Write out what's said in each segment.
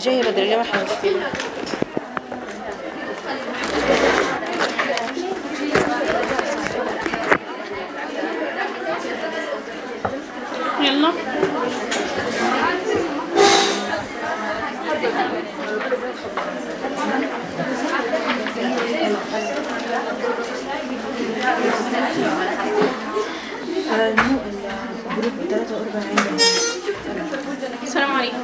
جايه بدري ليه ما حجزتي يلا الجروب 43 السلام عليكم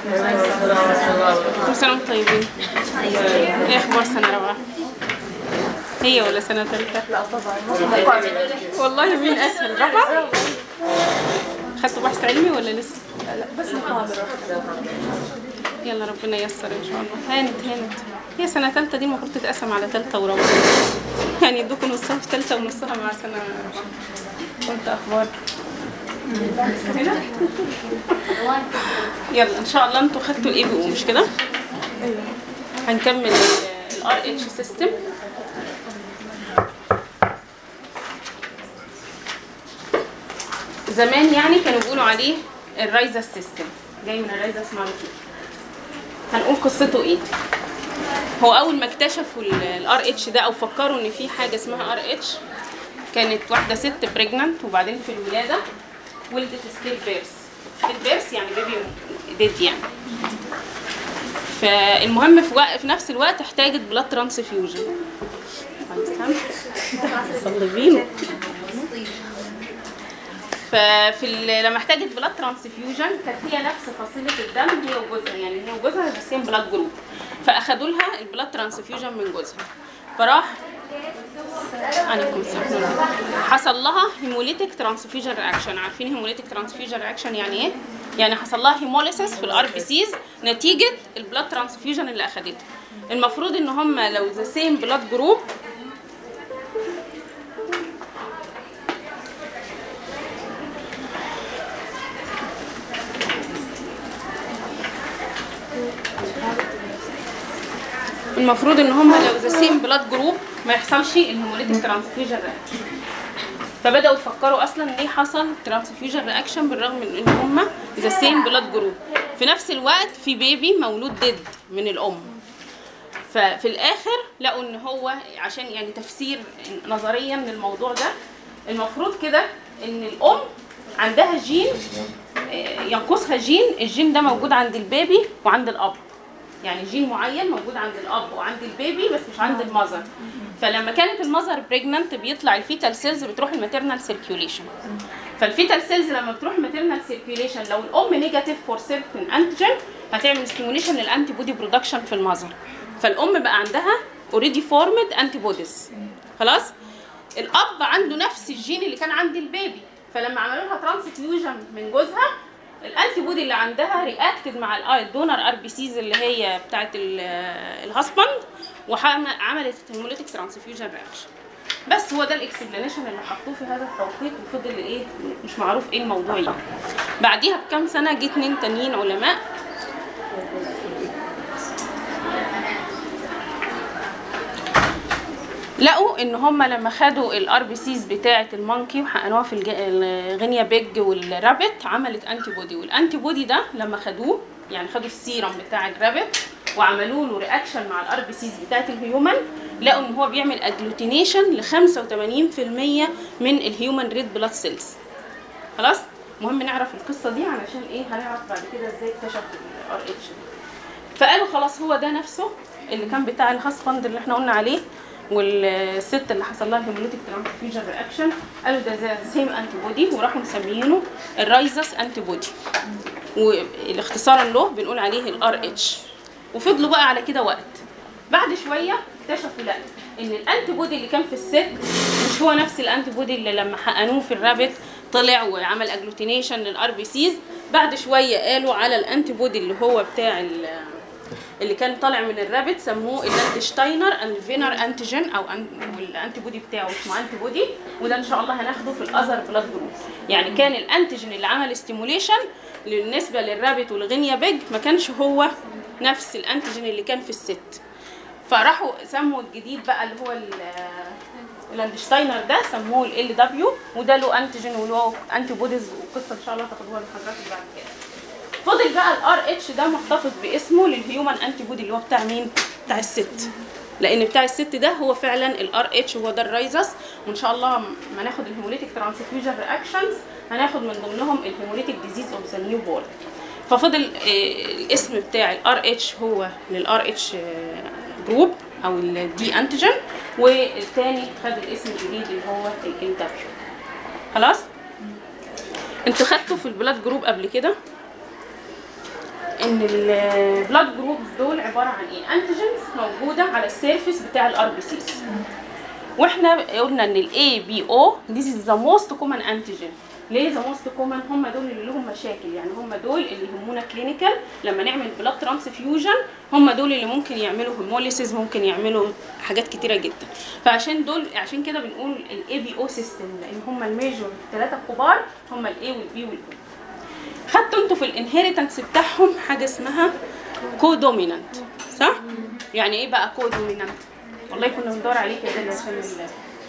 كل سنة وانتم طيبين ايه اخبار سنة رابعة؟ هي ولا سنة تالتة؟ لا طبعا والله مين اسهل رابعة؟ خدتوا بحث علمي ولا لسه؟ لا بس محاضرة يلا ربنا ييسر ان شاء الله هانت هانت هي سنة تالتة دي المفروض تتقسم على تالتة ورابعة يعني يدوكوا نصها في تالتة ونصها مع سنة رابعة قلت اخبار هنا يلا ان شاء الله انتوا خدتوا الاي بي او مش كده؟ هنكمل الار اتش سيستم زمان يعني كانوا بيقولوا عليه الرايزا سيستم جاي من الرايزا مالتي هنقول قصته ايه هو اول ما اكتشفوا الار اتش ده او فكروا ان في حاجه اسمها ار اتش كانت واحده ست بريجننت وبعدين في الولاده ولدت ستيل بيرس ستيل بيرس يعني بيبي ديد يعني فالمهم في وقت في نفس الوقت احتاجت بلاد ترانسفيوجن صلبينه ففي ال- لما احتاجت بلاد ترانسفيوجن كانت هي نفس فصيله الدم هي وجوزها يعني هي وجوزها بس بلاد جروب فاخدوا لها البلاد ترانسفيوجن من جوزها فراح عليكم السلام حصل لها هيموليتيك ترانسفيوجن رياكشن عارفين هيموليتيك ترانسفيوجن رياكشن يعني ايه يعني حصل لها هيموليسيس في الار بي سيز نتيجه البلاد ترانسفيوجن اللي اخدته المفروض ان هم لو ذا سيم بلاد جروب المفروض ان هم لو ذا سيم بلاد جروب ما يحصلش الهيموليتيك ترانسفيوجن رياكشن فبداوا يفكروا اصلا ليه حصل ترانسفيوجن رياكشن بالرغم من ان هم ذا سيم بلاد جروب في نفس الوقت في بيبي مولود ديد من الام ففي الاخر لقوا ان هو عشان يعني تفسير نظريا للموضوع ده المفروض كده ان الام عندها جين آه، ينقصها جين الجين ده موجود عند البيبي وعند الاب يعني جين معين موجود عند الاب وعند البيبي بس مش عند المذر فلما كانت المذر بريجننت بيطلع الفيتال سيلز بتروح الماتيرنال سيركيوليشن فالفيتال سيلز لما بتروح الماتيرنال سيركيوليشن لو الام نيجاتيف فور سيرتن انتيجين هتعمل ستيموليشن للانتي بودي برودكشن في المذر فالام بقى عندها اوريدي فورمد انتي بوديز خلاص الاب عنده نفس الجين اللي كان عند البيبي فلما عملوا لها ترانسفيوجن من جوزها الانتي بودي اللي عندها رياكتد مع الدونر ار بي سيز اللي هي بتاعت الهاسبند وعملت هيموليتيك ترانسفيوجن رياكشن بس هو ده الاكسبلانيشن اللي حطوه في هذا التوقيت وفضل ايه مش معروف ايه الموضوع يعني بعديها بكام سنه جه اتنين تانيين علماء لقوا ان هم لما خدوا الار بي سيز بتاعه المونكي وحقنوها في الج- الغينيا بيج والرابت عملت انتي بودي والانتي بودي ده لما خدوه يعني خدوا السيرم بتاع الرابت وعملوا له رياكشن مع الار بي سيز بتاعه الهيومن لقوا ان هو بيعمل اجلوتينيشن ل 85% من الهيومن ريد بلاد سيلز خلاص مهم نعرف القصه دي علشان ايه هنعرف بعد كده ازاي اكتشفوا الار اتش فقالوا خلاص هو ده نفسه اللي كان بتاع الهاسبند اللي احنا قلنا عليه والست اللي حصل لها الهيموليتيك ترانسفيوجن رياكشن قالوا ده زي سيم انتي بودي وراحوا مسميينه الرايزس انتي بودي والاختصارا له بنقول عليه الار اتش وفضلوا بقى على كده وقت بعد شويه اكتشفوا لا ان الانتي بودي اللي كان في الست مش هو نفس الانتي بودي اللي لما حقنوه في الرابت طلع وعمل اجلوتينيشن للار بي سيز بعد شويه قالوا على الانتي بودي اللي هو بتاع ال- اللي كان طالع من الرابت سموه اللاندشتاينر اند فينر انتيجين او أن- والانتي بودي بتاعه اسمه انتي بودي وده ان شاء الله هناخده في الاذر بلاد جروب يعني كان الانتيجين اللي عمل ستيموليشن بالنسبه للرابت والغينيا بيج ما كانش هو نفس الانتيجين اللي كان في الست فراحوا سموا الجديد بقى اللي هو ال- اللاندشتاينر ده سموه ال دبليو وده له انتيجين وله انتي بوديز وقصه ان شاء الله تاخدوها لحضرتك بعد كده فضل بقى الار اتش ده محتفظ باسمه للهيومن انتي بودي اللي هو بتاع مين بتاع الست لان بتاع الست ده هو فعلا الار اتش هو ده الرايزس وان شاء الله ما ناخد الهيموليتيك ترانسفيوجن رياكشنز هناخد من ضمنهم الهيموليتيك ديزيز اوف ذا نيو بورن ففضل آه، الاسم بتاع الار اتش هو للار اتش جروب او الدي انتيجين والتاني خد الاسم الجديد اللي هو ال دبليو خلاص انتوا خدتوا في البلاد جروب قبل كده ان البلاد جروبز دول عباره عن ايه انتيجنز موجوده على السيرفيس بتاع الار بي سيز واحنا قلنا ان الاي بي او this is the most common antigen ليه ذا موست كومن هم دول اللي لهم مشاكل يعني هم دول اللي يهمونا كلينيكال لما نعمل بلاد ترانسفيوجن هم دول اللي ممكن يعملوا هيموليسيس ممكن يعملوا حاجات كتيره جدا فعشان دول عشان كده بنقول الاي بي او سيستم لان هم الميجور الثلاثه الكبار هم الاي والبي والاو خدتوا انتوا في الانهيرتنس بتاعهم حاجه اسمها كو دومينانت صح يعني ايه بقى كو دومينانت والله كنا بندور عليك يا دنيا عشان ال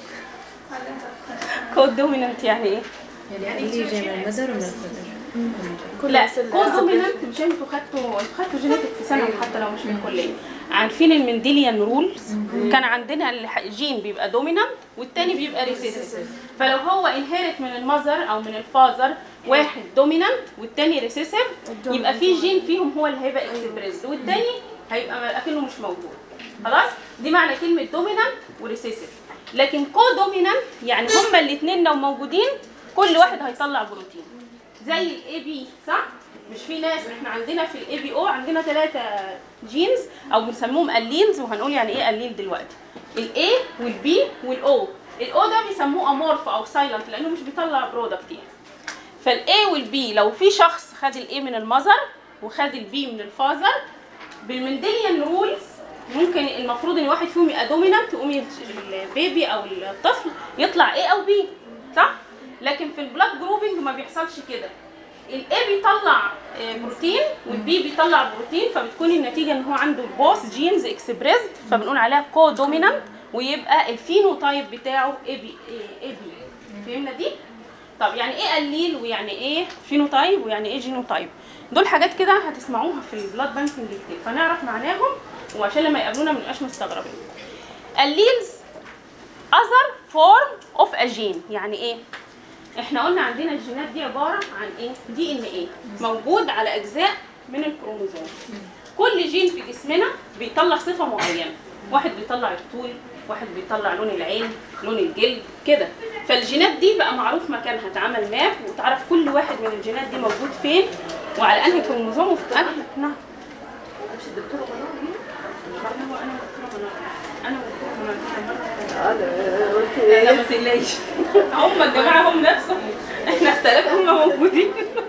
كو دومينانت يعني ايه يعني اللي جاي من المزر ومن القدر لا كو دومينانت مش انتوا خدتوا خدتوا جينيتك في ثانوي حتى لو مش في الكليه عارفين المنديليان رولز كان عندنا الح- جين بيبقى دومينانت والتاني بيبقى ريسيسيف فلو هو انهيرت من المذر او من الفاذر واحد دومينانت والتاني ريسيسيف يبقى في جين فيهم هو اللي هيبقى اكسبريس والتاني هيبقى اكنه مش موجود خلاص دي معنى كلمه دومينانت وريسيسيف لكن كو دومينانت يعني هما الاثنين لو موجودين كل واحد هيطلع بروتين زي الاي بي صح مش في ناس احنا عندنا في الاي بي او عندنا ثلاثه جينز او بنسموهم الليلز وهنقول يعني ايه الليل دلوقتي الاي والبي والاو الاو ده بيسموه امورف او سايلنت لانه مش بيطلع برودكت يعني فالاي والبي لو في شخص خد الاي من المذر وخد البي من الفازر بالمنديليان رولز ممكن المفروض ان واحد فيهم يبقى دومينانت يقوم البيبي او الطفل يطلع ايه او بي صح لكن في البلاد جروبنج ما بيحصلش كده الاي بيطلع آه، بروتين والبي بيطلع بروتين فبتكون النتيجه ان هو عنده البوس جينز اكسبريس فبنقول عليها كو دومينانت ويبقى الفينوتايب بتاعه اي بي اي بي فهمنا دي طب يعني ايه قليل ويعني ايه فينوتايب ويعني ايه جينوتايب دول حاجات كده هتسمعوها في البلاد بانكينج كتير فنعرف معناهم وعشان لما يقابلونا ما نبقاش مستغربين الليلز other form of a gene يعني ايه احنا قلنا عندنا الجينات دي عباره عن ايه دي ان ايه موجود على اجزاء من الكروموزوم كل جين في جسمنا بيطلع صفه معينه واحد بيطلع الطول واحد بيطلع لون العين لون الجلد كده فالجينات دي بقى معروف مكانها اتعمل ماب وتعرف كل واحد من الجينات دي موجود فين وعلى انهي كروموزوم وفي انهي نعم مش الدكتوره منار انا انا والدكتوره منار انا والدكتوره منار لا ما تقلقيش هم الجماعه هم نفسهم احنا اختلفنا هم موجودين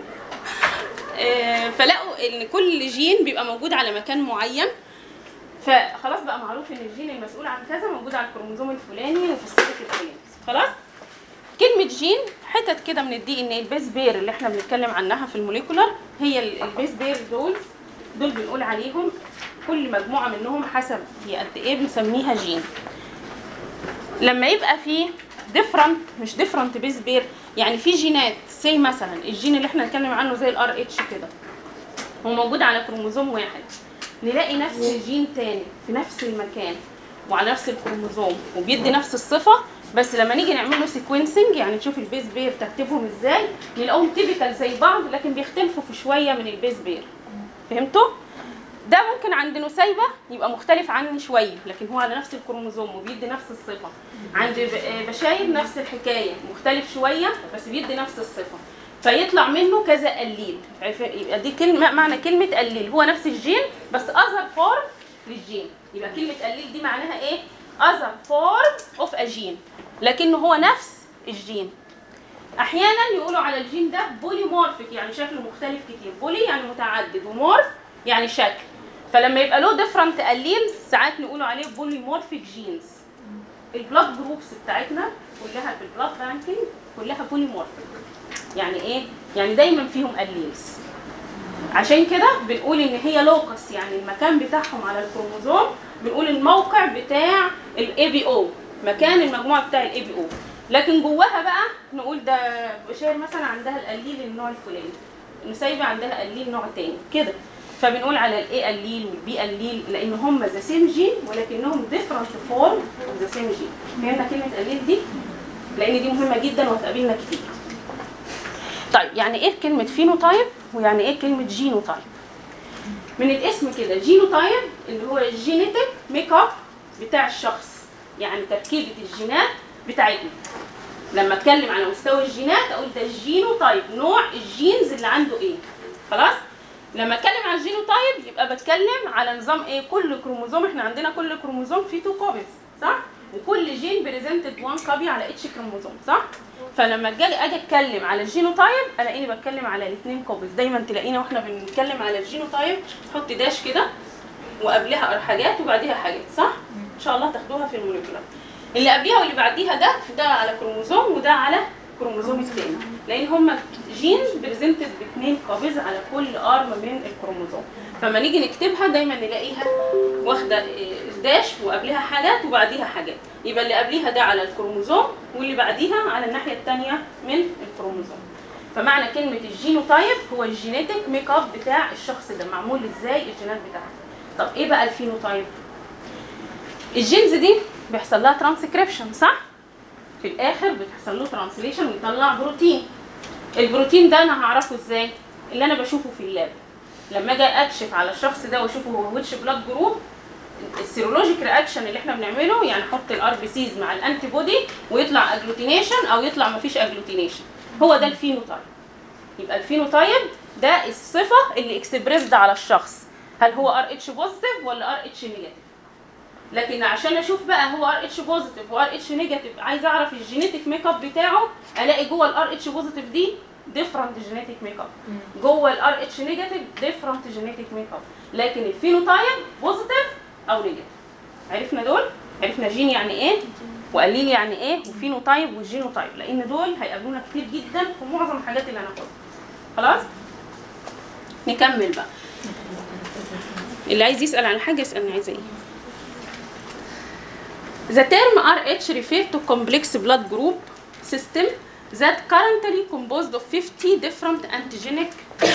آه، فلقوا ان كل جين بيبقى موجود على مكان معين فخلاص بقى معروف ان الجين المسؤول عن كذا موجود على الكروموزوم الفلاني وفي السلك الفلاني خلاص كلمة جين حتت كده من الدي ان البيس بير اللي احنا بنتكلم عنها في الموليكولر هي ال- البيس بير دول دول بنقول عليهم كل مجموعة منهم حسب هي قد ايه بنسميها جين لما يبقى في ديفرنت مش ديفرنت بيس بير يعني في جينات زي مثلا الجين اللي احنا نتكلم عنه زي الار اتش كده هو موجود على كروموزوم واحد نلاقي نفس جين تاني في نفس المكان وعلى نفس الكروموزوم وبيدي نفس الصفه بس لما نيجي نعمل له سيكونسنج يعني نشوف البيس بير ترتيبهم ازاي نلاقيهم تيبيكال زي بعض لكن بيختلفوا في شويه من البيس بير فهمتوا ده ممكن عند نسيبة يبقى مختلف عني شوية لكن هو على نفس الكروموزوم وبيدي نفس الصفة عند ب- بشاير نفس الحكاية مختلف شوية بس بيدي نفس الصفة فيطلع منه كذا قليل عارف- يبقى دي كلمة معنى كلمة قليل هو نفس الجين بس أذر فورم للجين يبقى كلمة قليل دي معناها ايه؟ أذر فورم اوف a جين لكنه هو نفس الجين احيانا يقولوا على الجين ده بوليمورفيك يعني شكله مختلف كتير بولي يعني متعدد ومورف يعني شكل فلما يبقى له ديفرنت قليل ساعات نقولوا عليه بوليمورفيك جينز البلاد جروبس بتاعتنا كلها في البلاد بانكينج كلها بوليمورفيك يعني ايه يعني دايما فيهم قليلز عشان كده بنقول ان هي لوكس يعني المكان بتاعهم على الكروموزوم بنقول الموقع بتاع الاي بي او مكان المجموعه بتاع الاي بي او لكن جواها بقى نقول ده بشير مثلا عندها القليل النوع الفلاني نسيبه عندها قليل نوع تاني كده فبنقول على الاي قليل والبي قليل لان هم ذا سيم جين ولكنهم ديفرنت فورم ذا سيم جين فهمنا كلمه قليل دي لان دي مهمه جدا وهتقابلنا كتير طيب يعني ايه كلمه فينوتايب ويعني ايه كلمه جينوتايب من الاسم كده جينوتايب اللي هو الجينيتك ميك اب بتاع الشخص يعني تركيبه الجينات بتاعتنا لما اتكلم على مستوى الجينات اقول ده الجينوتايب نوع الجينز اللي عنده ايه خلاص لما اتكلم على الجينوتايب يبقى بتكلم على نظام ايه كل كروموزوم احنا عندنا كل كروموزوم فيه تو كوبيز صح وكل جين بريزنتد وان كوبي على اتش كروموزوم صح فلما اجي اجي اتكلم على الجينوتايب الاقيني بتكلم على الاثنين كوبيز دايما تلاقينا واحنا بنتكلم على الجينوتايب نحط داش كده وقبلها حاجات وبعديها حاجات صح ان شاء الله تاخدوها في الموليكولر اللي قبليها واللي بعديها ده ده على كروموزوم وده على كروموزوم الثاني لان هما جين بريزنتد باثنين كوبيز على كل ارم من الكروموزوم فلما نيجي نكتبها دايما نلاقيها واخده إيه، داش وقبلها حاجات وبعديها حاجات يبقى اللي قبليها ده على الكروموزوم واللي بعديها على الناحيه الثانيه من الكروموزوم فمعنى كلمه الجينوتايب هو الجينيتك ميك اب بتاع الشخص ده معمول ازاي الجينات بتاعته طب ايه بقى الفينوتايب الجينز دي بيحصل لها ترانسكريبشن صح في الاخر بتحصل له ترانسليشن ويطلع بروتين البروتين ده انا هعرفه ازاي اللي انا بشوفه في اللاب لما اجي اكشف على الشخص ده واشوفه هو ويتش بلاد جروب السيرولوجيك رياكشن اللي احنا بنعمله يعني احط الار بي سيز مع الانتي بودي ويطلع اجلوتينيشن او يطلع مفيش اجلوتينيشن هو ده الفينوتايب يبقى الفينوتايب ده الصفه اللي اكسبريسد على الشخص هل هو ار اتش بوزيتيف ولا ار اتش نيجاتيف لكن عشان اشوف بقى هو ار اتش بوزيتيف وار اتش نيجاتيف عايزه اعرف الجينيتك ميك اب بتاعه الاقي جوه الار اتش بوزيتيف دي ديفرنت جينيتك ميك اب جوه الار اتش نيجاتيف ديفرنت جينيتك ميك اب لكن الفينوتايب بوزيتيف او نيجاتيف عرفنا دول عرفنا جين يعني ايه وقليل يعني ايه وفينوتايب والجينوتايب لان دول هيقابلونا كتير جدا في معظم الحاجات اللي هناخدها خلاص نكمل بقى اللي عايز يسال عن حاجه يسالني عايزه ايه The term RH refers to complex blood group system that currently composed of 50 different antigenic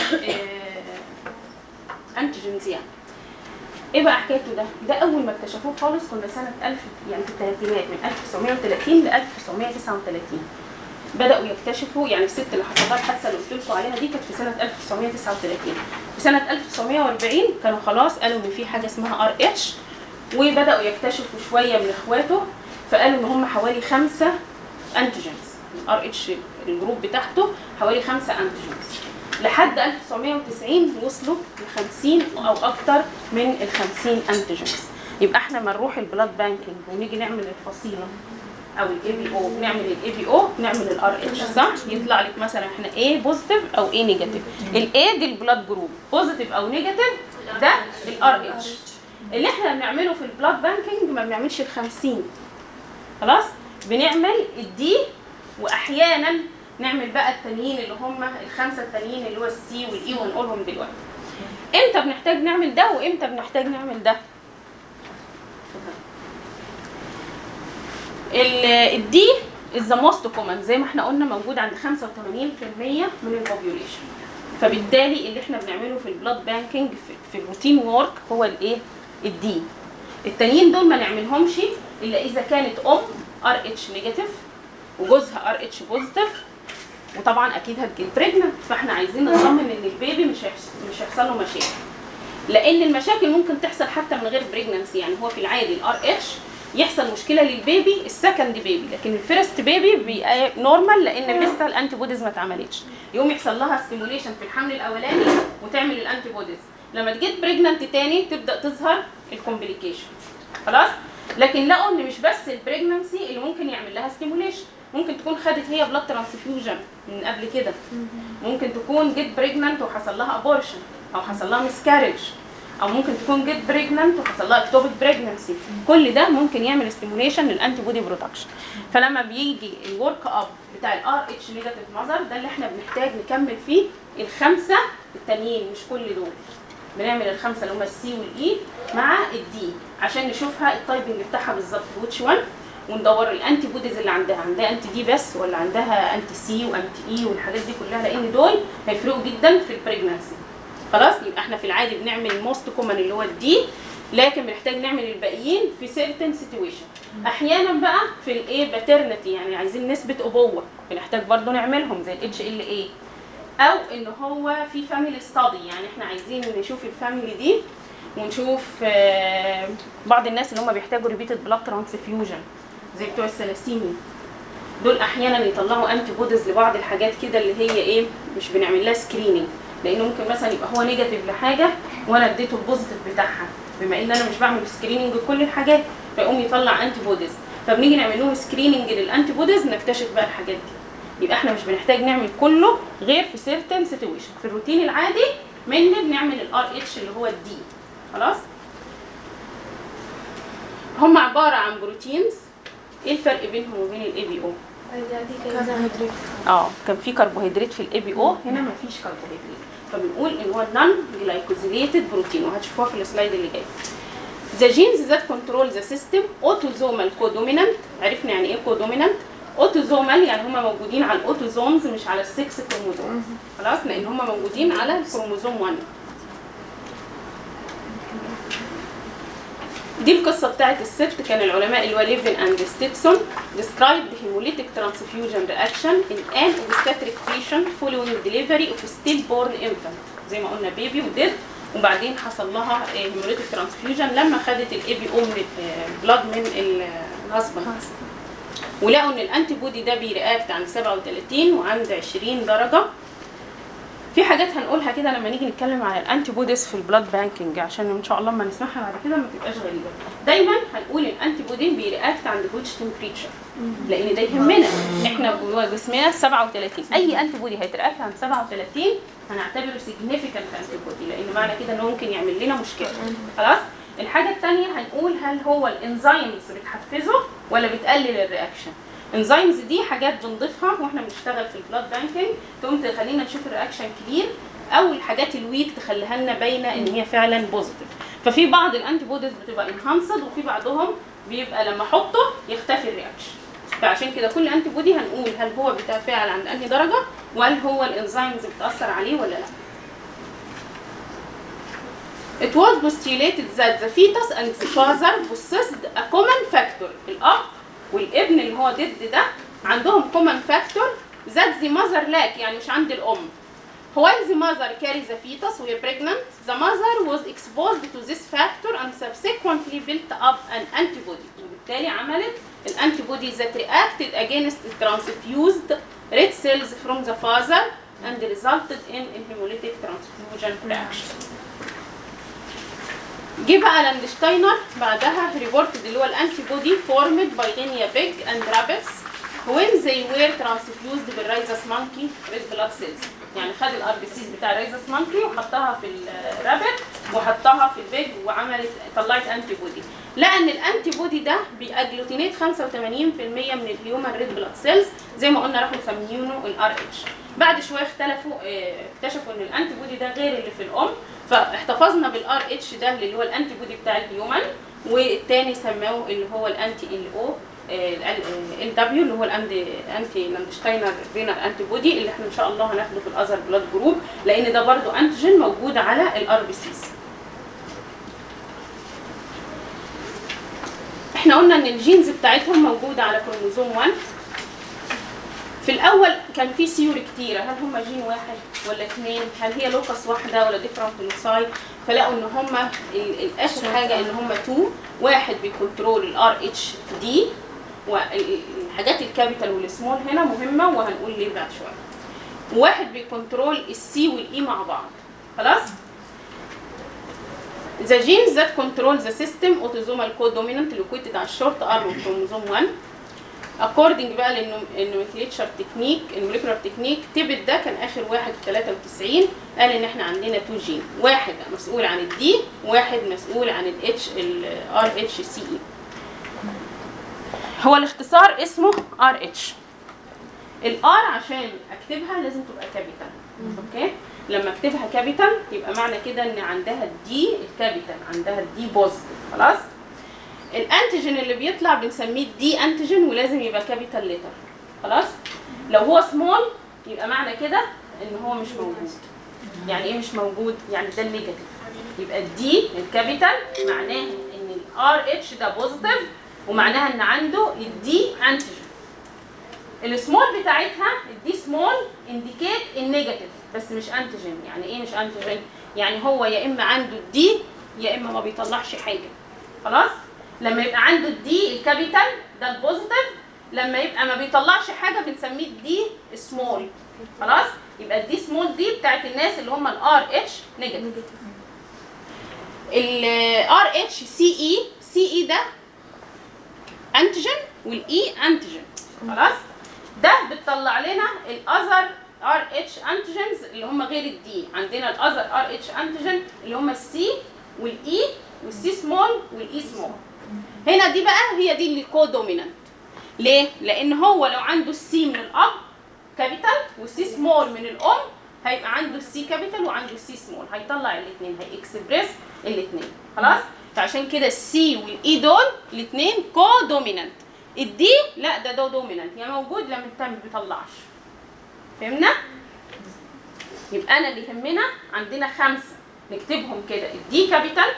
uh, antigens يعني. ايه بقى حكايته ده؟ ده اول ما اكتشفوه خالص كنا سنه 1000 يعني في الثلاثينات من 1930 ل 1939 بداوا يكتشفوا يعني الست اللي حصل لها الحادثه اللي قلت لكم عليها دي كانت في سنه 1939 في سنه 1940 كانوا خلاص قالوا ان في حاجه اسمها ار اتش وبداوا يكتشفوا شويه من اخواته فقالوا ان هم حوالي خمسه انتيجنز الار اتش الجروب بتاعته حوالي خمسه انتيجنز لحد 1990 وصلوا ل 50 او اكتر من ال 50 انتيجنز يبقى احنا ما نروح البلاد بانكينج ونيجي نعمل الفصيله او الاي بي او نعمل الاي بي او نعمل الار اتش صح يطلع لك مثلا احنا ايه بوزيتيف او ايه نيجاتيف الاي دي البلاد جروب بوزيتيف او نيجاتيف ده الار اتش اللي احنا بنعمله في البلاد بانكينج ما بنعملش ال 50 خلاص بنعمل الدي واحيانا نعمل بقى التانيين اللي هم الخمسه التانيين اللي هو السي والاي ونقولهم دلوقتي امتى بنحتاج نعمل ده وامتى بنحتاج نعمل ده الدي از ذا موست كومن زي ما احنا قلنا موجود عند 85% من البوبيوليشن فبالتالي اللي احنا بنعمله في البلاد بانكينج في, في الروتين وورك هو الايه الدي التانيين دول ما نعملهمش الا اذا كانت ام ار اتش نيجاتيف وجوزها ار اتش بوزيتيف وطبعا اكيد هتجيب بريجننت فاحنا عايزين نطمن ان البيبي مش هيحصل مش هيحصل له مشاكل لان المشاكل ممكن تحصل حتى من غير بريجننسي يعني هو في العادي الار اتش يحصل مشكله للبيبي السكند بيبي لكن الفيرست بيبي بيبقى نورمال لان لسه الانتي بوديز ما اتعملتش يقوم يحصل لها ستيموليشن في الحمل الاولاني وتعمل الانتي بوديز لما تجيت بريجننت تاني تبدا تظهر الكومبليكيشن خلاص لكن لقوا ان مش بس البريجننسي اللي ممكن يعمل لها ستيموليشن ممكن تكون خدت هي بلاد ترانسفيوجن من قبل كده ممكن تكون جيت بريجننت وحصل لها ابورشن او حصل لها مسكارج او ممكن تكون جيت بريجننت وحصل لها اكتوبيك بريجننسي كل ده ممكن يعمل ستيموليشن للانتي بودي برودكشن فلما بيجي الورك اب بتاع الار اتش نيجاتيف ماذر ده اللي احنا بنحتاج نكمل فيه الخمسه التانيين مش كل دول بنعمل الخمسه اللي هم السي والاي مع الدي عشان نشوفها التايبنج بتاعها بالظبط ويتش 1 وندور الانتي بوديز اللي عندها عندها انتي دي بس ولا عندها انتي سي وانتي اي والحاجات دي كلها لان دول هيفرقوا جدا في البريجنانسي خلاص يبقى احنا في العادي بنعمل موست كومن اللي هو الدي لكن بنحتاج نعمل الباقيين في سيرتن سيتويشن احيانا بقى في الايه باترنتي يعني عايزين نسبه ابوه بنحتاج برضو نعملهم زي الاتش ال اي او ان هو في فاميلي ستادي يعني احنا عايزين نشوف الفاميلي دي ونشوف آه، بعض الناس اللي هم بيحتاجوا ريبيتد بلاد ترانسفيوجن زي بتوع الثلاسيميا دول احيانا يطلعوا انتي بوديز لبعض الحاجات كده اللي هي ايه مش بنعمل لها سكريننج لانه ممكن مثلا يبقى هو نيجاتيف لحاجه وانا اديته البوزيتيف بتاعها بما ان انا مش بعمل سكريننج لكل الحاجات فيقوم يطلع انتي بوديز فبنيجي نعمل لهم سكريننج للانتي بوديز نكتشف بقى الحاجات دي يبقى احنا مش بنحتاج نعمل كله غير في سيرتن سيتويشن في الروتين العادي منه بنعمل الار اتش اللي هو الدي خلاص هم عباره عن بروتينز ايه الفرق بينهم وبين الاي بي او كربوهيدرات اه كان في كربوهيدرات في الاي بي او هنا مفيش كربوهيدرات فبنقول ان هو نون جلايكوزيليتد بروتين وهتشوفوها في السلايد اللي جاي The genes that control the system autosomal codominant عرفنا يعني ايه codominant اوتوزومال يعني هم موجودين على الاوتوزومز مش على السكس كروموزوم خلاص لان هم موجودين على الكروموزوم 1 دي القصه بتاعت الست كان العلماء اللي هو ليفن اند ستيتسون described hemolytic transfusion reaction in an obstetric patient following delivery of a stillborn infant زي ما قلنا بيبي وديد وبعدين حصل لها هيموليتيك ترانسفيوجن لما خدت الاي بي او من البلاد من الهاسبند ولقوا ان الانتي بودي ده بيرياكت عند 37 وعند 20 درجه في حاجات هنقولها كده لما نيجي نتكلم على الانتي بوديز في البلاد بانكينج عشان ان شاء الله لما نسمعها بعد كده ما تبقاش غريبه دايما هنقول الانتي بودي بيرياكت عند ويتش تمبريتشر لان ده يهمنا احنا جوه جسمنا 37 اي انتي بودي هيترياكت عند 37 هنعتبره سيجنيفيكانت انتي بودي لان معنى كده انه ممكن يعمل لنا مشكله خلاص الحاجه الثانيه هنقول هل هو الانزيمز بتحفزه ولا بتقلل الرياكشن انزيمز دي حاجات بنضيفها واحنا بنشتغل في البلاد بانكينج تقوم تخلينا نشوف الرياكشن كبير او الحاجات الويك تخليها لنا باينه ان هي فعلا بوزيتيف ففي بعض الانتي بوديز بتبقى انهانسد وفي بعضهم بيبقى لما احطه يختفي الرياكشن فعشان كده كل انتي بودي هنقول هل هو بيتفاعل عند انهي درجه وهل هو الانزيمز بتاثر عليه ولا لا It was postulated that the fetus and the father possessed a common factor. الأب والابن اللي هو ضد ده عندهم common factor that the mother lack يعني مش عند الأم. While the mother carries a fetus وهي pregnant, the mother was exposed to this factor and subsequently built up an antibody. وبالتالي عملت الانتيبودي that reacted against the transfused red cells from the father and resulted in a hemolytic transfusion reaction. جه بقى لاندشتاينر بعدها ريبورتد اللي هو الانتي بودي فورمد باي غينيا بيج اند رابتس when they were transfused بالرايزس مانكي ريد بلاد سيلز يعني خد الار بي سيز بتاع الرايزس مانكي وحطها في الرابت وحطها في البيج وعملت طلعت انتي بودي لقى ان الانتي بودي ده بيأجلوتينيت 85% من الهيومن ريد بلاد سيلز زي ما قلنا راحوا مسميونه الار اتش بعد شويه اختلفوا اه، اكتشفوا ان الانتي بودي ده غير اللي في الام فاحتفظنا بالار اتش ده اللي هو الانتي بودي بتاع الهيومن والتاني سموه اللي هو الانتي ال او ال دبليو اللي هو الانتي انتي لاندشتاينر فينر انتي بودي اللي احنا ان شاء الله هناخده في الاذر بلاد جروب لان ده برضو انتيجين موجود على الار بي سيز احنا قلنا ان الجينز بتاعتهم موجوده على كروموزوم 1 في الاول كان في سيور كتيره هل هم جين واحد ولا اثنين هل هي لوكس واحده ولا ديفرنت لوساي فلقوا ان هم الاشهر حاجه ان هم تو واحد بيكنترول الار اتش دي والحاجات الكابيتال والسمول هنا مهمه وهنقول ليه بعد شويه واحد بيكنترول السي والاي مع بعض خلاص The genes that control the system autosomal codominant located على الشورت ار of chromosome 1 according بقى للنومنكليتشر تكنيك الموليكولار تكنيك تيبت ده كان اخر واحد في 93 قال ان احنا عندنا تو جين واحد مسؤول عن الدي واحد مسؤول عن الاتش الار اتش سي اي هو الاختصار اسمه ار اتش الار عشان اكتبها لازم تبقى كابيتال اوكي لما اكتبها كابيتال يبقى معنى كده ان عندها الدي الكابيتال عندها الدي بوزيتيف خلاص الانتيجين اللي بيطلع بنسميه دي انتيجين ولازم يبقى كابيتال ليتر خلاص لو هو سمول يبقى معنى كده ان هو مش موجود يعني ايه مش موجود يعني ده النيجاتيف يبقى الدي الكابيتال معناه ان الار اتش ده بوزيتيف ومعناها ان عنده الدي انتيجين السمول بتاعتها الدي سمول انديكيت النيجاتيف بس مش انتيجين يعني ايه مش انتيجين يعني هو يا اما عنده الدي يا اما ما بيطلعش حاجه خلاص لما يبقى عنده الدي الكابيتال ده البوزيتيف لما يبقى ما بيطلعش حاجه بنسميه الدي سمول خلاص يبقى الدي سمول دي بتاعت الناس اللي هم الار اتش نيجاتيف الار اتش سي اي سي اي ده انتيجين والاي انتيجين خلاص ده بتطلع لنا الاذر ار اتش انتيجنز اللي هم غير الدي عندنا الاذر ار اتش انتيجن اللي هم السي والاي والسي سمول والاي سمول هنا دي بقى هي دي اللي كو دومينانت ليه لان هو لو عنده السي من الاب كابيتال والسي سمول من الام هيبقى عنده السي كابيتال وعنده السي سمول هيطلع الاثنين هيكسبريس الاثنين خلاص فعشان كده السي والاي دول الاثنين كو دومينانت الدي لا ده ده دومينانت يعني موجود لما انت ما بيطلعش فهمنا يبقى انا اللي يهمنا عندنا خمسه نكتبهم كده الدي كابيتال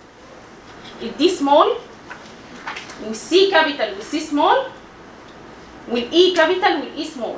الدي سمول والسي كابيتال والسي سمول والاي كابيتال والاي سمول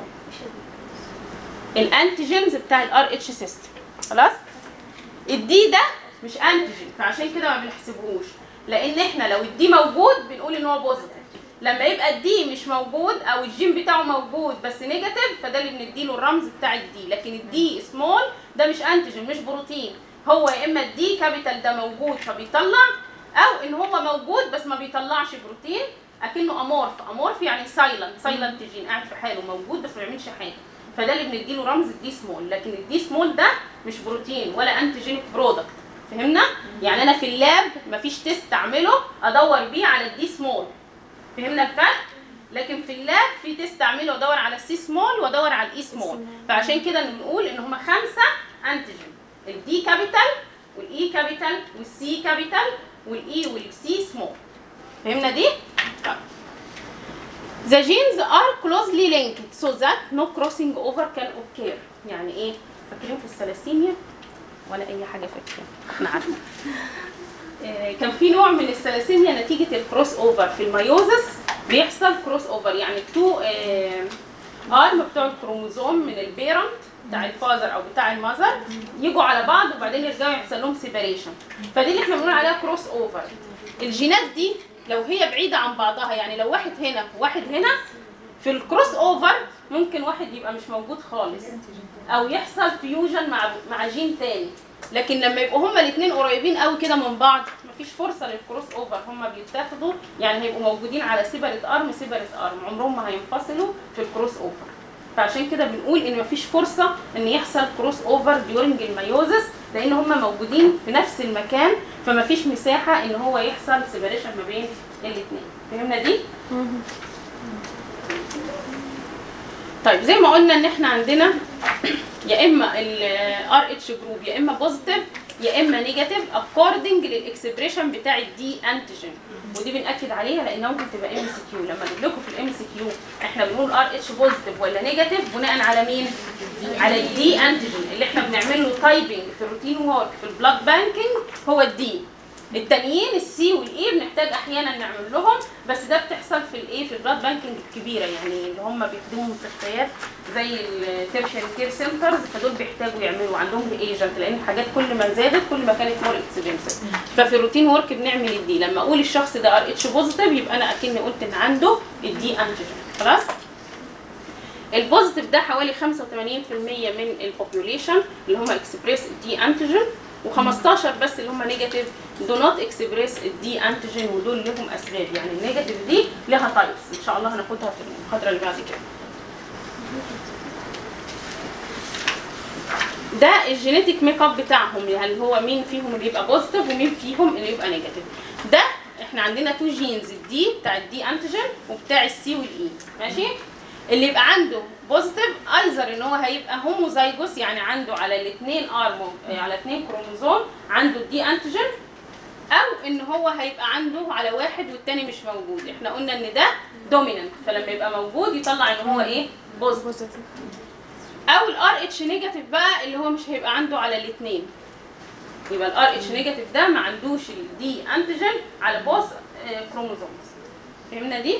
الانتيجنز بتاع الار اتش سيستم خلاص الدي ده مش انتيجين فعشان كده ما بنحسبهوش لان احنا لو الدي موجود بنقول ان هو بوزيتيف لما يبقى الدي مش موجود او الجين بتاعه موجود بس نيجاتيف فده اللي بنديله الرمز بتاع الدي لكن الدي سمول ده مش انتيجين مش بروتين هو يا اما الدي كابيتال ده موجود فبيطلع او ان هو موجود بس ما بيطلعش بروتين اكنه امورف امورف يعني سايلنت سايلنت جين قاعد في حاله موجود بس ما بيعملش حاجه فده اللي بنديله رمز الدي سمول لكن الدي سمول ده مش بروتين ولا انتيجينيك برودكت فهمنا يعني انا في اللاب مفيش تيست اعمله ادور بيه على الدي سمول فهمنا الفرق لكن في اللاب في تيست اعمله وادور على السي سمول وادور على الاي سمول فعشان كده بنقول ان هما خمسه انتيجين الدي كابيتال والاي كابيتال والسي كابيتال والاي والسي سمول فهمنا دي؟ طيب. The genes are closely linked so that no crossing over can occur. يعني ايه؟ فاكرين في الثلاسيميا؟ ولا أي حاجة فاكرين؟ احنا عارفين. آه، كان في نوع من الثلاسيميا نتيجة الكروس اوفر في الميوزس بيحصل كروس اوفر يعني تو ارم بتوع الكروموزوم من البيرنت بتاع الفاذر او بتاع المذر يجوا على بعض وبعدين يرجعوا يحصل لهم سيبريشن فدي اللي احنا بنقول عليها كروس اوفر الجينات دي لو هي بعيده عن بعضها يعني لو واحد هنا وواحد هنا في الكروس اوفر ممكن واحد يبقى مش موجود خالص او يحصل فيوجن مع مع جين تاني لكن لما يبقوا هما الاثنين قريبين قوي كده من بعض مفيش فرصه للكروس اوفر هما بيتاخدوا يعني هيبقوا موجودين على سيبرت ارم سيبرت ارم عمرهم ما هينفصلوا في الكروس اوفر فعشان كده بنقول ان مفيش فرصه ان يحصل كروس اوفر ديورنج الميوزس لان هما موجودين في نفس المكان فمفيش مساحه ان هو يحصل سيبريشن ما بين الاثنين فهمنا دي طيب زي ما قلنا ان احنا عندنا يا اما الار اتش جروب يا اما بوزيتيف يا اما نيجاتيف اكوردنج للاكسبريشن بتاع الدي انتيجين ودي بناكد عليها لانها ممكن تبقى ام سي كيو لما اجيب لكم في الام سي كيو احنا بنقول ار اتش بوزيتيف ولا نيجاتيف بناء على مين؟ على الدي انتيجين اللي احنا بنعمل له تايبنج في الروتين وورك في البلاد بانكينج هو الدي التانيين السي والاي بنحتاج احيانا نعمل لهم بس ده بتحصل في الايه في البلاد بانكينج الكبيره يعني اللي هم بيخدموا مستشفيات زي التيرشري كير سنترز فدول بيحتاجوا يعملوا عندهم ايجنت لان الحاجات كل ما زادت كل ما كانت مور اكسبنسيف ففي الروتين ورك بنعمل الدي لما اقول الشخص ده ار اتش بوزيتيف يبقى انا اكني قلت ان عنده الدي انتيجين خلاص البوزيتيف ده حوالي 85% من البوبوليشن اللي هم اكسبريس الدي انتيجين و15 بس اللي هم نيجاتيف دو نوت اكسبريس الدي انتيجين ودول لهم اسباب يعني النيجاتيف دي لها تايبس ان شاء الله هناخدها في المحاضره اللي بعد كده ده الجينيتك ميك اب بتاعهم يعني هو مين فيهم اللي يبقى بوزيتيف ومين فيهم اللي يبقى نيجاتيف ده احنا عندنا تو جينز الدي بتاع الدي انتيجين وبتاع السي والاي ماشي اللي يبقى عنده بوزيتيف ايزر ان هو هيبقى هوموزايجوس يعني عنده على الاثنين ارم على اثنين كروموزوم عنده الدي انتيجين او ان هو هيبقى عنده على واحد والتاني مش موجود احنا قلنا ان ده دوميننت فلما يبقى موجود يطلع ان هو ايه بوزيتيف او الار اتش نيجاتيف بقى اللي هو مش هيبقى عنده على الاثنين يبقى الار اتش نيجاتيف ده ما عندوش الدي انتيجين على بوث كروموزومز فهمنا دي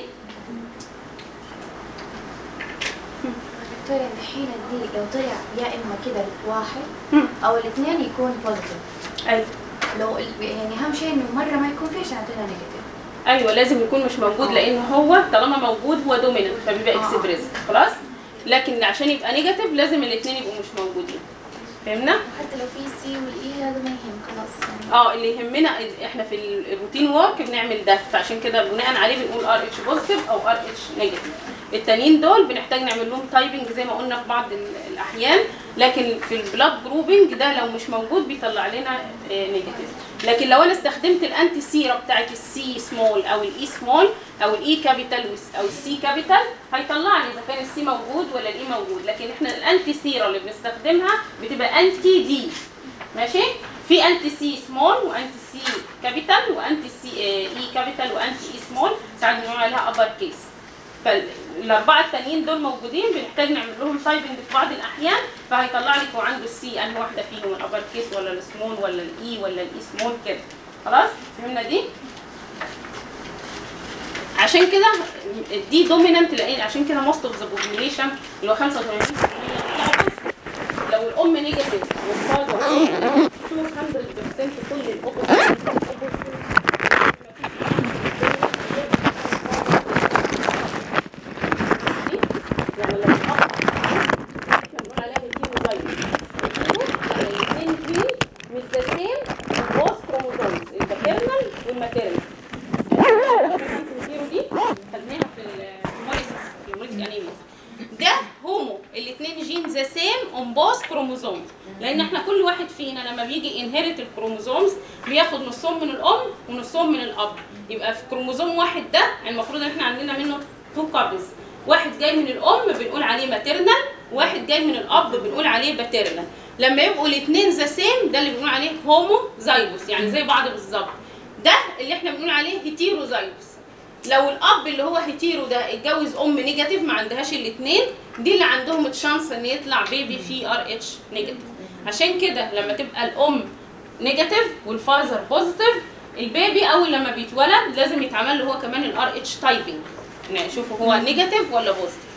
دكتورة الحين دي لو طلع يا اما كده واحد او الاثنين يكون بوزيتيف ايوه لو ال- يعني اهم شيء انه مره ما يكون فيش عندنا نيجاتيف ايوه لازم يكون مش موجود لان هو طالما موجود هو دوميننت فبيبقى آه. اكسبريس خلاص لكن عشان يبقى نيجاتيف لازم الاثنين يبقوا مش موجودين فهمنا حتى لو في سي والاي هذا ما يهم خلاص يعني اه اللي يهمنا احنا في الروتين وورك بنعمل ده فعشان كده بناء عليه بنقول ار اتش بوزيتيف او ار اتش نيجاتيف التانيين دول بنحتاج نعمل لهم تايبنج زي ما قلنا في بعض ال- الاحيان لكن في البلاد جروبنج ده لو مش موجود بيطلع لنا نيجاتيف لكن لو انا استخدمت الانتي سيرا بتاعت السي سمول او الاي سمول او الاي كابيتال او السي كابيتال هيطلع لي اذا كان السي موجود ولا الاي موجود لكن احنا الانتي سيرا اللي بنستخدمها بتبقى انتي دي ماشي في انتي سي سمول وانتي سي كابيتال وانتي سي اي كابيتال وانتي اي سمول ساعات بنقول عليها ابر كيس فالاربعه التانيين دول موجودين بنحتاج نعمل لهم تايبنج في بعض الاحيان فهيطلع لك هو عنده السي انهي واحده فيهم الابر كيس ولا السمول ولا الاي ولا الاي سمول كده خلاص فهمنا دي عشان كده دي دومينانت لان عشان كده موست اوف ذا بوبيوليشن اللي هو 85% لو الام نيجاتيف والفاذر 200% كل الاوبوزيت يعني لو الاب احنا بنقول عليها هيتيروزايت يعني الاثنين دي مش ذا سيم بوث كروموزومز الباترنال والماتيرنال الهيرو دي خدناها في الموليسيس في الموليسيك انيميا ده هومو الاثنين جين ذا سيم اون بوث كروموزوم لان احنا كل واحد فينا لما بيجي انهيرت الكروموزومز بياخد نصهم من الام ونصهم من الاب يبقى في كروموزوم واحد ده المفروض ان احنا عندنا منه تو كابلز واحد جاي من الام بنقول عليه ماتيرنال واحد جاي من الاب بنقول عليه باترنال لما يبقوا الاثنين ذا سيم ده اللي بنقول عليه هومو زايجوس يعني زي بعض بالظبط ده اللي احنا بنقول عليه هيتيرو زايجوس لو الاب اللي هو هيتيرو ده اتجوز ام نيجاتيف ما عندهاش الاثنين دي اللي عندهم تشانس ان يطلع بيبي فيه ار اتش نيجاتيف عشان كده لما تبقى الام نيجاتيف والفازر بوزيتيف البيبي اول لما بيتولد لازم يتعمل له هو كمان الار اتش تايبنج نشوف هو نيجاتيف ولا بوزيتيف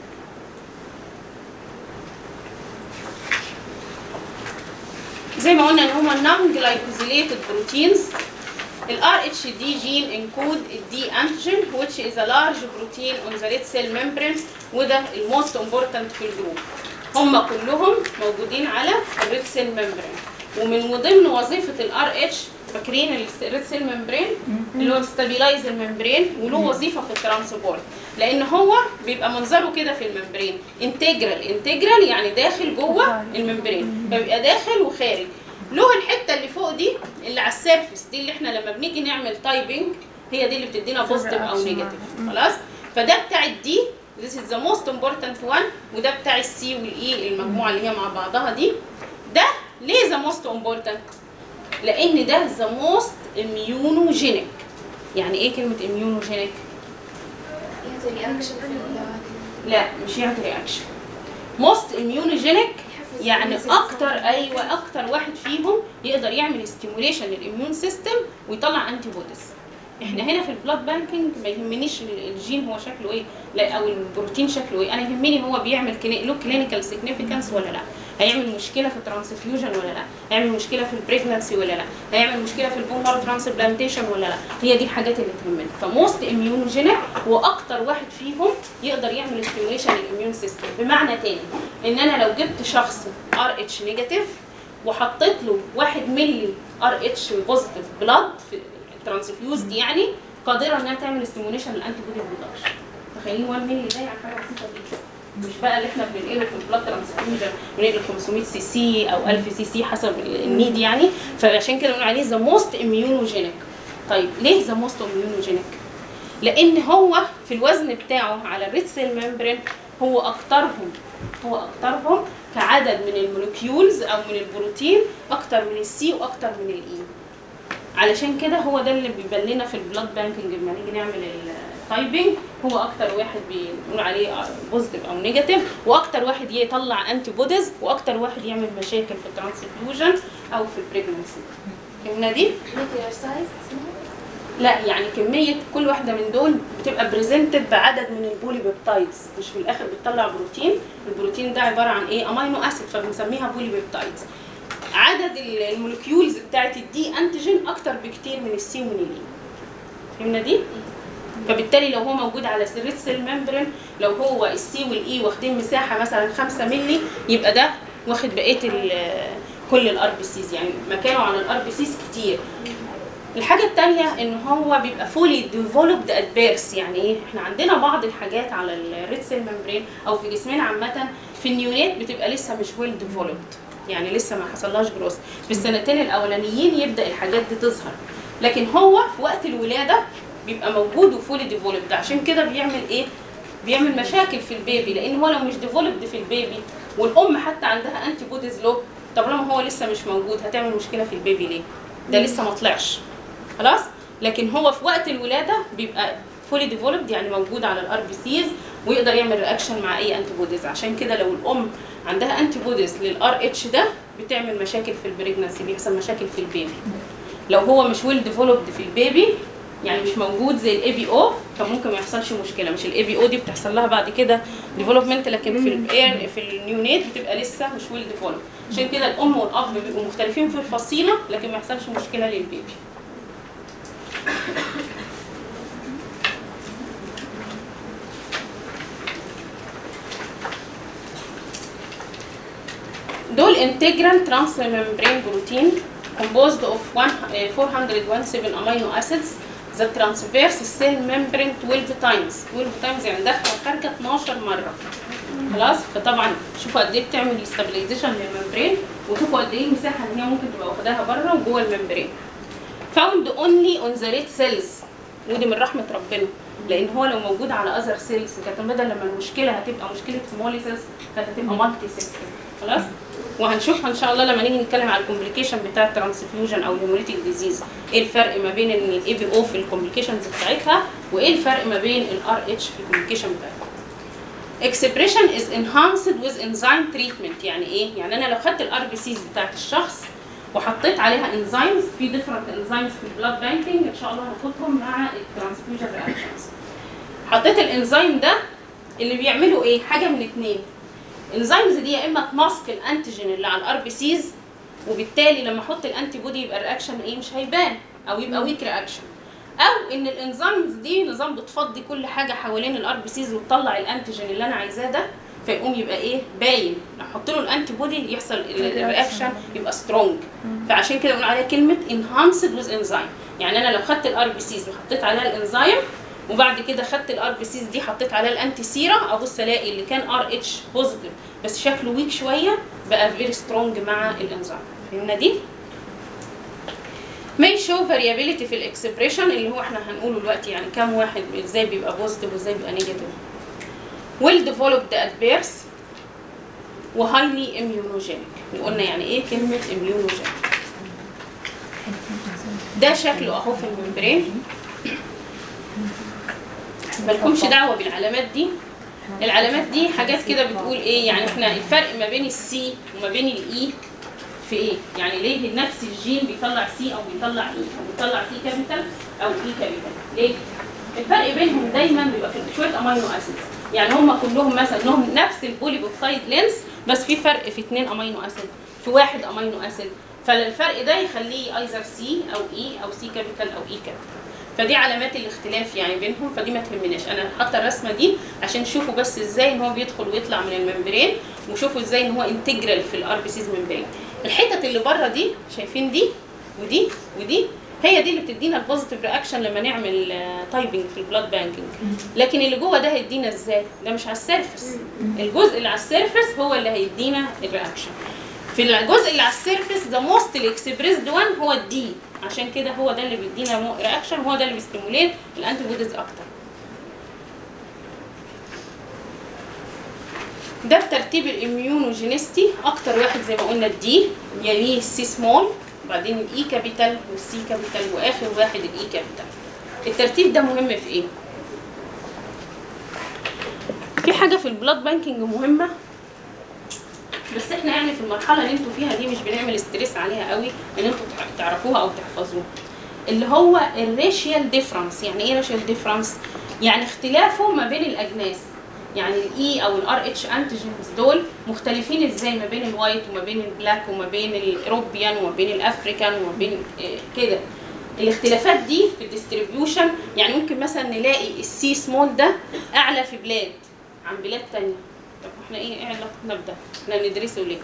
زي ما قلنا ان هما نون جلايكوزيليتد بروتينز الار اتش دي جين انكود الدي انتيجين which is a large protein on the red cell membrane وده الموست امبورتنت في الجروب هم كلهم موجودين على الريد سيل ممبرين ومن ضمن وظيفه الار اتش فاكرين الريد سيل ممبرين اللي هو ستابيلايز الممبرين وله وظيفه في الترانسبورت لان هو بيبقى منظره كده في الممبرين انتجرال انتجرال يعني داخل جوه الممبرين فبيبقى داخل وخارج له الحته اللي فوق دي اللي على السيرفس دي اللي احنا لما بنيجي نعمل تايبنج هي دي اللي بتدينا بوزيتيف او نيجاتيف خلاص فده بتاع الدي this is the most important one وده بتاع السي والاي المجموعه اللي هي مع بعضها دي ده ليه the most important لان ده the most immunogenic يعني ايه كلمه immunogenic يعطي رياكشن في ال- لا مش يعطي رياكشن موست اميونوجينيك يحفز يعني الimmune system. اكتر ايوه اكتر واحد فيهم يقدر يعمل ستيموليشن للاميون سيستم ويطلع انتي بوديز احنا هنا في البلاد بانكينج ما يهمنيش ال- الجين هو شكله ايه لا او البروتين شكله ايه انا يهمني هو بيعمل كلي- له كلينيكال سيجنيفيكانس ولا لا هيعمل مشكله في الترانسفيوجن ولا لا هيعمل مشكله في البريجنسي ولا لا هيعمل مشكله في البون مارو ترانسبلانتيشن ولا لا هي دي الحاجات اللي تهمنا فموست اميونوجينيك واكتر واحد فيهم يقدر يعمل ستيموليشن للاميون سيستم بمعنى تاني ان انا لو جبت شخص ار اتش نيجاتيف وحطيت له 1 مللي ار اتش بوزيتيف بلاد في الترانسفيوز دي يعني قادره انها تعمل ستيموليشن للانتي بودي بلودر تخيلين 1 مللي ده يعني حاجه بسيطه جدا مش بقى اللي احنا بننقله في البلاد ترانسفيوجن بننقل 500 سي سي او 1000 سي سي حسب النيد يعني فعشان كده بنقول عليه ذا موست اميونوجينيك طيب ليه ذا موست اميونوجينيك؟ لان هو في الوزن بتاعه على الريد سيل ممبرين هو اكترهم هو اكترهم كعدد من المولكيولز او من البروتين اكتر من السي واكتر من الاي علشان كده هو ده اللي بيبان لنا في البلاد بانكينج لما نيجي نعمل التايبنج هو اكتر واحد بنقول عليه بوزيتيف او نيجاتيف واكتر واحد يطلع انتي بوديز واكتر واحد يعمل مشاكل في الترانسفيوجن او في البريجنسي فهمنا دي؟ نيكلير سايز اسمها لا يعني كمية كل واحدة من دول بتبقى بريزنتد بعدد من البولي بيبتايدز مش في الآخر بتطلع بروتين البروتين ده عبارة عن إيه؟ أمينو أسيد فبنسميها بولي بيبتايدز عدد ال- المولكيولز بتاعت الدي أنتيجين أكتر بكتير من السي ومن الإي فهمنا دي؟ فبالتالي لو هو موجود على ريد سيل ممبرين لو هو السي والاي واخدين مساحه مثلا 5 مللي يبقى ده واخد بقيه ال- كل الار بي سيز يعني مكانه على الار بي سيز كتير الحاجة التانية ان هو بيبقى فولي ديفلوبد ات بيرث يعني ايه؟ احنا عندنا بعض الحاجات على الريد سيل ممبرين او في جسمنا عامة في النيونات بتبقى لسه مش ويل ديفلوبد يعني لسه ما حصلهاش جروس في السنتين الاولانيين يبدا الحاجات دي تظهر لكن هو في وقت الولاده بيبقى موجود وفولي ديفلوبد عشان كده بيعمل ايه؟ بيعمل مشاكل في البيبي لان هو لو مش ديفلوبد في البيبي والام حتى عندها انتي بوديز له طب لما هو لسه مش موجود هتعمل مشكله في البيبي ليه؟ ده لسه ما طلعش خلاص لكن هو في وقت الولاده بيبقى فولي ديفلوبد يعني موجود على الار بي سيز ويقدر يعمل رياكشن مع اي انتي بوديز عشان كده لو الام عندها انتي بوديز للار اتش ده بتعمل مشاكل في البريجنسي بيحصل مشاكل في البيبي لو هو مش ويل ديفلوبد في البيبي يعني مش موجود زي الاي بي او فممكن ما يحصلش مشكله مش الاي بي او دي بتحصل لها بعد كده ديفلوبمنت لكن في الاير في النيونيت بتبقى لسه مش ويل ديفلوبد عشان كده الام والاب بيبقوا مختلفين في الفصيله لكن ما يحصلش مشكله للبيبي دول integral transmembrane protein composed of one, uh, 417 amino acids that transverse cell membrane 12 times 12 times يعني داخله وخارجه 12 مره خلاص فطبعا شوفوا قد ايه بتعمل stabilization للممبرين وشوفوا قد ايه المساحه اللي هي ممكن تبقى واخداها بره وجوه الممبرين found only on the red cells ودي من رحمه ربنا لان هو لو موجود على اذر سيلز كانت بدل لما المشكله هتبقى مشكله هيموليسيس كانت هتبقى مالتي سيستم خلاص وهنشوفها ان شاء الله لما نيجي نتكلم على الكومبليكيشن بتاع الترانسفيوجن او الهيموليتيك ديزيز ايه الفرق ما بين ان الاي بي او في الكومبليكيشنز بتاعتها وايه الفرق ما بين الار اتش في الكومبليكيشن بتاعتها expression is enhanced with enzyme treatment يعني ايه يعني انا لو خدت الار بي سيز بتاعت الشخص وحطيت عليها انزيمز في ديفرنت انزيمز في البلاد بانكينج ان شاء الله هناخدهم مع الترانسفيوجن رياكشنز حطيت الانزيم ده اللي بيعملوا ايه حاجه من اتنين الانزيمز دي يا اما تماسك الانتيجين اللي على الار بي سيز وبالتالي لما احط الانتي بودي يبقى الرياكشن ايه مش هيبان او يبقى ويك رياكشن او ان الانزيمز دي نظام بتفضي كل حاجه حوالين الار بي سيز وتطلع الانتيجين اللي انا عايزاه ده فيقوم يبقى ايه باين احط له الانتي بودي يحصل ال- الرياكشن يبقى سترونج فعشان كده بنقول عليها كلمه انهانسد ويز انزيم يعني انا لو خدت الار بي سيز وحطيت عليها الانزيم وبعد كده خدت الار بي سيز دي حطيت عليها الانتي سيرا ابص الاقي اللي كان ار اتش بوزيتيف بس شكله ويك شويه بقى فيري سترونج مع الانزيم فهمنا دي؟ may show variability في الاكسبريشن اللي هو احنا هنقوله دلوقتي يعني كام واحد ازاي بيبقى بوزيتيف وازاي بيبقى نيجاتيف well developed at birth وهايلي immunogenic وقلنا يعني ايه كلمة immunogenic ده شكله اهو في الممبرين مالكمش دعوة بالعلامات دي العلامات دي حاجات كده بتقول ايه يعني احنا الفرق ما بين السي وما بين الاي في ايه يعني ليه نفس الجين بيطلع سي او بيطلع اي او بيطلع سي كابيتال او اي كابيتال ليه الفرق بينهم دايما بيبقى في شويه امينو اسيدز يعني هم كلهم مثلا لهم نفس البوليبوبتايد لينس بس في فرق في اثنين امينو اسيد في واحد امينو اسيد فالفرق ده يخليه ايزر سي او اي او سي كابيتال او اي كابيتال فدي علامات الاختلاف يعني بينهم فدي ما تهمناش انا حاطه الرسمه دي عشان تشوفوا بس ازاي ان هو بيدخل ويطلع من الممبرين وشوفوا ازاي ان هو انتجرال في الار بي سيز ممبرين الحتت اللي بره دي شايفين دي ودي ودي هي دي اللي بتدينا البوزيتيف رياكشن لما نعمل تايبنج في البلاد بانكينج لكن اللي جوه ده هيدينا ازاي ده مش على السيرفس الجزء اللي على السيرفس هو اللي هيدينا الرياكشن في الجزء اللي على السيرفس ذا موست اكسبريسد وان هو الدي عشان كده هو ده اللي بيدينا رياكشن هو ده اللي بيستيموليت الانتي بوديز اكتر ده بترتيب الاميونوجينيستي اكتر واحد زي ما قلنا الدي يليه السي سمول وبعدين الاي كابيتال والسي كابيتال واخر واحد الاي كابيتال الترتيب ده مهم في ايه في حاجه في البلاد بانكينج مهمه بس احنا يعني في المرحله اللي انتوا فيها دي مش بنعمل ستريس عليها قوي ان انتوا تع- تعرفوها او تحفظوها اللي هو الريشيال ديفرنس يعني ايه ريشيال ديفرنس يعني اختلافه ما بين الاجناس يعني الاي او الار اتش انتيجنز دول مختلفين ازاي ما بين الوايت وما بين البلاك وما بين الاوروبيان وما بين الافريكان وما بين آه، كده الاختلافات دي في الديستريبيوشن يعني ممكن مثلا نلاقي السي سمول ده اعلى في بلاد عن بلاد تانية طب احنا ايه ايه علاقتنا بده؟ احنا ندرسه ليه؟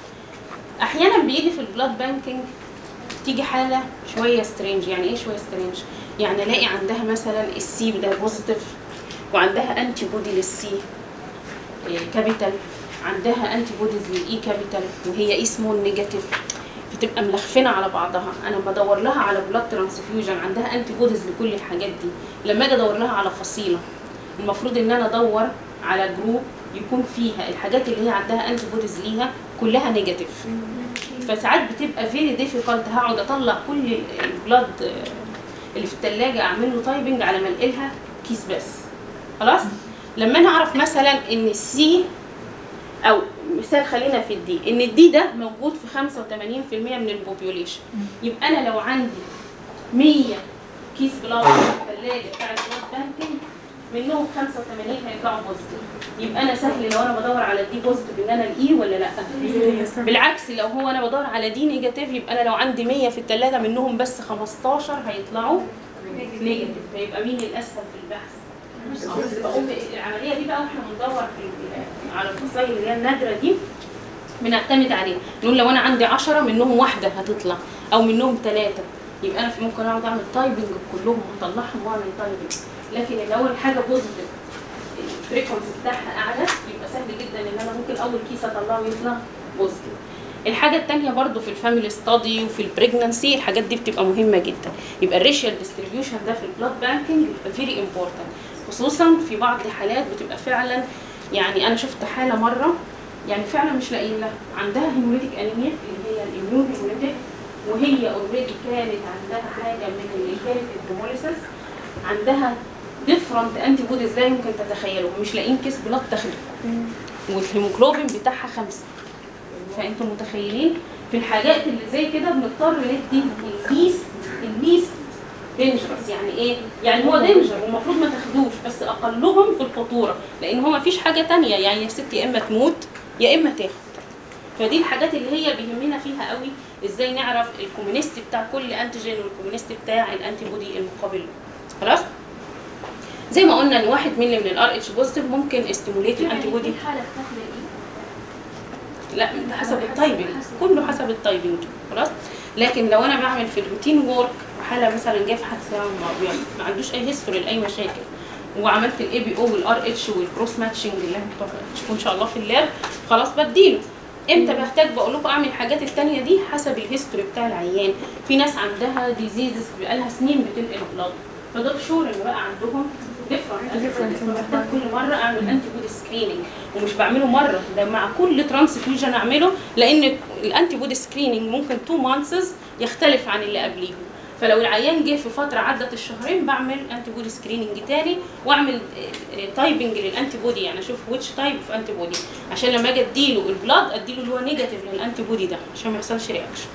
احيانا بيجي في البلاد بانكينج تيجي حاله شويه سترينج يعني ايه شويه سترينج؟ يعني الاقي عندها مثلا السي ده بوزيتيف وعندها انتي بودي للسي كابيتال عندها انتي بوديز للاي كابيتال وهي اي سمول نيجاتيف بتبقى ملخفنه على بعضها انا بدور لها على بلاد ترانسفيوجن عندها انتي بوديز لكل الحاجات دي لما اجي ادور لها على فصيله المفروض ان انا ادور على جروب يكون فيها الحاجات اللي هي عندها انتي بوديز ليها كلها نيجاتيف فساعات بتبقى فيري ديفيكالت هقعد اطلع كل البلاد اللي في الثلاجه اعمل له تايبنج على ما انقلها كيس بس خلاص لما انا اعرف مثلا ان السي او مثال خلينا في الدي ان الدي ده موجود في 85% من البوبيوليشن يبقى انا لو عندي 100 كيس بلاد في الثلاجه بتاعت بلاد بانكينج منهم 85 هيطلعوا بوزيتيف يبقى انا سهل لو انا بدور على الدي بوزيتيف ان انا الاي ولا لا بالعكس لو هو انا بدور على دي نيجاتيف يبقى انا لو عندي 100 في الثلاجه منهم بس 15 هيطلعوا نيجاتيف فيبقى مين الاسهل في البحث بقوم العمليه دي بقى واحنا بندور في ال- على الفصائل اللي هي النادره دي بنعتمد عليها نقول لو انا عندي 10 منهم واحده هتطلع او منهم ثلاثه يبقى انا في ممكن اقعد اعمل تايبنج كلهم واطلعهم واعمل تايبنج لكن لو الحاجه بوزيتيف الفريكونسي بتاعها اعلى يبقى سهل جدا ان انا ممكن اول كيس اطلعه يطلع بوزيتيف الحاجة التانية برضو في الفاميلي ستادي وفي البريجنانسي الحاجات دي بتبقى مهمة جدا يبقى الريشيال ديستريبيوشن ده في البلاد بانكينج بيبقى فيري امبورتنت خصوصا في بعض الحالات بتبقى فعلا يعني انا شفت حالة مرة يعني فعلا مش لاقيين لها عندها هيموليتيك انيميا اللي هي الاميون هيموليتيك وهي اوريدي كانت عندها حاجة من اللي كانت الهيموليسيس عندها ديفرنت انتي بوديز لا يمكن تتخيلوا مش لاقيين كيس بلاد تاخده والهيموجلوبين بتاعها خمسة فانتم متخيلين في الحاجات اللي زي كده بنضطر ندي الليست الليست دينجرس يعني ايه؟ يعني هو دينجر والمفروض ما تاخدوش بس اقلهم في الخطوره لان هو مفيش حاجه تانية يعني يا ست يا اما تموت يا اما تاخد فدي الحاجات اللي هي بيهمنا فيها قوي ازاي نعرف الكومونيست بتاع كل انتيجين والكومونيست بتاع الانتي بودي المقابل له خلاص زي ما قلنا ان واحد ملي من الار اتش بوزيتيف ممكن استيموليت الانتي بودي حالة بتاخد الايه؟ لا ده حسب التايبنج كله حسب التايبنج خلاص لكن لو انا بعمل في الروتين وورك وحاله مثلا جايه في حادثه ما, يعني ما عندوش اي هيستوري لاي مشاكل وعملت الاي بي او والار اتش والكروس ماتشنج اللي انتوا هتشوفوه ان شاء الله في اللاب خلاص بديله امتى بحتاج بقول لكم اعمل الحاجات التانية دي حسب الهيستوري بتاع العيان في ناس عندها ديزيزز بقالها سنين بتنقل بلاد فدول شور ان بقى عندهم ديفرنت فبحتاج كل مره اعمل انتي بودي سكريننج ومش بعمله مره ده مع كل ترانسفيوجن اعمله لان الانتي بودي سكريننج ممكن 2 مانثس يختلف عن اللي قبليهم فلو العيان جه في فتره عدت الشهرين بعمل انتي بودي سكريننج تاني واعمل تايبنج للانتي بودي يعني اشوف ويتش تايب اوف انتي بودي عشان لما اجي اديله البلاد اديله اللي هو نيجاتيف للانتي بودي ده عشان ما يحصلش رياكشن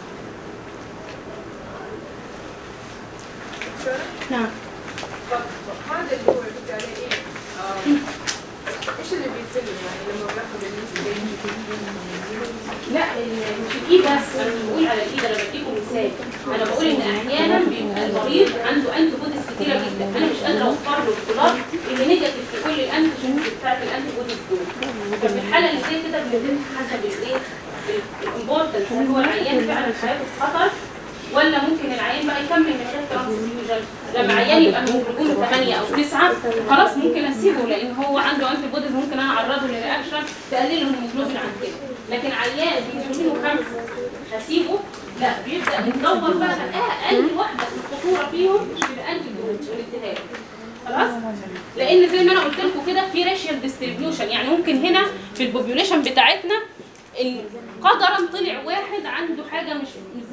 نعم طب هذا اللي هو قلت عليه ايه؟ آم، ايش اللي بيصير يعني لما باخذ النسبة لا ال- مش الايد بس انا مش بقول على الايد انا بديكم مثال انا بقول ان احيانا بيبقى المريض عنده انتي بوديز كتيره جدا انا مش قادره اوفر له البلاد اللي نيجاتيف في كل الانتيجنز بتاعت الانتي بوديز دول ففي الحاله اللي زي كده بنتم حسب الايه الامبورتنس هل هو العيان فعلا حياته في خطر ولا ممكن العيان بقى يكمل من غير ترانسفيوجن لما عيان يبقى هيموجلوبين 8 او 9 خلاص ممكن اسيبه لان هو عنده انتي بوديز ممكن انا اعرضه لرياكشن تقلل الهيموجلوبين عن كده لكن عيان هيموجلوبين 5 هسيبه لا بيبدا ندور بقى اقل واحده في الخطوره فيهم يبقى انتي بوديز والالتهاب خلاص لان زي ما انا قلت لكم كده في ريشيال ديستريبيوشن يعني ممكن هنا في البوبيوليشن بتاعتنا ال- قدرا طلع واحد عنده حاجه مش مش زي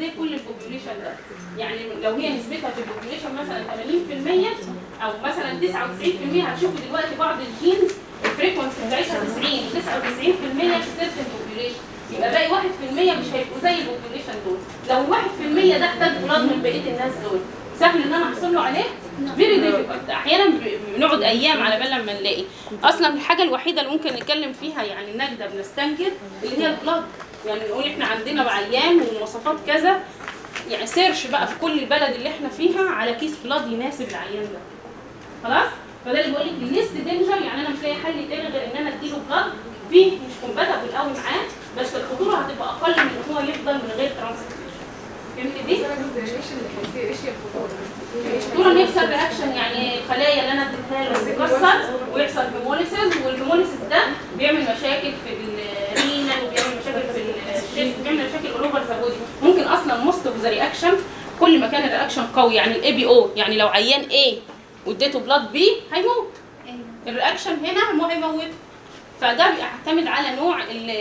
ازاي كل البوبوليشن ده يعني لو هي نسبتها في البوبوليشن مثلا 80% او مثلا 99% هتشوفوا دلوقتي بعض الجينز الفريكونسي بتاعتها 90 99% في سيرتن بوبوليشن يبقى باقي 1% مش هيبقوا زي البوبوليشن دول لو ال 1% ده احتاج بلاد من بقيه الناس دول سهل ان انا احصل له عليه فيري ديفيكولت احيانا ب- بنقعد ايام على بال لما نلاقي اصلا الحاجه الوحيده اللي ممكن نتكلم فيها يعني نجده بنستنكر اللي هي البلاد يعني نقول احنا عندنا عيان ومواصفات كذا يعني سيرش بقى في كل البلد اللي احنا فيها على كيس بلاد يناسب العيان ده خلاص فده اللي بقول لك الليست دينجر يعني انا مش لاقي حل تاني غير ان انا اديله بلاد فيه مش كومباتبل قوي معاه بس الخطوره هتبقى اقل من ان هو يفضل من غير ترانسفيوجن فهمت دي؟ بس انا قصدي ايش اللي حيصير ايش هي الخطوره؟ إيش طول ما يحصل رياكشن يعني الخلايا اللي انا اديتها له تتكسر ويحصل هيموليسيس والهيموليسيس ده بيعمل مشاكل في الرينال وبيعمل مشاكل في الشيست بيعمل مشاكل اول اوفر ذا بودي ممكن اصلا موست اوف ذا رياكشن كل ما كان الرياكشن قوي يعني الاي بي او يعني لو عيان A واديته بلاد بي هيموت الرياكشن هنا مو هيموت فده بيعتمد على نوع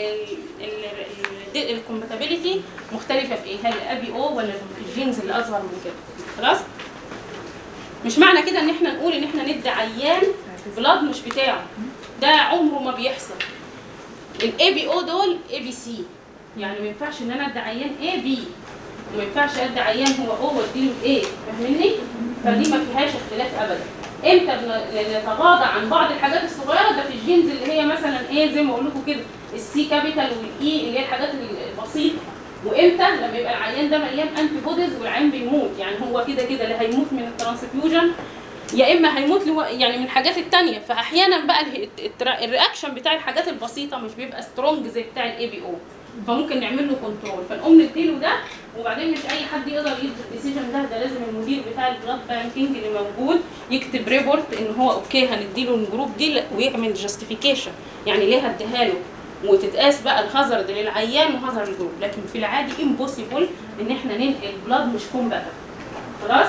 الكومباتيبيليتي مختلفه في ايه هل الابي او ولا الجينز اللي اصغر من كده خلاص مش معنى كده ان احنا نقول ان احنا ندي عيان بلاد مش بتاعه ده عمره ما بيحصل الاي بي او دول اي بي سي يعني ما ينفعش ان انا ادي عيان اي بي وما ينفعش ادي عيان هو او واديله الاي فاهمني فدي ما فيهاش اختلاف ابدا امتى بن- نتغاضى عن بعض الحاجات الصغيره ده في الجينز اللي هي مثلا ايه زي ما اقول لكم كده السي كابيتال والاي اللي هي الحاجات البسيطه وامتى لما يبقى العيان ده مليان انتي بوديز والعيان بيموت يعني هو كده كده اللي هيموت من الترانسفيوجن يا اما هيموت لو يعني من الحاجات التانية فاحيانا بقى ال- الترا- الرياكشن بتاع الحاجات البسيطه مش بيبقى سترونج زي بتاع الاي بي او فممكن نعمل له كنترول فنقوم نديله ده وبعدين مش اي حد يقدر يدي الديسيجن ده ده لازم المدير بتاع البلاد بانكينج اللي موجود يكتب ريبورت ان هو اوكي هنديله الجروب دي لا- ويعمل جاستيفيكيشن يعني ليه هديها له وتتقاس بقى الهازارد للعيان وهازارد الجروب لكن في العادي امبوسيبل ان احنا ننقل بلاد مش كومباتبل خلاص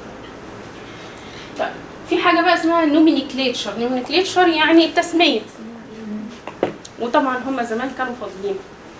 طيب في حاجه بقى اسمها نومينيكليتشر نومينيكليتشر يعني التسميه وطبعا هم زمان كانوا فاضيين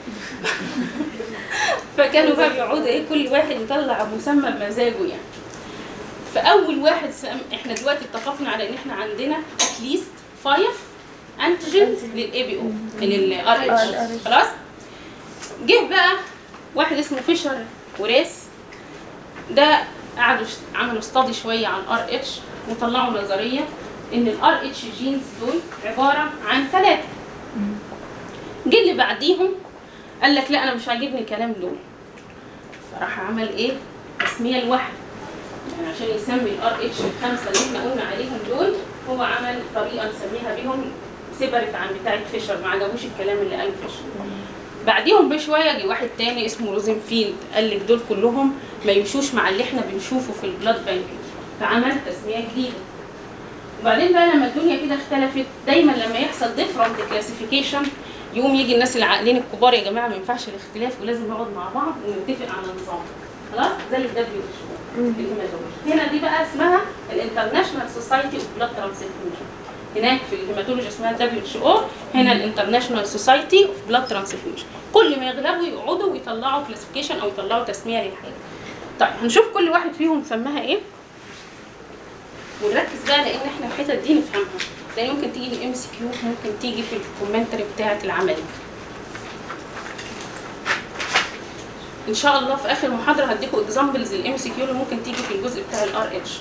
فكانوا بقى بيقعدوا ايه كل واحد يطلع مسمى بمزاجه يعني فاول واحد سم... احنا دلوقتي اتفقنا على ان احنا عندنا اتليست 5 انتيجنز للاي بي او للار اتش خلاص جه بقى واحد اسمه فيشر وراس ده قعدوا ش- عملوا استادي شويه عن ار اتش وطلعوا نظريه ان الار اتش جينز دول عباره عن ثلاثه جه اللي بعديهم قال لك لا انا مش عاجبني الكلام دول فراح عمل ايه تسميه لوحده يعني عشان يسمي الار اتش الخمسه اللي احنا قلنا عليهم دول هو عمل طريقه نسميها بيهم سيبرت عن بتاعه فيشر ما عجبوش الكلام اللي قاله فيشر بعديهم بشويه جه واحد تاني اسمه روزنفيلد قال لك دول كلهم ما يمشوش مع اللي احنا بنشوفه في البلاد بانك فعمل تسميه جديده وبعدين بقى لما الدنيا كده اختلفت دايما لما يحصل ديفرنت كلاسيفيكيشن يقوم يجي الناس العاقلين الكبار يا جماعه ما ينفعش الاختلاف ولازم نقعد مع بعض ونتفق على نظام خلاص زي الدبليو اتش هنا دي بقى اسمها الانترناشونال سوسايتي اوف بلاد ترانسفيوجن هناك في الهيماتولوجي اسمها دبليو اتش او هنا الانترناشونال سوسايتي اوف بلاد ترانسفيوجن كل ما يغلبوا يقعدوا ويطلعوا كلاسيفيكيشن او يطلعوا تسميه للحاجه طيب هنشوف كل واحد فيهم سماها ايه ونركز بقى لان احنا الحتت دي نفهمها لان ممكن تيجي في ام سي كيو ممكن تيجي في الكومنتري بتاعه العملي ان شاء الله في اخر محاضره هديكم اكزامبلز الام سي كيو اللي ممكن تيجي في الجزء بتاع الار اتش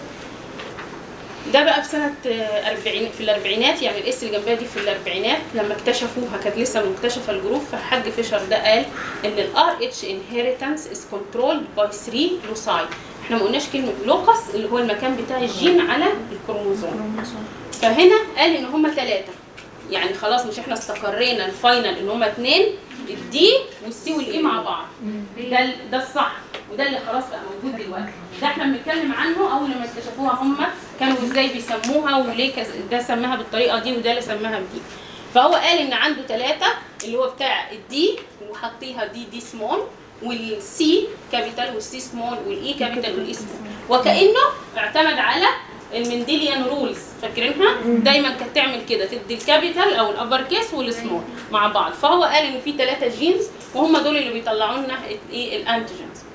ده بقى في سنة آه، 40 في الأربعينات يعني الإس اللي جنبها دي في الأربعينات لما اكتشفوها كانت لسه مكتشفة الجروب فالحاج فيشر ده قال إن ال RH inheritance is controlled by three loci احنا ما قلناش كلمة لوكس اللي هو المكان بتاع الجين على الكروموزوم فهنا قال إن هما ثلاثة يعني خلاص مش احنا استقرينا الفاينل ان هما اتنين الدي والسي والاي مع بعض ده ال- ده الصح وده اللي خلاص بقى موجود دلوقتي ده احنا بنتكلم عنه اول لما اكتشفوها هم كانوا ازاي بيسموها وليه كز... ده سماها بالطريقه دي وده اللي سماها بدي فهو قال ان عنده ثلاثه اللي هو بتاع الدي وحطيها دي دي سمول والسي كابيتال والسي سمول والاي كابيتال والاي سمول وكانه اعتمد على المنديليان رولز فاكرينها دايما كانت تعمل كده تدي الكابيتال او الابر كيس والسمول مع بعض فهو قال ان في ثلاثه جينز وهم دول اللي بيطلعوا لنا ايه الانتيجنز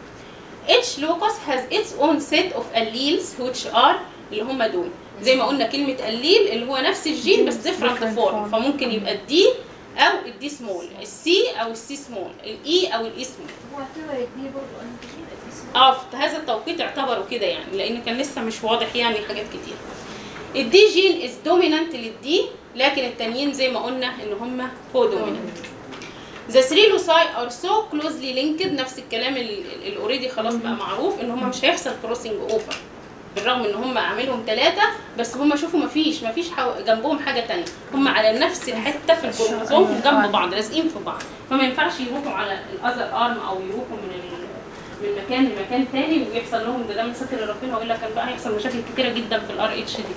each locus has its own set of alleles which are اللي هم دول زي ما قلنا كلمة الليل اللي هو نفس الجين بس different different form form. فممكن يبقى الدي أو الدي سمول السي أو السي سمول الإي أو الإي سمول هو اعتبر دي برضه انتيجين اه في هذا التوقيت اعتبروا كده يعني لان كان لسه مش واضح يعني حاجات كتير الدي جين از دومينانت للدي لكن التانيين زي ما قلنا ان هم كو دومينانت ذا 3 لوساي ار سو كلوزلي لينكد نفس الكلام الاوريدي خلاص بقى معروف ان هم مش هيحصل كروسنج اوفر بالرغم ان هم عاملهم ثلاثة بس هم شوفوا مفيش مفيش حو... جنبهم حاجة تانية هم على نفس الحتة في الكروموسوم جنب بعض لازقين في بعض فما ينفعش يروحوا على الاذر ارم او يروحوا من ال... من مكان لمكان تاني ويحصل لهم ده ده من ستر ربنا والا كان بقى هيحصل مشاكل كتيره جدا في الار اتش دي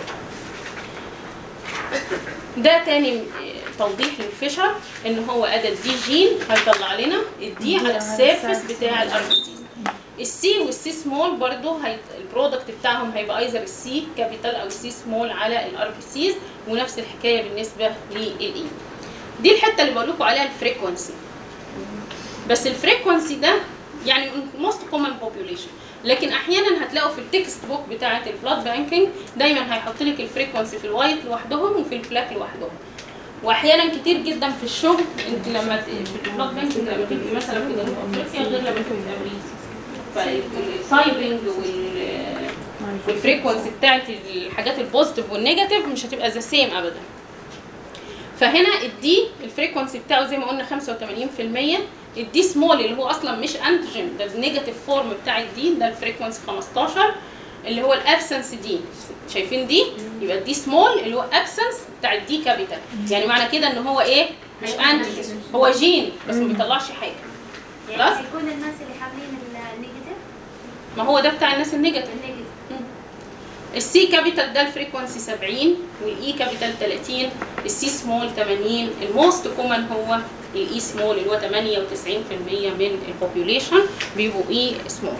ده تاني توضيح للفشر ان هو ادى الدي جين هيطلع لنا الدي على السيرفس بتاع الار السي والسي سمول برضو هي البرودكت بتاعهم هيبقى ايزر السي كابيتال او السي سمول على الار بي سيز ونفس الحكايه بالنسبه للاي دي الحته اللي بقول لكم عليها الفريكونسي بس الفريكونسي ده يعني موست كومن بوبوليشن لكن احيانا هتلاقوا في التكست بوك بتاعه البلاد بانكينج دايما هيحط لك الفريكونسي في الوايت لوحدهم وفي البلاك لوحدهم واحيانا كتير جدا في الشغل انت لما ت- في البلاد بانكينج لما تبقي مثلا في جنوب افريقيا غير لما تبقي في امريكا فالتايبنج وال والفريكونسي بتاعت الحاجات البوزيتيف والنيجاتيف مش هتبقى ذا سيم ابدا فهنا الدي الفريكونسي بتاعه زي ما قلنا 85% الدي سمول اللي هو اصلا مش انتيجين ده النيجاتيف فورم بتاع الدي ده الفريكونسي 15 اللي هو الابسنس دي شايفين دي يبقى الدي سمول اللي هو ابسنس بتاع الدي كابيتال يعني معنى كده ان هو ايه مش انتيجين هو جين بس ما بيطلعش حاجه خلاص يكون الناس اللي حاملين النيجاتيف ما هو ده بتاع الناس النيجاتيف النيجاتيف السي كابيتال ده الفريكونسي 70 والاي كابيتال 30 السي سمول 80 الموست كومن هو الاي سمول اللي هو 98% من البوبوليشن بيبقوا اي سمول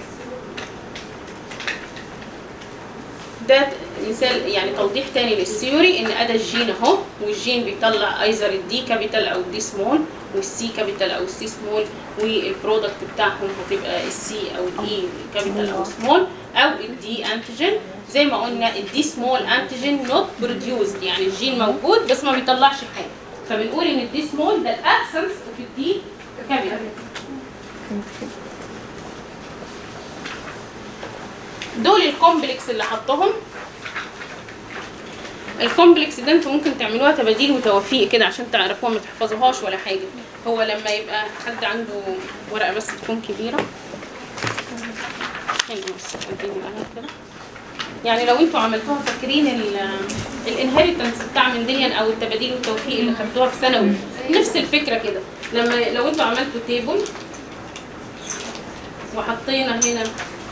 ده مثال يعني توضيح تاني للثيوري ان ادى الجين اهو والجين بيطلع ايزر الدي كابيتال او الدي سمول والسي كابيتال او السي سمول والبرودكت بتاعهم هتبقى السي او الاي كابيتال او سمول او الدي انتيجين زي ما قلنا الدي سمول انتيجين نوت بروديوسد يعني الجين موجود بس ما بيطلعش حاجه فبنقول ان الدي سمول ده الابسنس اوف الدي كابيتال دول الكومبلكس اللي حطهم الكومبلكس ده انتوا ممكن تعملوها تباديل وتوافيق كده عشان تعرفوها ما تحفظوهاش ولا حاجه هو لما يبقى حد عنده ورقه بس تكون كبيره هنا بس اديني معاها كده يعني لو انتوا عملتوها فاكرين الانهيرتنس بتاع منديان او التباديل والتوفيق اللي خدتوها في ثانوي نفس الفكره كده لما لو انتوا عملتوا تيبل وحطينا هنا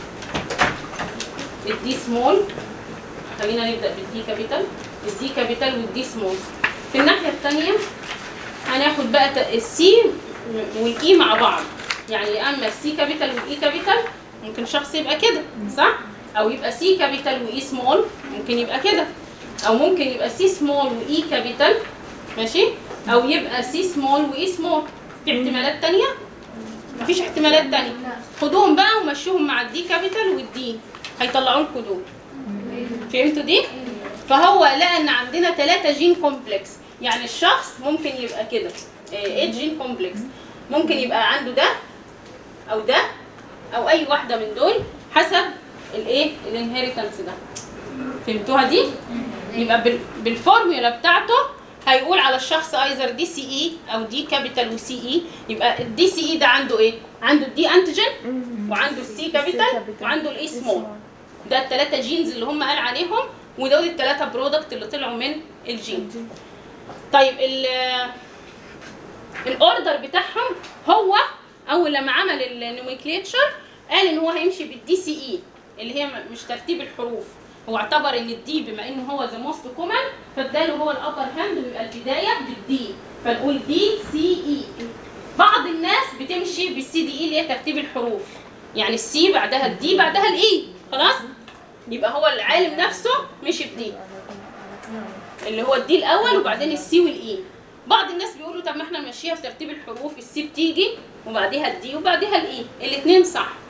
الدي سمول خلينا نبدا بالدي كابيتال الدي كابيتال والدي سمول في الناحيه الثانيه هناخد بقى ت- السي والاي مع بعض يعني يا اما السي كابيتال والاي كابيتال ممكن شخص يبقى كده صح او يبقى سي كابيتال واي سمول ممكن يبقى كده او ممكن يبقى سي سمول واي كابيتال ماشي او يبقى سي سمول واي سمول في احتمالات تانية مفيش احتمالات تانية خدوهم بقى ومشوهم مع الدي كابيتال والدي هيطلعوا لكم دول فهمتوا دي؟ فهو لقى ان عندنا ثلاثة جين كومبلكس يعني الشخص ممكن يبقى كده ايه جين كومبلكس ممكن يبقى عنده ده او ده او اي واحدة من دول حسب الايه الانهيرتنس ده فهمتوها دي؟ يبقى بال- بالفورمولا بتاعته هيقول على الشخص ايزر دي سي اي او دي كابيتال وسي اي يبقى الدي سي اي ده عنده ايه؟ عنده الدي انتيجين وعنده السي كابيتال وعنده الاي سمول ده الثلاثه جينز اللي هم قال عليهم ودول الثلاثه برودكت اللي طلعوا من الجين طيب ال الاوردر بتاعهم هو اول لما عمل النوميكليتشر قال ان هو هيمشي بالدي سي اي اللي هي م- مش ترتيب الحروف هو اعتبر ان الدي بما انه هو ذا موست كومن فاداله هو الابر هاند ويبقى البدايه بالدي فنقول دي سي اي بعض الناس بتمشي بالسي دي اي اللي هي ترتيب الحروف يعني السي بعدها الدي بعدها الاي خلاص يبقى هو العالم نفسه مشي بدي اللي هو الدي الاول وبعدين السي والاي بعض الناس بيقولوا طب ما احنا نمشيها بترتيب الحروف السي بتيجي وبعديها الدي وبعديها الاي الاثنين صح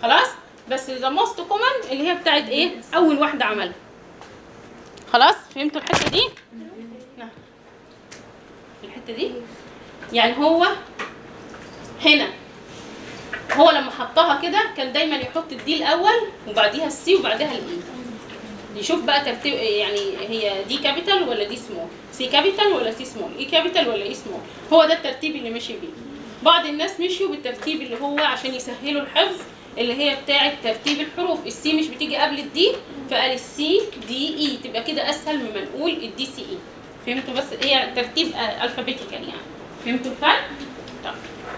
خلاص بس ذا موست كومن اللي هي بتاعت ايه اول واحده عملها خلاص فهمتوا الحته دي نعم. الحته دي يعني هو هنا هو لما حطها كده كان دايما يحط الدي الاول وبعديها السي وبعدها الاي يشوف بقى ترتيب يعني هي دي كابيتال ولا دي سمول سي كابيتال ولا سي سمول اي كابيتال ولا اي سمول هو ده الترتيب اللي مشي بيه بعض الناس مشيوا بالترتيب اللي هو عشان يسهلوا الحفظ اللي هي بتاعه ترتيب الحروف السي مش بتيجي قبل الدي فقال السي دي اي تبقى كده اسهل مما نقول الدي سي اي فهمتوا بس هي ترتيب الفابيتيكال يعني فهمتوا الفرق؟ طب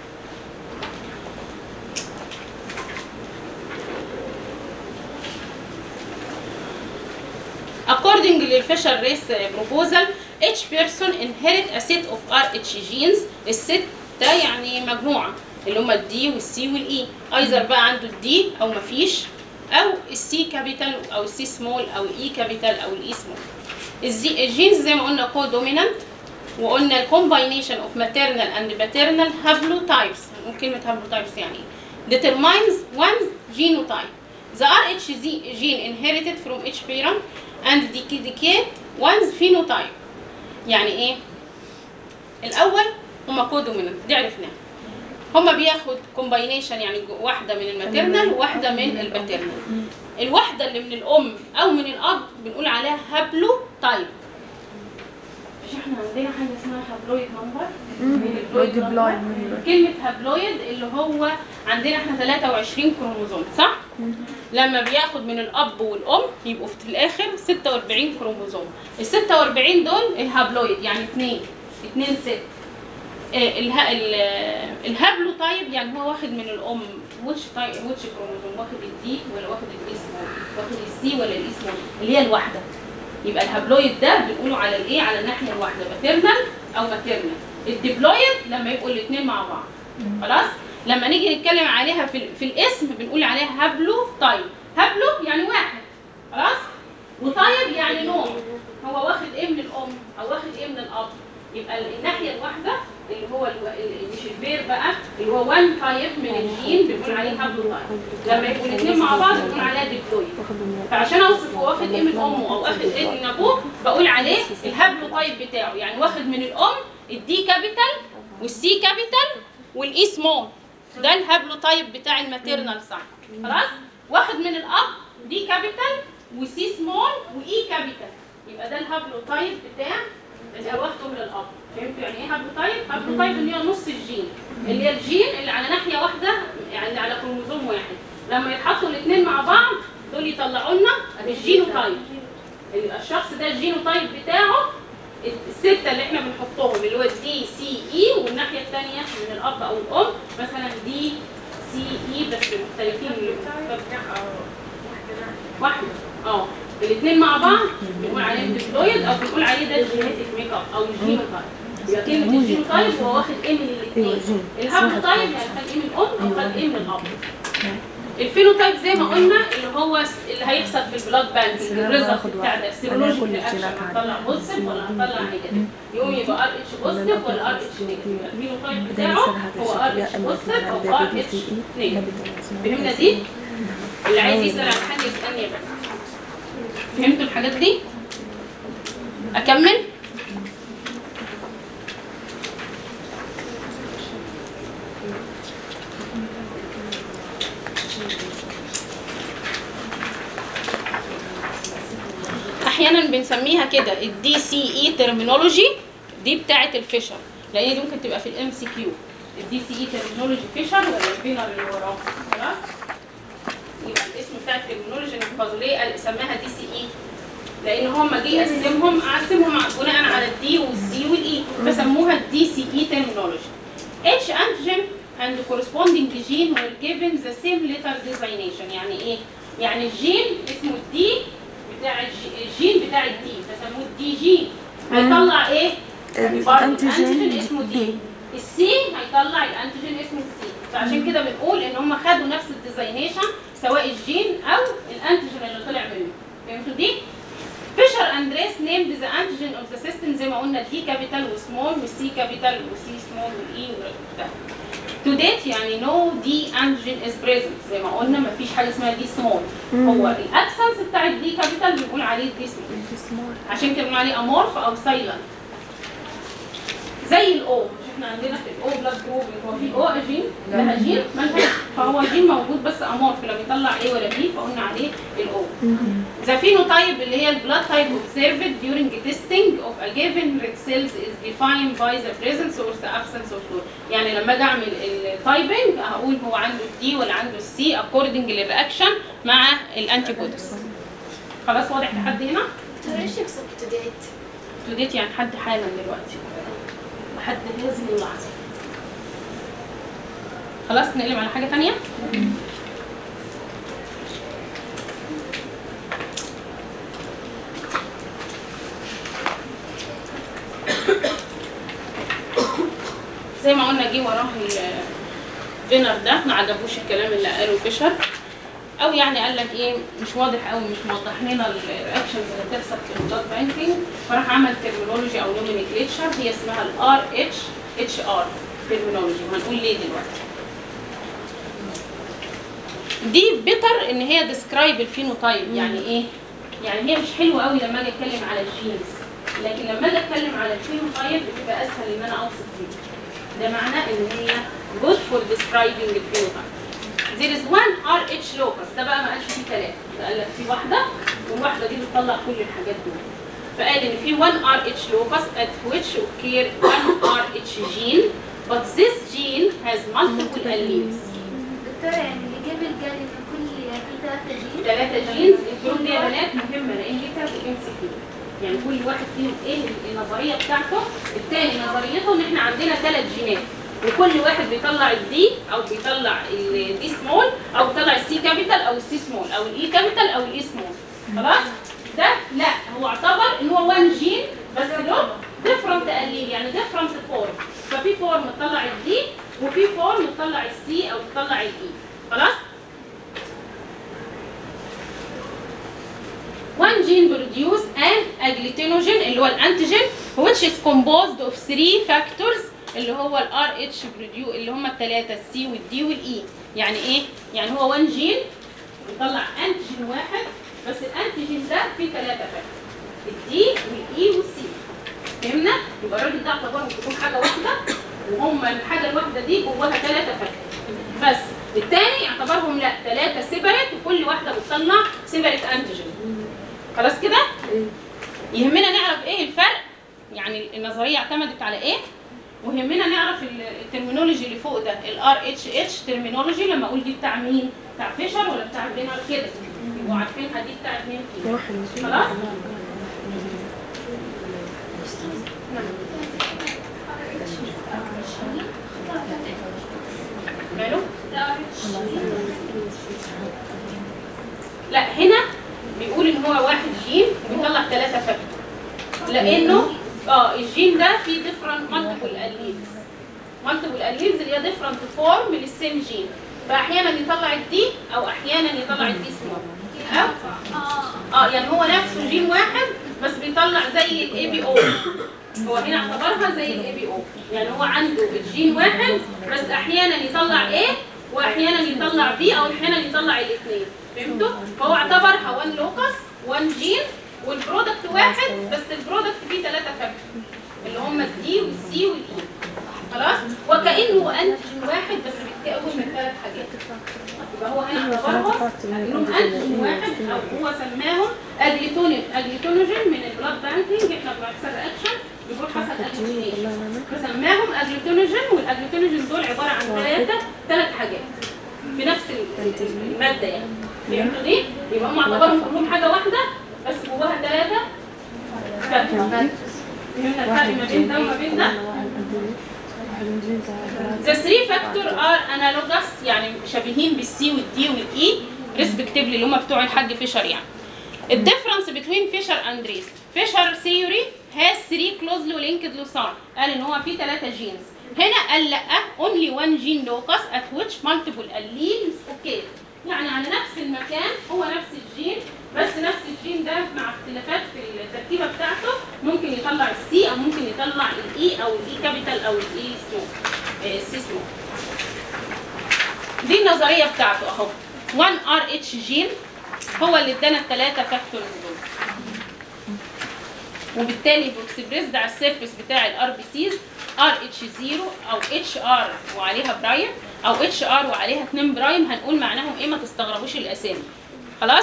According to Fisher Race proposal, each person inherit a set of RH genes. الست ده يعني مجموعة اللي هما الدي والسي والاي. ايذر بقى عنده الدي او مفيش او السي كابيتال او السي سمول او الاي كابيتال او الاي سمول. الجينز زي ما قلنا كو دومينانت وقلنا الكومباينيشن اوف maternal and paternal haplotypes نقول كلمة haplotypes يعني إيه؟ determines one genotype. The RH gene inherited from each parent and decade one's phenotype. يعني ايه؟ الأول هما كودومينانت دي عرفناها. هما بياخد كومباينيشن يعني جو- واحدة من الماتيرنال وواحدة من الباترنال. الواحدة اللي من الأم أو من الأب بنقول عليها هابلو تايب. مش احنا عندنا حاجة اسمها هابلويد نمبر؟ ملتبلاي كلمة هابلويد اللي هو عندنا احنا 23 كروموزوم صح؟ لما بياخد من الأب والأم يبقوا في الآخر 46 كروموزوم ال 46 دول الهابلويد يعني اثنين اثنين ست آه، اله- ال- الهابلو طيب يعني هو واخد من الأم وش طيب وش كروموزوم واخد الدي ولا واخد الاسم واخد السي ولا الاسم اللي هي الواحدة يبقى الهابلويد ده بنقوله على الايه على الناحيه الواحده ماتيرنال او ماتيرنال الديبلويد لما يبقوا الاثنين مع بعض خلاص لما نيجي نتكلم عليها في, ال- في الاسم بنقول عليها هابلو تايب هابلو يعني واحد خلاص وطيب يعني نوع هو واخد ايه من الام او واخد ايه من الاب يبقى ال- الناحيه الواحده اللي هو الو... ال- مش البير بقى اللي هو وان تايب من الجين بنقول عليه هابلو تايب لما يبقوا الاثنين مع بعض بنقول عليها ديبلويد فعشان اوصف هو واخد ايه من امه او واخد ايه من ابوه بقول عليه الهابلو تايب بتاعه يعني واخد من الام الدي كابيتال والسي كابيتال والاي سمول ده الهابلو تايب بتاع الماتيرنال صح خلاص واخد من الاب دي كابيتال وسي سمول واي كابيتال يبقى ده الهابلو تايب بتاع اللي واخده من الاب فهمتوا يعني ايه هابلو تايب؟ هابلو تايب اللي هي نص الجين اللي هي الجين اللي على ناحيه واحده يعني اللي على كروموزوم واحد لما يتحطوا الاثنين مع بعض دول يطلعوا لنا الجينوتايب الشخص ده الجينوتايب بتاعه الستة اللي احنا بنحطهم اللي هو الدي سي اي والناحية الثانية من الأب أو الأم مثلا دي سي اي بس مختلفين واحدة اه الاثنين مع بعض بنقول عليهم ديبلويد أو بنقول عليه ده الجينيتك ميك اب أو الجينوتايب يبقى كلمة الجينوتايب هو واخد ايه من الاثنين الهابلوتايب يعني خد ايه من الأم وخد ايه من الأب الفينوتايب زي ما قلنا اللي هو س- اللي هيحصل في البلاد بانك الريزلت بتاع ده السيرولوجي كل رياكشن الجينات هنطلع بوزيتيف ولا هنطلع نيجاتيف يقوم يبقى ار اتش بوزيتيف ولا ار اتش نيجاتيف يبقى الفينوتايب بتاعه هو ار اتش بوزيتيف او ار اتش نيجاتيف فهمنا دي؟ اللي عايز يسال عن حاجه يسالني يا بنات فهمتوا الحاجات دي؟ اكمل؟ احيانا بنسميها كده الدي سي اي ترمينولوجي دي بتاعه الفيشر لان دي ممكن تبقى في الام سي كيو الدي سي اي ترمينولوجي فيشر ولا الفينر اللي وراه خلاص يبقى الاسم بتاع الترمينولوجي نحفظه ليه قال- سماها دي سي اي لان هم جه يقسمهم قسمهم بناء على الدي والسي والاي فسموها الدي سي اي ترمينولوجي Each antigen and corresponding gene were given the same letter designation يعني ايه؟ يعني الجين اسمه الدي بتاع الج- الجين بتاع الدي فسموه الدي جين هيطلع ايه؟ برضه الانتيجين اسمه دي السي هيطلع الانتيجين اسمه السي فعشان كده بنقول ان هم خدوا نفس الديزاينيشن سواء الجين او الانتيجين اللي طلع منه فهمتوا دي؟ فيشر اند ريس نيمد ذا انتيجين اوف ذا سيستم زي ما قلنا الدي كابيتال وسمول والسي كابيتال والسي سمول والاي وبتاع To ديت يعني نو دي انجين از بريزنت زي ما قلنا مفيش حاجه اسمها دي سمول هو الابسنس بتاع الدي كابيتال بنقول عليه دي سمول عشان كده بنقول عليه امورف او سايلنت زي الاو مش احنا عندنا في الاو بلاد جروب هو في او جين لها جين مالهاش فهو جين موجود بس امورف لا بيطلع ايه ولا بي فقلنا عليه الاو The phenotype اللي هي البلاد type observed during testing of a given red cells is defined by the presence or the absence of fluid. يعني لما اجي اعمل التايبنج هقول هو عنده الدي ولا عنده السي according للرياكشن مع الانتي بوديز. خلاص واضح لحد هنا؟ ترى ايش يقصد تو ديت؟ تو ديت يعني حد حالا دلوقتي. لحد هذه اللحظة. خلاص نقلب على حاجة تانية؟ زي ما قلنا جه وراه الفينر ده ما عجبوش الكلام اللي قاله فيشر او يعني قال لك ايه مش واضح قوي مش موضح لنا الرياكشنز اللي بتحصل في البلاد بانكينج فراح عمل ترمينولوجي او نومينكليتشر هي اسمها الار اتش اتش ار ترمينولوجي وهنقول ليه دلوقتي دي بيتر ان هي ديسكرايب الفينوتايب يعني ايه يعني هي مش حلوه قوي لما اجي اتكلم على الجينز لكن لما اجي اتكلم على الفينوتايب بتبقى اسهل ان انا اوصف فيه ده معناه ان هي good for describing الفينوتايب there is one RH locus ده بقى ما قالش فيه ثلاثة ده قال لك في واحدة والواحدة دي بتطلع كل الحاجات دول فقال ان في one RH locus at which occur one RH gene but this gene has multiple alleles دكتورة يعني اللي قبل قال إنه كل في ثلاثة جين ثلاثة جينز الجروب دي يا بنات مهمة لان دي كانت ام سي كيو يعني كل واحد فيهم ايه النظرية بتاعته التاني نظريته ان احنا عندنا ثلاث جينات وكل واحد بيطلع الدي او بيطلع الدي سمول او بيطلع السي كابيتال او السي سمول او الاي كابيتال او الاي سمول خلاص ده لا هو اعتبر ان هو وان جين بس له ديفرنت قليل يعني ديفرنت فورم ففي فورم تطلع الدي وفي فورم تطلع السي او تطلع الاي خلاص one gene produce an agglutinogen اللي هو الانتيجين which is composed of three factors اللي هو ال RH produce اللي هم الثلاثة السي والدي والاي يعني ايه؟ يعني هو one جين بيطلع انتيجين واحد بس الانتيجين ده فيه ثلاثة فاكتور الدي والاي والسي فهمنا؟ يبقى الراجل ده اعتبرهم تكون حاجة واحدة وهم الحاجة الواحدة دي جواها ثلاثة فاكتور بس الثاني اعتبرهم لا ثلاثة سيبريت وكل واحدة بتطلع سيبريت انتيجين خلاص كده يهمنا نعرف ايه الفرق يعني النظريه اعتمدت على ايه ويهمنا نعرف ال- الترمينولوجي اللي فوق ده الار اتش اتش ترمينولوجي لما اقول دي بتاع مين بتاع فيشر ولا بتاع بينر كده يبقوا عارفينها دي بتاعت مين فيهم خلاص ماله لا هنا بيقول ان هو واحد جين بيطلع ثلاثة فاكتور لانه اه الجين ده فيه ديفرنت مالتيبل اليلز مالتيبل اليلز اللي هي ديفرنت فورم للسيم جين فاحيانا يطلع الدي او احيانا يطلع الدي سمول أو اه يعني هو نفسه جين واحد بس بيطلع زي الاي بي او هو هنا اعتبرها زي الاي بي او يعني هو عنده الجين واحد بس احيانا يطلع ايه واحيانا يطلع بي او احيانا يطلع الاثنين فهمتوا فهو اعتبرها وان لوكس وان جين والبرودكت واحد بس البرودكت فيه ثلاثه فاكتور اللي هم الدي والسي والاي خلاص وكانه انتيجين واحد بس بيتكون من ثلاث حاجات يبقى هو هنا اعتبرهم انهم انتيجين واحد او هو سماهم اجليتونين اجليتونوجين من البلاد بانكينج احنا بنحصل رياكشن بيقول حصل اجليتونيشن فسماهم اجليتونوجين والاجليتونوجين دول عباره عن ثلاثه ثلاث حاجات في نفس ال- الماده يعني فهمتوا دي؟ يبقى هم اعتبرهم كلهم حاجه واحده بس جواها ثلاثه فاكهه فهمنا الفرق ما بين ده وما بين ده؟ The three factor are analogous يعني شبيهين بالسي والدي والاي respectively اللي هم بتوع الحاج فيشر يعني. The difference between Fisher and Reese. Fisher theory has three closely linked لوسان. قال ان هو في ثلاثة جينز. هنا قال لا only one gene locus at which multiple alleles occur. يعني على نفس المكان هو نفس الجين بس نفس الجين ده مع اختلافات في التركيبه بتاعته ممكن يطلع السي او ممكن يطلع الاي او الاي كابيتال او الاي سمول السي سمول النظريه بتاعته اهو 1 ار اتش جين هو اللي ادانا الثلاثه فاكتورز دول وبالتالي بروكسبريسد على السيرفيس بتاع الار بي سيز ار اتش 0 او اتش ار وعليها برايم او اتش ار وعليها 2 برايم هنقول معناهم ايه ما تستغربوش الاسامي خلاص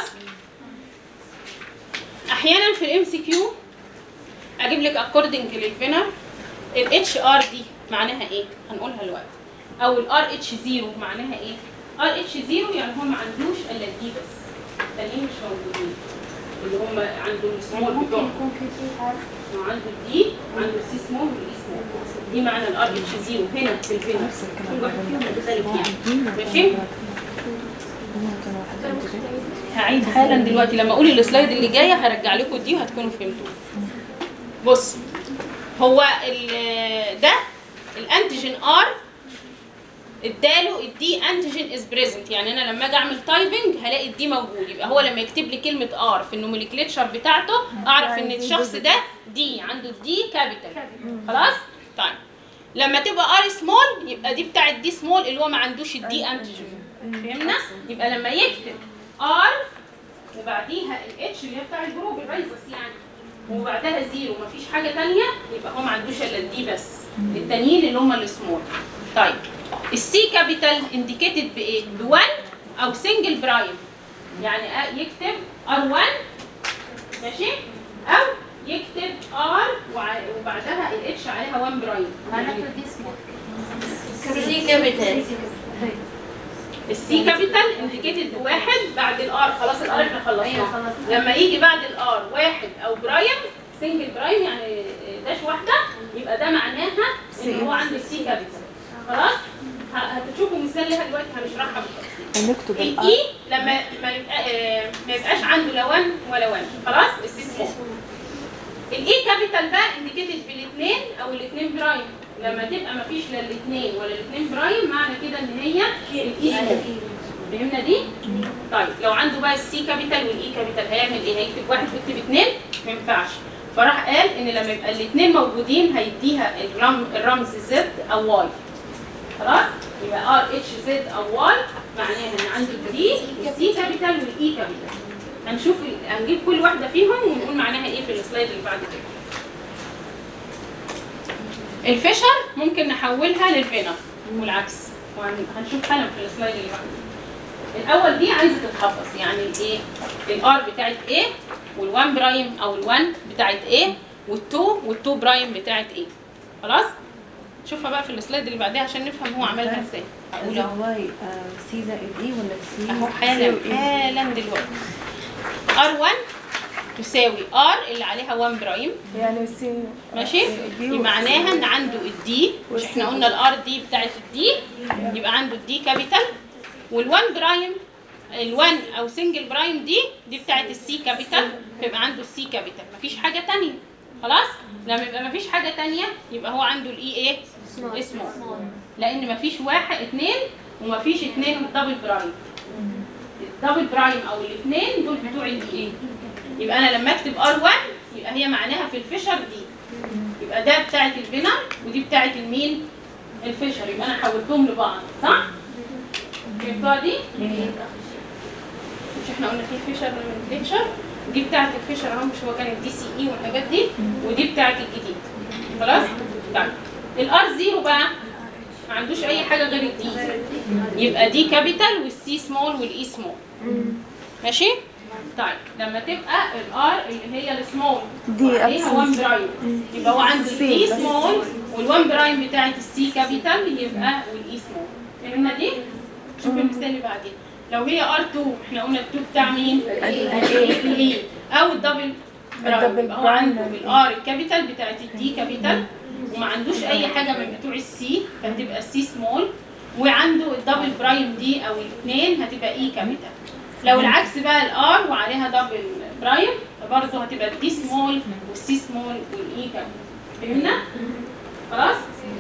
احيانا في الام سي كيو اجيب لك اكوردنج للفينر الاتش ار دي معناها ايه هنقولها دلوقتي او الار اتش 0 معناها ايه ار اتش 0 يعني هو ما عندوش الا دي بس التانيين مش موجودين اللي هم عنده السمول ممكن بتوعهم يكون في في حرف هو عنده الدي عنده السي سمول والاي سمول دي معنى الار اتش 0 هنا في الفينر كل واحد فيهم مختلف يعني ماشي هعيد حالا دلوقتي لما اقول السلايد اللي جايه هرجع لكم دي وهتكونوا فهمتوا بص هو ال- ده الانتيجين ار اداله الدي انتيجين از بريزنت يعني انا لما اجي اعمل تايبنج هلاقي الدي موجود يبقى هو لما يكتب لي كلمه ار في النومنكلتشر بتاعته اعرف ان الشخص ده دي عنده الدي كابيتال خلاص طيب لما تبقى ار سمول يبقى دي بتاعت دي سمول اللي هو ما عندوش الدي انتيجين فهمنا يبقى لما يكتب ار وبعديها الاتش اللي هي بتاع الجروب الريزس يعني وبعدها زيرو مفيش حاجه تانية يبقى هو ما عندوش الا الدي بس التانيين اللي هم السمول طيب السي كابيتال انديكيتد بايه؟ ب 1 او سنجل برايم يعني أ- يكتب ار 1 ماشي او يكتب ار وبعدها الاتش عليها 1 برايم معناته دي سمول سي كابيتال السي كابيتال انديكيتد بواحد بعد الار خلاص الار احنا خلصناه لما يجي بعد الار واحد او برايم سنجل برايم يعني داش واحده يبقى ده معناها ان هو عنده السي كابيتال خلاص ه- هتشوفوا مثال لها دلوقتي هنشرحها بالتفصيل نكتب الاي لما ما يبقى آه، ما يبقاش عنده لا 1 ولا 1 خلاص السي سمول الاي كابيتال بقى انديكيتد بالاثنين او الاثنين برايم لما تبقى ما فيش لا الاثنين ولا الاثنين برايم معنى كده ان هي الاي سمول فهمنا دي؟ طيب لو عنده بقى السي كابيتال والاي كابيتال هيعمل ايه؟ هيكتب واحد ويكتب اثنين؟ ما ينفعش فراح قال ان لما يبقى الاثنين موجودين هيديها الرم الرمز زد او واي خلاص؟ يبقى ار اتش زد او واي معناها ان عنده الدي السي كابيتال والاي كابيتال هنشوف هنجيب كل واحده فيهم ونقول معناها ايه في السلايد اللي بعد كده الفشر ممكن نحولها للفينر والعكس وهنشوف حالا في السلايد اللي بعد كده الاول دي عايزه تتحفظ يعني الايه الار بتاعت ايه وال1 برايم او ال1 بتاعت ايه وال2 وال2 برايم بتاعت ايه خلاص شوفها بقى في السلايد اللي بعدها عشان نفهم هو عملها ازاي هقول اذا واي سي زائد اي ولا سي اهو حالا حالا دلوقتي R1 تساوي R اللي عليها 1 برايم يعني سي ماشي دي دي معناها ان عنده الدي مش احنا قلنا الار دي بتاعت الدي يبقى عنده الدي كابيتال وال1 برايم ال1 او سنجل برايم دي دي بتاعت السي كابيتال فيبقى عنده السي كابيتال مفيش حاجه تانية خلاص لما يبقى مفيش حاجه تانية يبقى هو عنده الاي ايه اسمه لان مفيش واحد اتنين ومفيش اتنين دبل برايم الدبل برايم او الاثنين دول بتوع الايه يبقى انا لما اكتب ار1 يبقى هي معناها في الفشر دي يبقى ده بتاعت البنر ودي بتاعت المين الفشر يبقى انا حولتهم لبعض صح فهمتوها دي مش احنا قلنا في فيشر فيشر دي بتاعت الفيشر اهو مش هو كان الدي سي اي والحاجات دي ودي بتاعت الجديد خلاص طيب الار زيرو بقى ما عندوش اي حاجه غير الدي يبقى دي كابيتال والسي سمول والاي سمول ماشي طيب لما تبقى الار اللي هي السمول دي عليها 1 برايم يبقى هو عنده سي الدي بس. سمول وال1 برايم بتاعت السي كابيتال يبقى والاي سمول فهمنا دي؟ شوف المثال اللي بعدين لو هي ار2 احنا قلنا ال2 بتاع مين؟ الاي او الدبل برايم الدبل يبقى هو برايم. عنده الار الكابيتال بتاعت الدي كابيتال وما عندوش اي حاجه من بتوع السي فهتبقى السي سمول وعنده الدبل برايم دي او الاثنين هتبقى اي كابيتال لو العكس بقى الار وعليها دبل برايم فبرضه هتبقى الدي سمول والسي سمول والاي كابيتال فهمنا؟ خلاص؟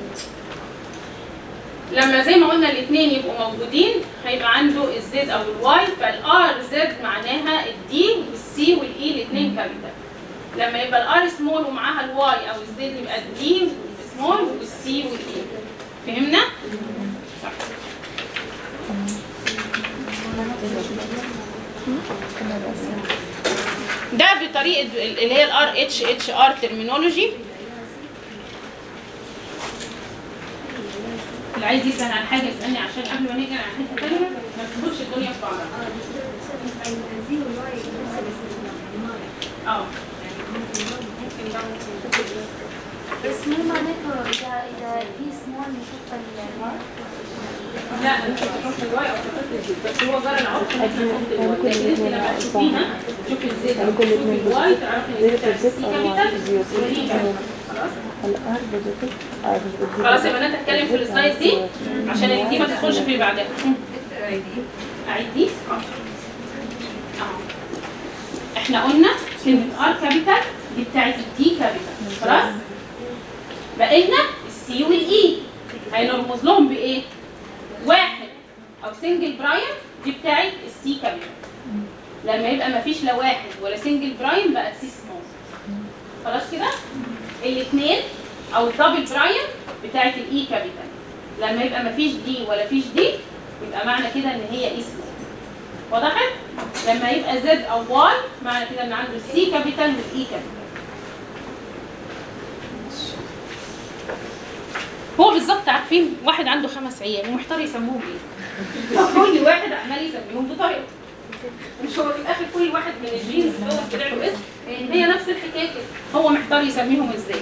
لما زي ما قلنا الاثنين يبقوا موجودين هيبقى عنده الزد او الواي فالار زد معناها الدي والسي والاي الاثنين كابيتال لما يبقى الار سمول ومعاها الواي او الزد يبقى الدي سمول والسي والاي فهمنا؟ ده بطريقه اللي هي الار اتش اتش ار ترمينولوجي اللي عايز يسال عن حاجه يسالني عشان قبل ما نيجي على حته ثانيه ما تدخلش الدنيا في بعضها اه ممكن ده ممكن بس مو معناته اذا اذا في سمول نحط الواي لا انت تحط الواي او تحط الزيت بس هو جرى العرف ان احنا نحط الواي لكن انت لما تشوفيها تشوفي الزيت او تشوفي الواي تعرفي ان الزيت بتاع السي كابيتال والإي كابيتال. خلاص خلاص يا بنات اتكلم في السلايد دي عشان دي ما تدخلش في اللي بعدها اعيد دي اه اه احنا قلنا كلمة ار كابيتال دي بتاعت الدي كابيتال خلاص بقى لنا السي والاي هنرمز لهم بايه؟ واحد او سنجل برايم دي بتاعت السي كابيتال لما يبقى ما فيش لا واحد ولا سنجل برايم بقى سي سمول خلاص كده الاثنين او الدبل برايم بتاعت الاي كابيتال لما يبقى ما فيش دي ولا فيش دي يبقى معنى كده ان هي اي سمول وضحت لما يبقى زد او واي معنى كده ان عنده السي كابيتال والاي كابيتال هو بالظبط عارفين واحد عنده خمس عيال ومحتار يسموهم ايه كل واحد عمال يسميهم بطريقته مش هو في الاخر كل واحد من الجينز دول طلع له اسم هي نفس الحكايه كده هو محتار يسميهم ازاي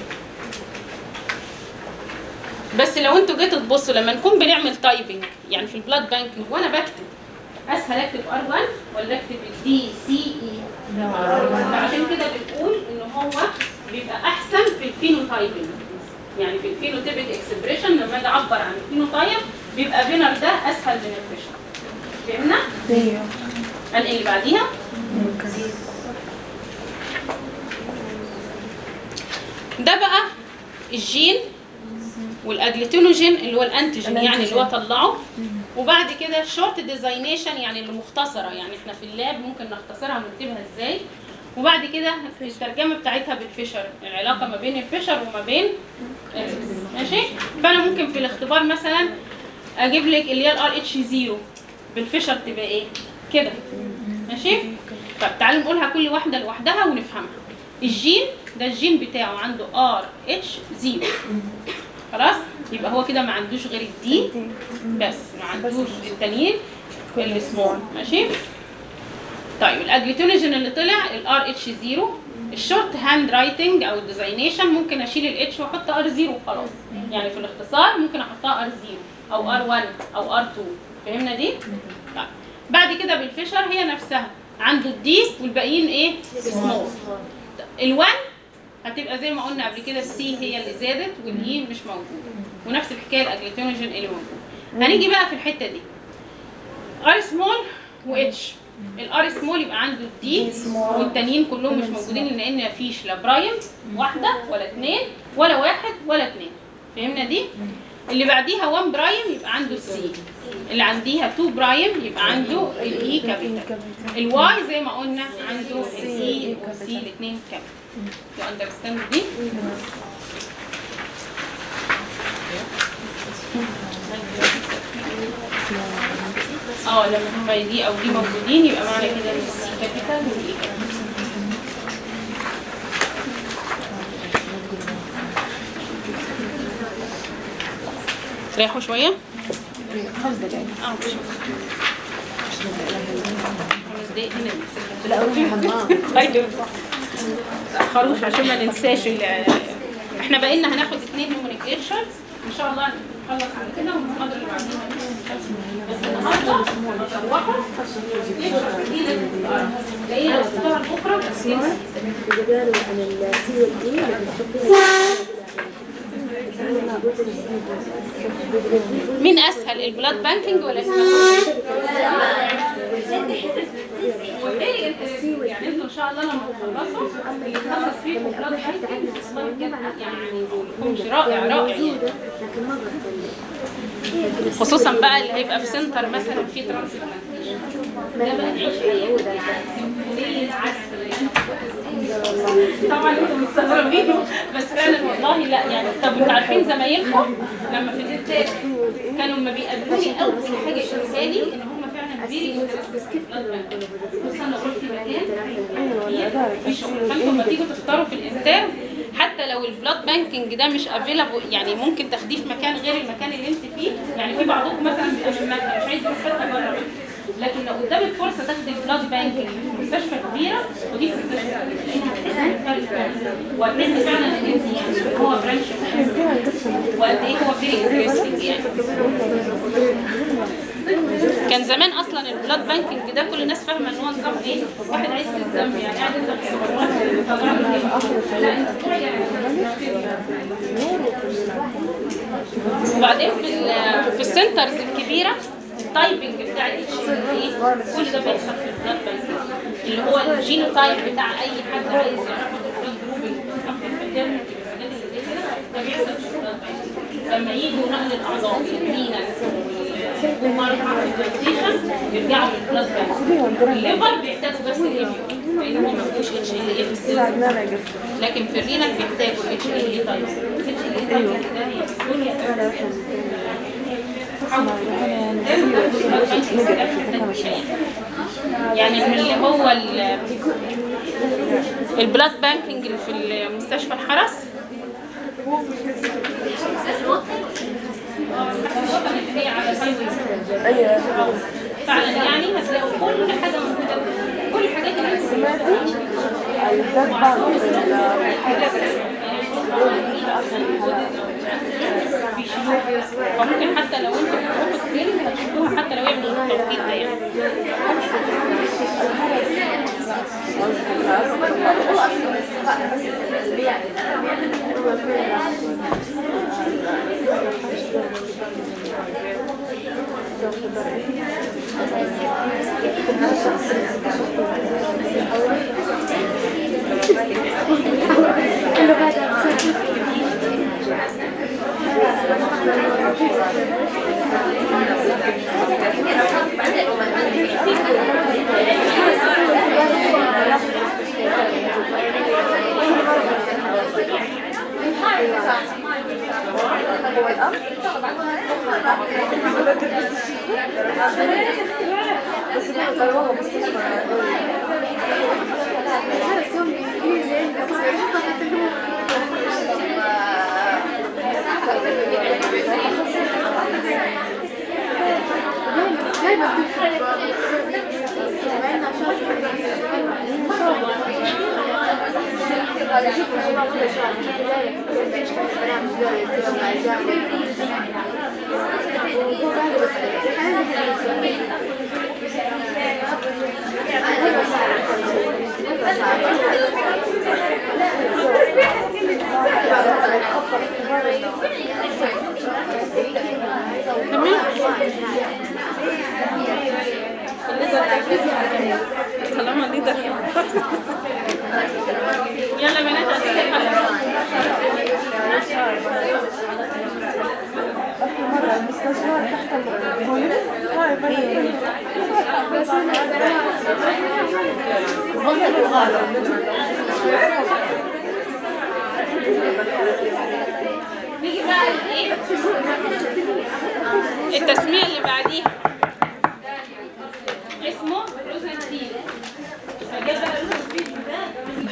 بس لو انتوا جيتوا تبصوا لما نكون بنعمل تايبنج يعني في البلاد بانكينج وانا بكتب اسهل اكتب ار 1 ولا اكتب الدي سي اي عشان كده بنقول ان هو بيبقى احسن في الفينوتايبنج يعني في الفينوتيبك اكسبريشن لما اجي اعبر عن الفينوتايب بيبقى بينر ده اسهل من الفيشر فهمنا؟ انقل اللي بعديها ده بقى الجين والاجلوتينوجين اللي هو الانتيجين يعني اللي هو طلعه وبعد كده شورت ديزاينيشن يعني اللي مختصره يعني احنا في اللاب ممكن نختصرها ونكتبها ازاي وبعد كده الترجمه بتاعتها بالفيشر العلاقه ما بين الفيشر وما بين ماشي فانا ممكن في الاختبار مثلا اجيب لك اللي هي الار اتش 0 بالفيشر تبقى ايه كده ماشي طب تعالوا نقولها كل واحده لوحدها ونفهمها الجين ده الجين بتاعه عنده ار اتش 0 خلاص يبقى هو كده ما عندوش غير الدي بس ما عندوش التانيين السمول ماشي طيب الاجلوتينوجين اللي طلع الار اتش 0 الشورت هاند رايتنج او الديزاينيشن ممكن اشيل الاتش واحط ار 0 وخلاص يعني في الاختصار ممكن احطها ار 0 او ار 1 او ار 2 فهمنا دي؟ طيب بعد كده بالفيشر هي نفسها عنده الدي والباقيين ايه؟ سمول ال1 هتبقى زي ما قلنا قبل كده السي هي اللي زادت والاي مش موجوده ونفس الحكايه الاجلوتينوجين اللي موجود هنيجي بقى في الحته دي ار سمول واتش الار سمول يبقى عنده الدي والتانيين كلهم مش موجودين لان مفيش لا برايم واحده ولا اثنين ولا واحد ولا اثنين فهمنا دي اللي بعديها 1 برايم يبقى عنده السي اللي عنديها 2 برايم يبقى عنده الاي كابيتال الواي زي ما قلنا عنده الاي والسي الاثنين كابيتال يو اندرستاند دي اه لما هما دي او دي موجودين يبقى معنى كده ان السي كابيتال والاي كابيتال تريحوا شوية؟ خمس دقايق اه مش خمس دقايق هنا لا اروح الحمام طيب تأخروش عشان ما ننساش ال- احنا بقينا هناخد اثنين كوميونيكيشنز ان شاء الله نخلص على كده والمحاضرة اللي بعديها بس النهارده هنروحوا جديدة لقينا الاسبوع بكره بس بيقالوا عن السي والاي لما مين اسهل البلاد بانكينج ولا الهيماتولوجي؟ والباقي انت يعني انتوا ان شاء الله لما تخلصوا اللي يتخصص فيكم بلاد بانكينج والله بجد يعني مش رائع رائع يعني لكن مرة خصوصا بقى اللي هيبقى في سنتر مثلا في ترانسبلانتيشن ده بقى نعيش ايام يعني سيمفونية عسل طبعا انتوا مستغربين بس فعلا والله لا يعني طب انتوا عارفين زمايلكم لما في الانتاج كانوا لما بيقابلوني اول حاجه يقولوا لي ان هم فعلا فيري بس انا قلت مكان في شغل فانتوا لما تيجوا تختاروا في الانتاج حتى لو البلاد بانكينج ده مش افيلابل يعني ممكن تاخديه في مكان غير المكان اللي انت فيه يعني في بعضكم مثلا بيبقى من مكه مش عايز يروح حته بره لكن لو قدامك فرصه تاخدي البلاد بانكينج في مستشفى كبيره ودي في مستشفى وهتحسي فعلا ان انت يعني هو برانش وقد ايه هو فيري انترستنج يعني كان زمان اصلا البلاد بانكينج ده كل الناس فاهمه ان هو نظام ايه واحد عايز الدم يعني قاعد يطلع في السوبر يطلع له لا انت تروحي يعني وبعدين في ال- في السنترز الكبيره التايبنج بتاع الاتش ايه كل ده بيحصل في البلاد بانكينج اللي هو الجينوتايب بتاع اي حد عايز يعرف البلاد جروبنج ده بيحصل في البلاد بانكينج لما يجوا نقل الاعضاء الفينس يرجعوا للبلاد بانك الليفر بيحتاجوا بس الهيميو لان هو ما فيهوش اتش ال اي في السيل لكن في الرينال بيحتاجوا اتش ال اي تايب اتش ال اي تايب ده هي الدنيا يعني من اللي هو ال- البلاد بانكينج اللي في مستشفى الحرس اللي هي على الهايوي فعلا يعني هتلاقوا كل حاجه موجوده كل الحاجات اللي انتوا سمعتوها فممكن حتى لو انتوا بتروحوا تريننج هتشوفوها حتى لو هي مش بالتوقيت ده يعني طالما دي ده يلا بنات هتسيبها نيجي بقى لايه التسمية اللي بعديها اسمه روزنتين فجاء بقى روزنتين ده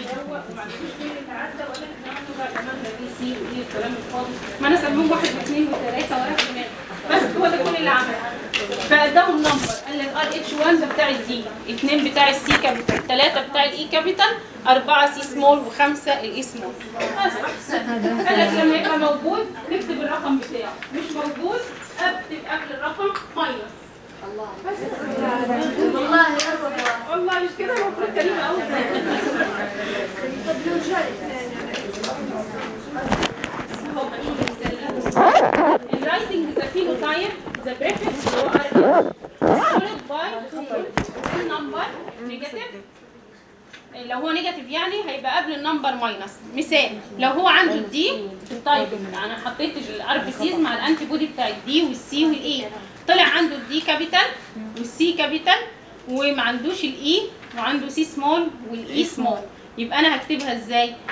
ما انا سموهم واحد واثنين وثلاثه ورا كمان بس هو ده كل اللي عمله فاداهم نمبر قال لك ار اتش 1 ده بتاع الدي اثنين بتاع السي كابيتال ثلاثه بتاع الاي كابيتال اربعه سي سمول وخمسه الاي سمول بس قال لك لما يبقى موجود نكتب الرقم بتاعه مش موجود اكتب قبل الرقم ماينس والله أبدا والله مش كده المفروض كريمه قوي الرايتنج ذا phenotype the prefix هو ار followed by النمبر نيجاتيف لو هو نيجاتيف يعني هيبقى قبل النمبر ماينس مثال لو هو عنده الدي التايب انا حطيت الار بي سيز مع الانتي بودي بتاع الدي والسي والاي طلع عنده الدي كابيتال والسي كابيتال وما عندوش الاي وعنده سي سمول والاي سمول يبقى انا هكتبها ازاي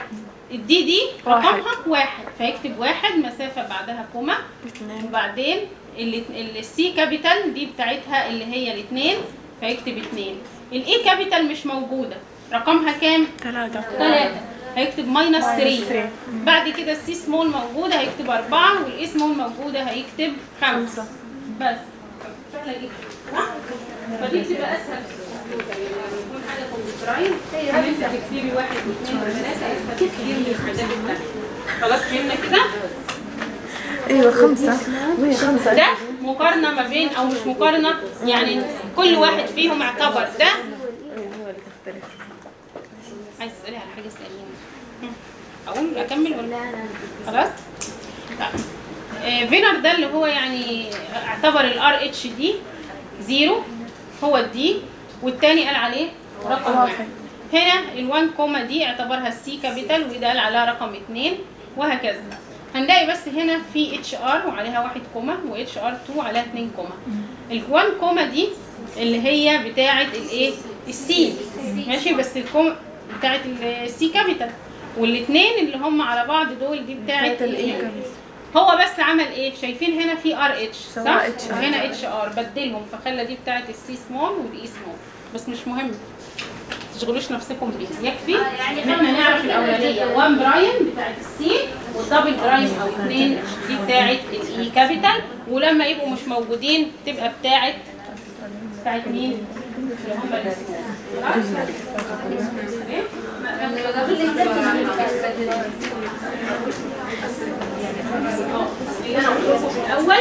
الدي دي واحد. رقمها واحد فيكتب واحد مسافة بعدها كوما اثنين وبعدين السي كابيتال دي بتاعتها اللي هي الاثنين فيكتب اتنين الاي كابيتال مش موجودة رقمها كام؟ ثلاثة ثلاثة هيكتب ماينس 3 3. بعد كده السي سمول موجودة هيكتب أربعة والإي سمول موجودة هيكتب خمسة بس سهلة جدا صح؟ فدي بتبقى أسهل في الكمبيوتر يعني يكون حاجة كمبيوترايز إن أنت تكتبي واحد واثنين وثلاثة أسهل كتير من الحاجات التانية خلاص فهمنا كده؟ ايوه خمسة وهي خمسة ده مقارنة ما بين أو مش مقارنة يعني كل واحد فيهم اعتبر ده هو اللي تختلف عايز تسألي على حاجة اسأليني أقول أكمل ولا خلاص؟ طيب. آه، فينر ده اللي هو يعني اعتبر الار اتش دي زيرو هو الدي والتاني قال عليه رقم واحد هنا ال1 كوما دي اعتبرها السي كابيتال وده قال عليها رقم اتنين وهكذا هنلاقي بس هنا في اتش ار وعليها واحد كوما واتش ار 2 وعليها اتنين كوما ال1 كوما دي اللي هي بتاعه الايه السي ماشي بس الكوما بتاعه السي كابيتال والاثنين اللي هم على بعض دول دي بتاعه بتاعت الاي ال كابيتال هو بس عمل ايه شايفين هنا في ار اتش صح سواء HR. وهنا اتش ار بدلهم فخلى دي بتاعه السي سمول والاي سمول بس مش مهم تشغلوش نفسكم بيها يكفي يعني ان احنا نعرف الاولانيه 1 برايم بتاعه السي والدبل برايم او 2 دي بتاعه الاي كابيتال ولما يبقوا مش موجودين تبقى بتاعه بتاعه مين؟ اللي هم الاسمول خلاص؟ اللي انا قلت لكم في الاول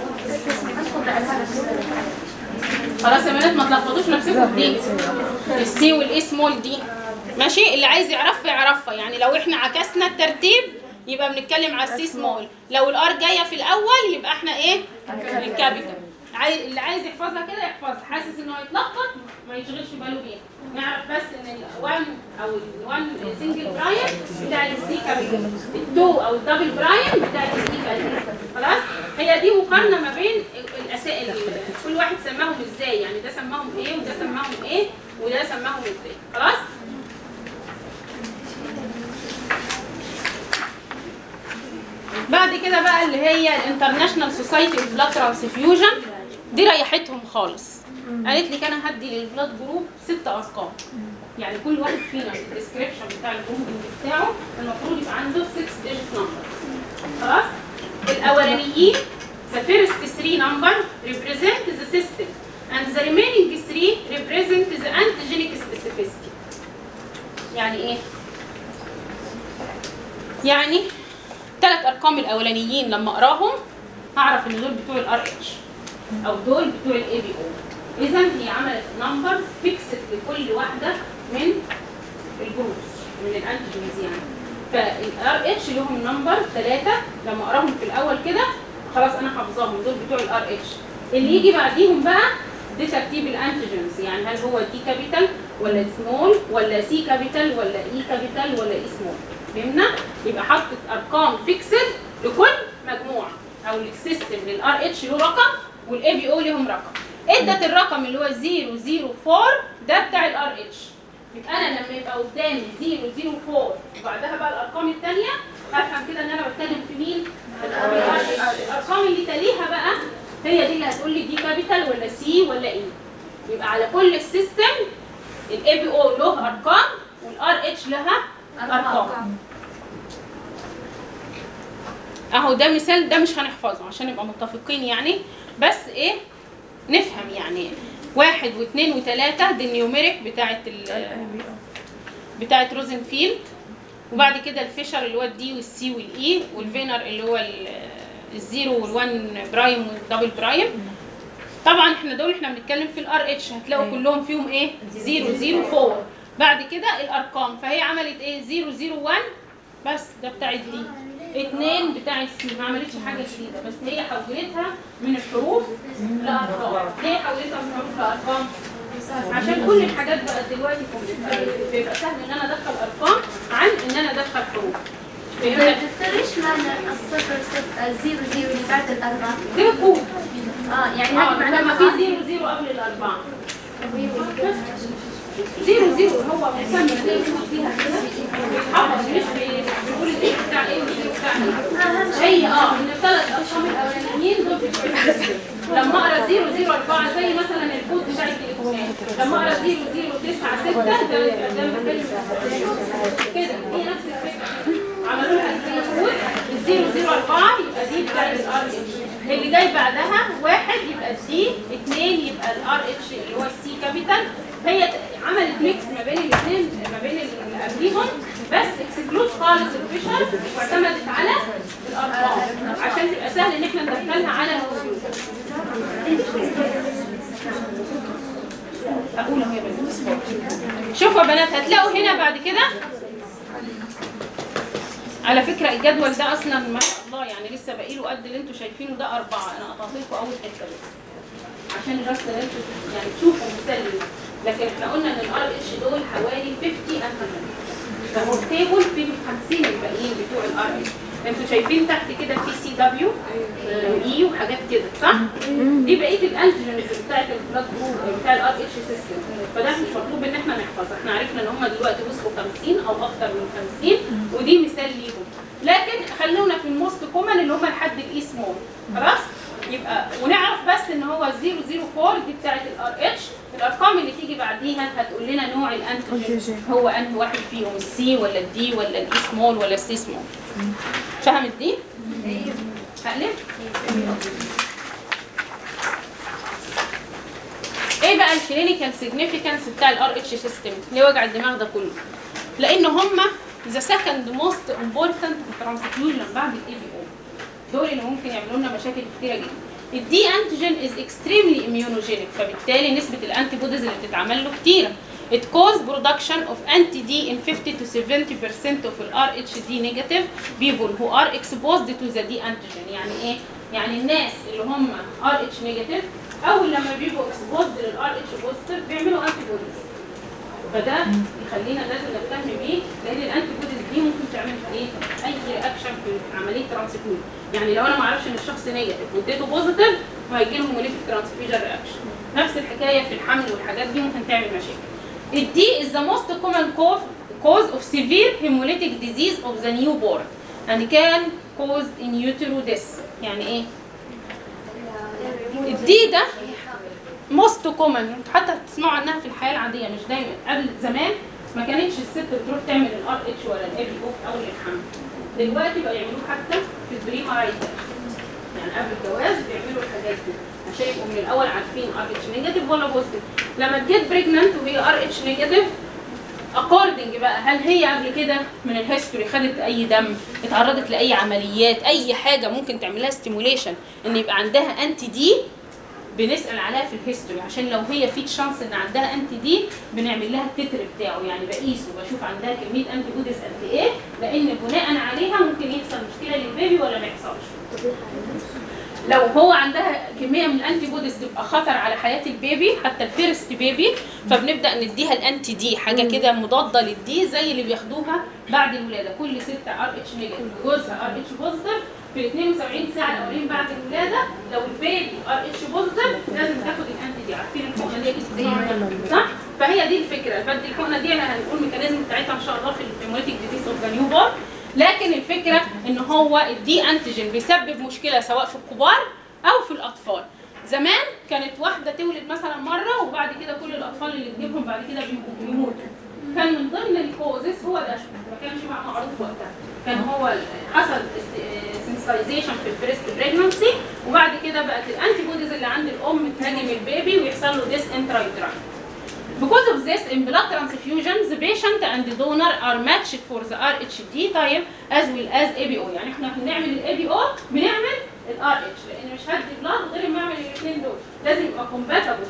خلاص يا بنات ما تلخبطوش نفسكم دي السي والاي سمول دي ماشي اللي عايز يعرفها يعرفها يعني لو احنا عكسنا الترتيب يبقى بنتكلم على السي سمول لو الار جايه في الاول يبقى احنا ايه الكابيتال عاي... اللي عايز يحفظها كده يحفظها حاسس انه هيتلخبط ما يشغلش باله بيها نعرف بس ان ال1 او ال1 سنجل برايم بتاع السي كابيتال ال2 او الدبل برايم بتاع الاي كابيتال خلاص هي دي مقارنه ما بين الاسئله كل واحد سماهم ازاي يعني ده سماهم ايه وده سماهم ايه وده سماهم ازاي خلاص بعد كده بقى اللي هي الانترناشونال سوسايتي اوف بلاد ترانسفيوجن دي ريحتهم خالص قالت لي انا هدي للبلاد جروب ست ارقام يعني كل واحد فينا في الديسكريبشن بتاع الجروب بتاعه المفروض يبقى عنده 6 ديجيت نمبر خلاص الاولانيين the first three number represent the system and the remaining three represent the antigenic specificity يعني ايه يعني ثلاث ارقام الاولانيين لما اقراهم هعرف ان دول بتوع الار اتش او دول بتوع الاي بي او اذا هي عملت نمبر فيكسد لكل واحده من الجروبس من الانتيجينز يعني فالار اتش لهم نمبر ثلاثه لما اقراهم في الاول كده خلاص انا حافظاهم دول بتوع الار اتش اللي يجي بعديهم بقى دي ترتيب الانتيجينز يعني هل هو دي كابيتال ولا سمول ولا سي كابيتال ولا اي كابيتال ولا اي سمول فهمنا يبقى حطت ارقام فيكسد لكل مجموعه او السيستم للار اتش له رقم والاي بي او لهم رقم ادت الرقم اللي هو 004 ده بتاع الار اتش يبقى انا لما يبقى قدامي 004 وبعدها بقى الارقام الثانيه افهم كده ان انا بتكلم في مين الارقام اللي تليها بقى هي دي اللي هتقول لي دي كابيتال ولا سي ولا اي يبقى على كل السيستم الاي بي او له ارقام والار اتش لها ارقام اهو ده مثال ده مش هنحفظه عشان نبقى متفقين يعني بس ايه نفهم يعني واحد واثنين وثلاثة دي النيوميريك بتاعت ال بتاعت روزنفيلد وبعد كده الفيشر اللي هو الدي والسي والاي والفينر اللي هو ال- الزيرو والوان برايم والدبل برايم طبعا احنا دول احنا بنتكلم في الار اتش هتلاقوا كلهم فيهم ايه زيرو زيرو فور بعد كده الارقام فهي عملت ايه زيرو زيرو وان بس ده بتاع الدي اتنين بتاع السي ما عملتش حاجه جديده بس هي حولتها من الحروف لارقام ليه حولتها من الحروف لارقام عشان كل الحاجات بقت دلوقتي كمبيوتر بيبقى سهل ان انا ادخل ارقام عن ان انا ادخل حروف فهمت دكتور ايش معنى الصفر صفر الزيرو زيرو اللي بعد الأربعة؟ دي كود اه يعني اه هذه معناها لما في زيرو زيرو قبل الاربعه زيرو زيرو هو مسمى زي ما فيها كده بيتحفظ مش بي- 4 زي مثلا الكود بتاع التليفونات لما اقرا 0096 ده ده يبقى ده بتكلم كده هي نفس الفكره عملوا لها الكود ال 004 يبقى دي بتاعت الار اتش اللي جاي بعدها واحد يبقى الدي اثنين يبقى الار اتش اللي هو السي كابيتال هي عملت ميكس ما بين الاثنين ما بين اللي قبليهم بس اكسكلود خالص الفيشر واعتمدت على الارقام عشان تبقى سهل ان احنا ندخلها على الكمبيوتر اقول اهو يا بنات شوفوا يا بنات هتلاقوا هنا بعد كده على فكرة الجدول ده أصلا ما شاء الله يعني لسه باقي له قد اللي انتوا شايفينه ده أربعة أنا قطعت لكم أول حتة بس عشان الرسم اللي انتوا يعني تشوفوا مثال ليه. لكن احنا قلنا إن الار اتش دول حوالي 50 أنتيجين فهو التيبل فيه ال 50 الباقيين بتوع الار اتش انتوا شايفين تحت كده في سي دبليو اي وحاجات كده صح؟ دي بقيه الانتيجنز بتاعت البلاد جروب بتاع الار اتش سيستم فده مش مطلوب ان احنا نحفظ احنا عرفنا ان هم دلوقتي وصلوا 50 او اكتر من 50 ودي مثال ليهم لكن خلونا في الموست كومن اللي هم لحد الاي سمول خلاص؟ يبقى ونعرف بس ان هو 004 دي بتاعت الار اتش الارقام اللي تيجي بعديها هتقول لنا نوع الانتيجين هو انهي واحد فيهم السي ولا الدي ولا الاي سمول ولا السي سمول فهمت دي؟ هقلب؟ ايه بقى الكلينيكال سيجنيفيكانس بتاع الار اتش سيستم اللي وجع الدماغ ده كله لان هم ذا سكند موست امبورتنت ترانسفيوجن بعد الاي بي او دول اللي ممكن يعملوا لنا مشاكل كتيره جدا الدي انتيجين از اكستريملي اميونوجينيك فبالتالي نسبه الانتي بوديز اللي بتتعمل له كتيره It causes production of anti-D in 50 to 70% of the RHD negative people who are exposed to the D antigen. يعني ايه؟ يعني الناس اللي هم RH negative أول لما بيبقوا exposed لل RH positive بيعملوا antibodies. فده يخلينا لازم نهتم بيه لان الانتي بوديز دي ممكن تعمل ايه؟ اي رياكشن في عمليه ترانسفيوجن يعني لو انا ما اعرفش ان الشخص نيجاتيف واديته بوزيتيف وهيجي له هيموليتيك ترانسفيوجن رياكشن نفس الحكايه في الحمل والحاجات دي ممكن تعمل مشاكل الدي is the most common cause cause of severe hemolytic disease of the newborn and can cause in utero death يعني ايه؟ الدي ده موست كومن حتى تسمعوا عنها في الحياه العاديه مش دايما قبل زمان ما كانتش الست بتروح تعمل الار اتش ولا الاي بي او في اول الحمل دلوقتي بقى يعملوه حتى في البريما رايت يعني قبل الجواز بيعملوا الحاجات دي عشان يبقوا من الاول عارفين ار اتش نيجاتيف ولا بوزيتيف لما تجيت بريجننت وهي ار اتش نيجاتيف اكوردنج بقى هل هي قبل كده من الهيستوري خدت اي دم اتعرضت لاي عمليات اي حاجه ممكن تعمل لها ستيموليشن ان يبقى عندها انتي دي بنسال عليها في الهيستوري عشان لو هي في تشانس ان عندها انتي دي بنعمل لها التتر بتاعه يعني بقيسه بشوف عندها كميه انتي بوديز قد ايه لان بناء عليها ممكن يحصل مشكله للبيبي ولا ما يحصلش لو هو عندها كميه من الانتي بوديز تبقى خطر على حياه البيبي حتى الفيرست بيبي فبنبدا نديها الانتي دي حاجه كده مضاده للدي زي اللي بياخدوها بعد الولاده كل ست ار اتش نيجاتيف جوزها ار اتش بوزيتيف في ال 72 ساعه الاولين بعد الولاده لو البيبي ار اتش بوزيتيف لازم تاخد الانتي دي عارفين الحقنه دي أكيد صح فهي دي الفكره فدي الحقنه دي انا هنقول الميكانيزم بتاعتها ان شاء الله في الهيموليتيك ديزيز اوف ذا نيو بورن لكن الفكره ان هو الدي انتيجين بيسبب مشكله سواء في الكبار او في الاطفال زمان كانت واحده تولد مثلا مره وبعد كده كل الاطفال اللي تجيبهم بعد كده بيبقوا بيموتوا كان من ضمن الكوزز هو ده ما كانش بقى معروف وقتها كان هو حصل سنسايزيشن في البريست بريجنسي وبعد كده بقت الانتي بوديز اللي عند الام تهاجم البيبي ويحصل له ديس انترايتراين Because of this, in blood transfusion, the patient and the donor are matched for the RHD type as well as ABO. يعني احنا بنعمل ال ABO بنعمل ال RH لان مش هدي blood غير ما اعمل الاثنين دول لازم يبقى compatible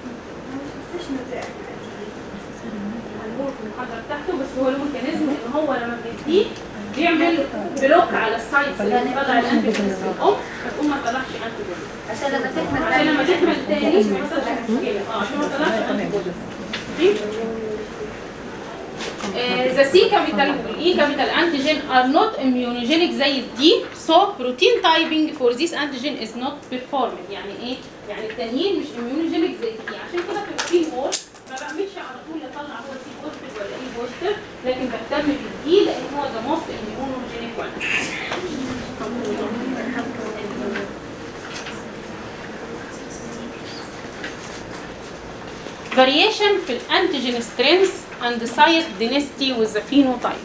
هنقول في المحاضره بتاعته بس هو له ميكانيزم ان هو لما بيديه بيعمل بلوك على السايتس اللي بتطلع الانتي بوديز في الام فالام ما تطلعش انتي بوديز عشان لما تكمل عشان لما تكمل تاني ما يحصلش مشكله اه عشان ما تطلعش انتي بوديز the C capital والE capital antigen are not immunogenic زي الدي so protein typing for this antigen is not performed يعني ايه؟ يعني التانيين مش immunogenic زي الدي عشان كده في الروتين وول ما بعملش على طول اطلع هو سي بوزيتيف ولا اي بوزيتيف لكن بهتم بالدي لان هو the most immunogenic one variation في الانتيجين strength and site density with the phenotype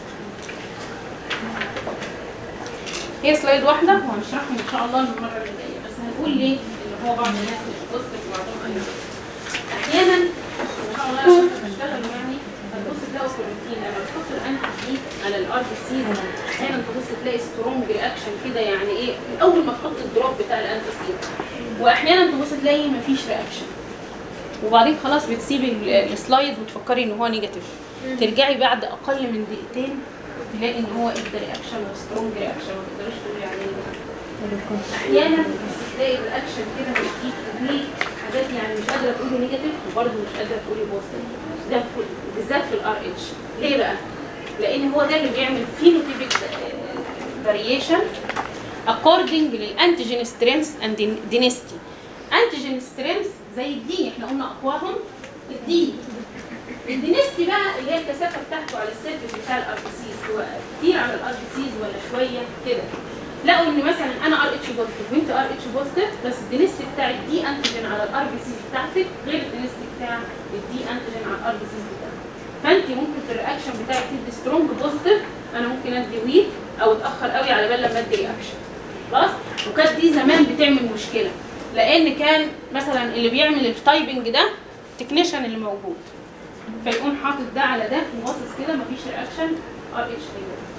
هي سلايد واحدة وهنشرحهم إن شاء الله المرة اللي جاية بس هنقول ليه اللي هو بعض الناس اللي بتبص وبعضهم أيضا أحيانا إن شاء الله لما كنت بشتغل يعني هتبص تلاقوا في الروتين لما تحط الأنتي دي على الار بي سي أحيانا تبص تلاقي سترونج رياكشن كده يعني إيه أول ما تحط الدروب بتاع الأنتي سي وأحيانا تبص تلاقي مفيش رياكشن وبعدين خلاص بتسيبي ال- السلايد وتفكري ان هو نيجاتيف ترجعي بعد اقل من دقيقتين تلاقي ان هو ادى رياكشن وسترونج رياكشن ما تقدريش تقولي عليه نيجاتيف. احيانا بس تلاقي الرياكشن كده بتجيب دي حاجات يعني مش قادره تقولي نيجاتيف وبرده مش قادره تقولي بوزيتيف ده في- بالذات في الار اتش ليه بقى؟ لان هو ده اللي بيعمل فينوتيبك فاريشن according للانتيجين سترينث اند density انتيجين سترينث زي الدي احنا قلنا اقواهم الدي الدينستي بقى اللي هي الكثافه بتاعته على السيرفيس بتاع الار بي سيز هو كتير على الار بي سيز ولا شويه كده لقوا ان مثلا انا ار اتش بوزيتيف وانت ار اتش بوزيتيف بس الدينستي بتاع الدي انتيجين على الار بي سيز بتاعتك غير الدينستي بتاع الدي انتيجين على الار بي سيز بتاعتك فانت ممكن في الرياكشن بتاعك تدي سترونج بوزيتيف انا ممكن ادي ويك او اتاخر قوي على بال لما ادي رياكشن خلاص وكانت دي زمان بتعمل مشكله لان كان مثلا اللي بيعمل التايبنج ده التكنيشن اللي موجود فيقوم حاطط ده على ده وباصص كده مفيش رياكشن ار اتش نيجاتيف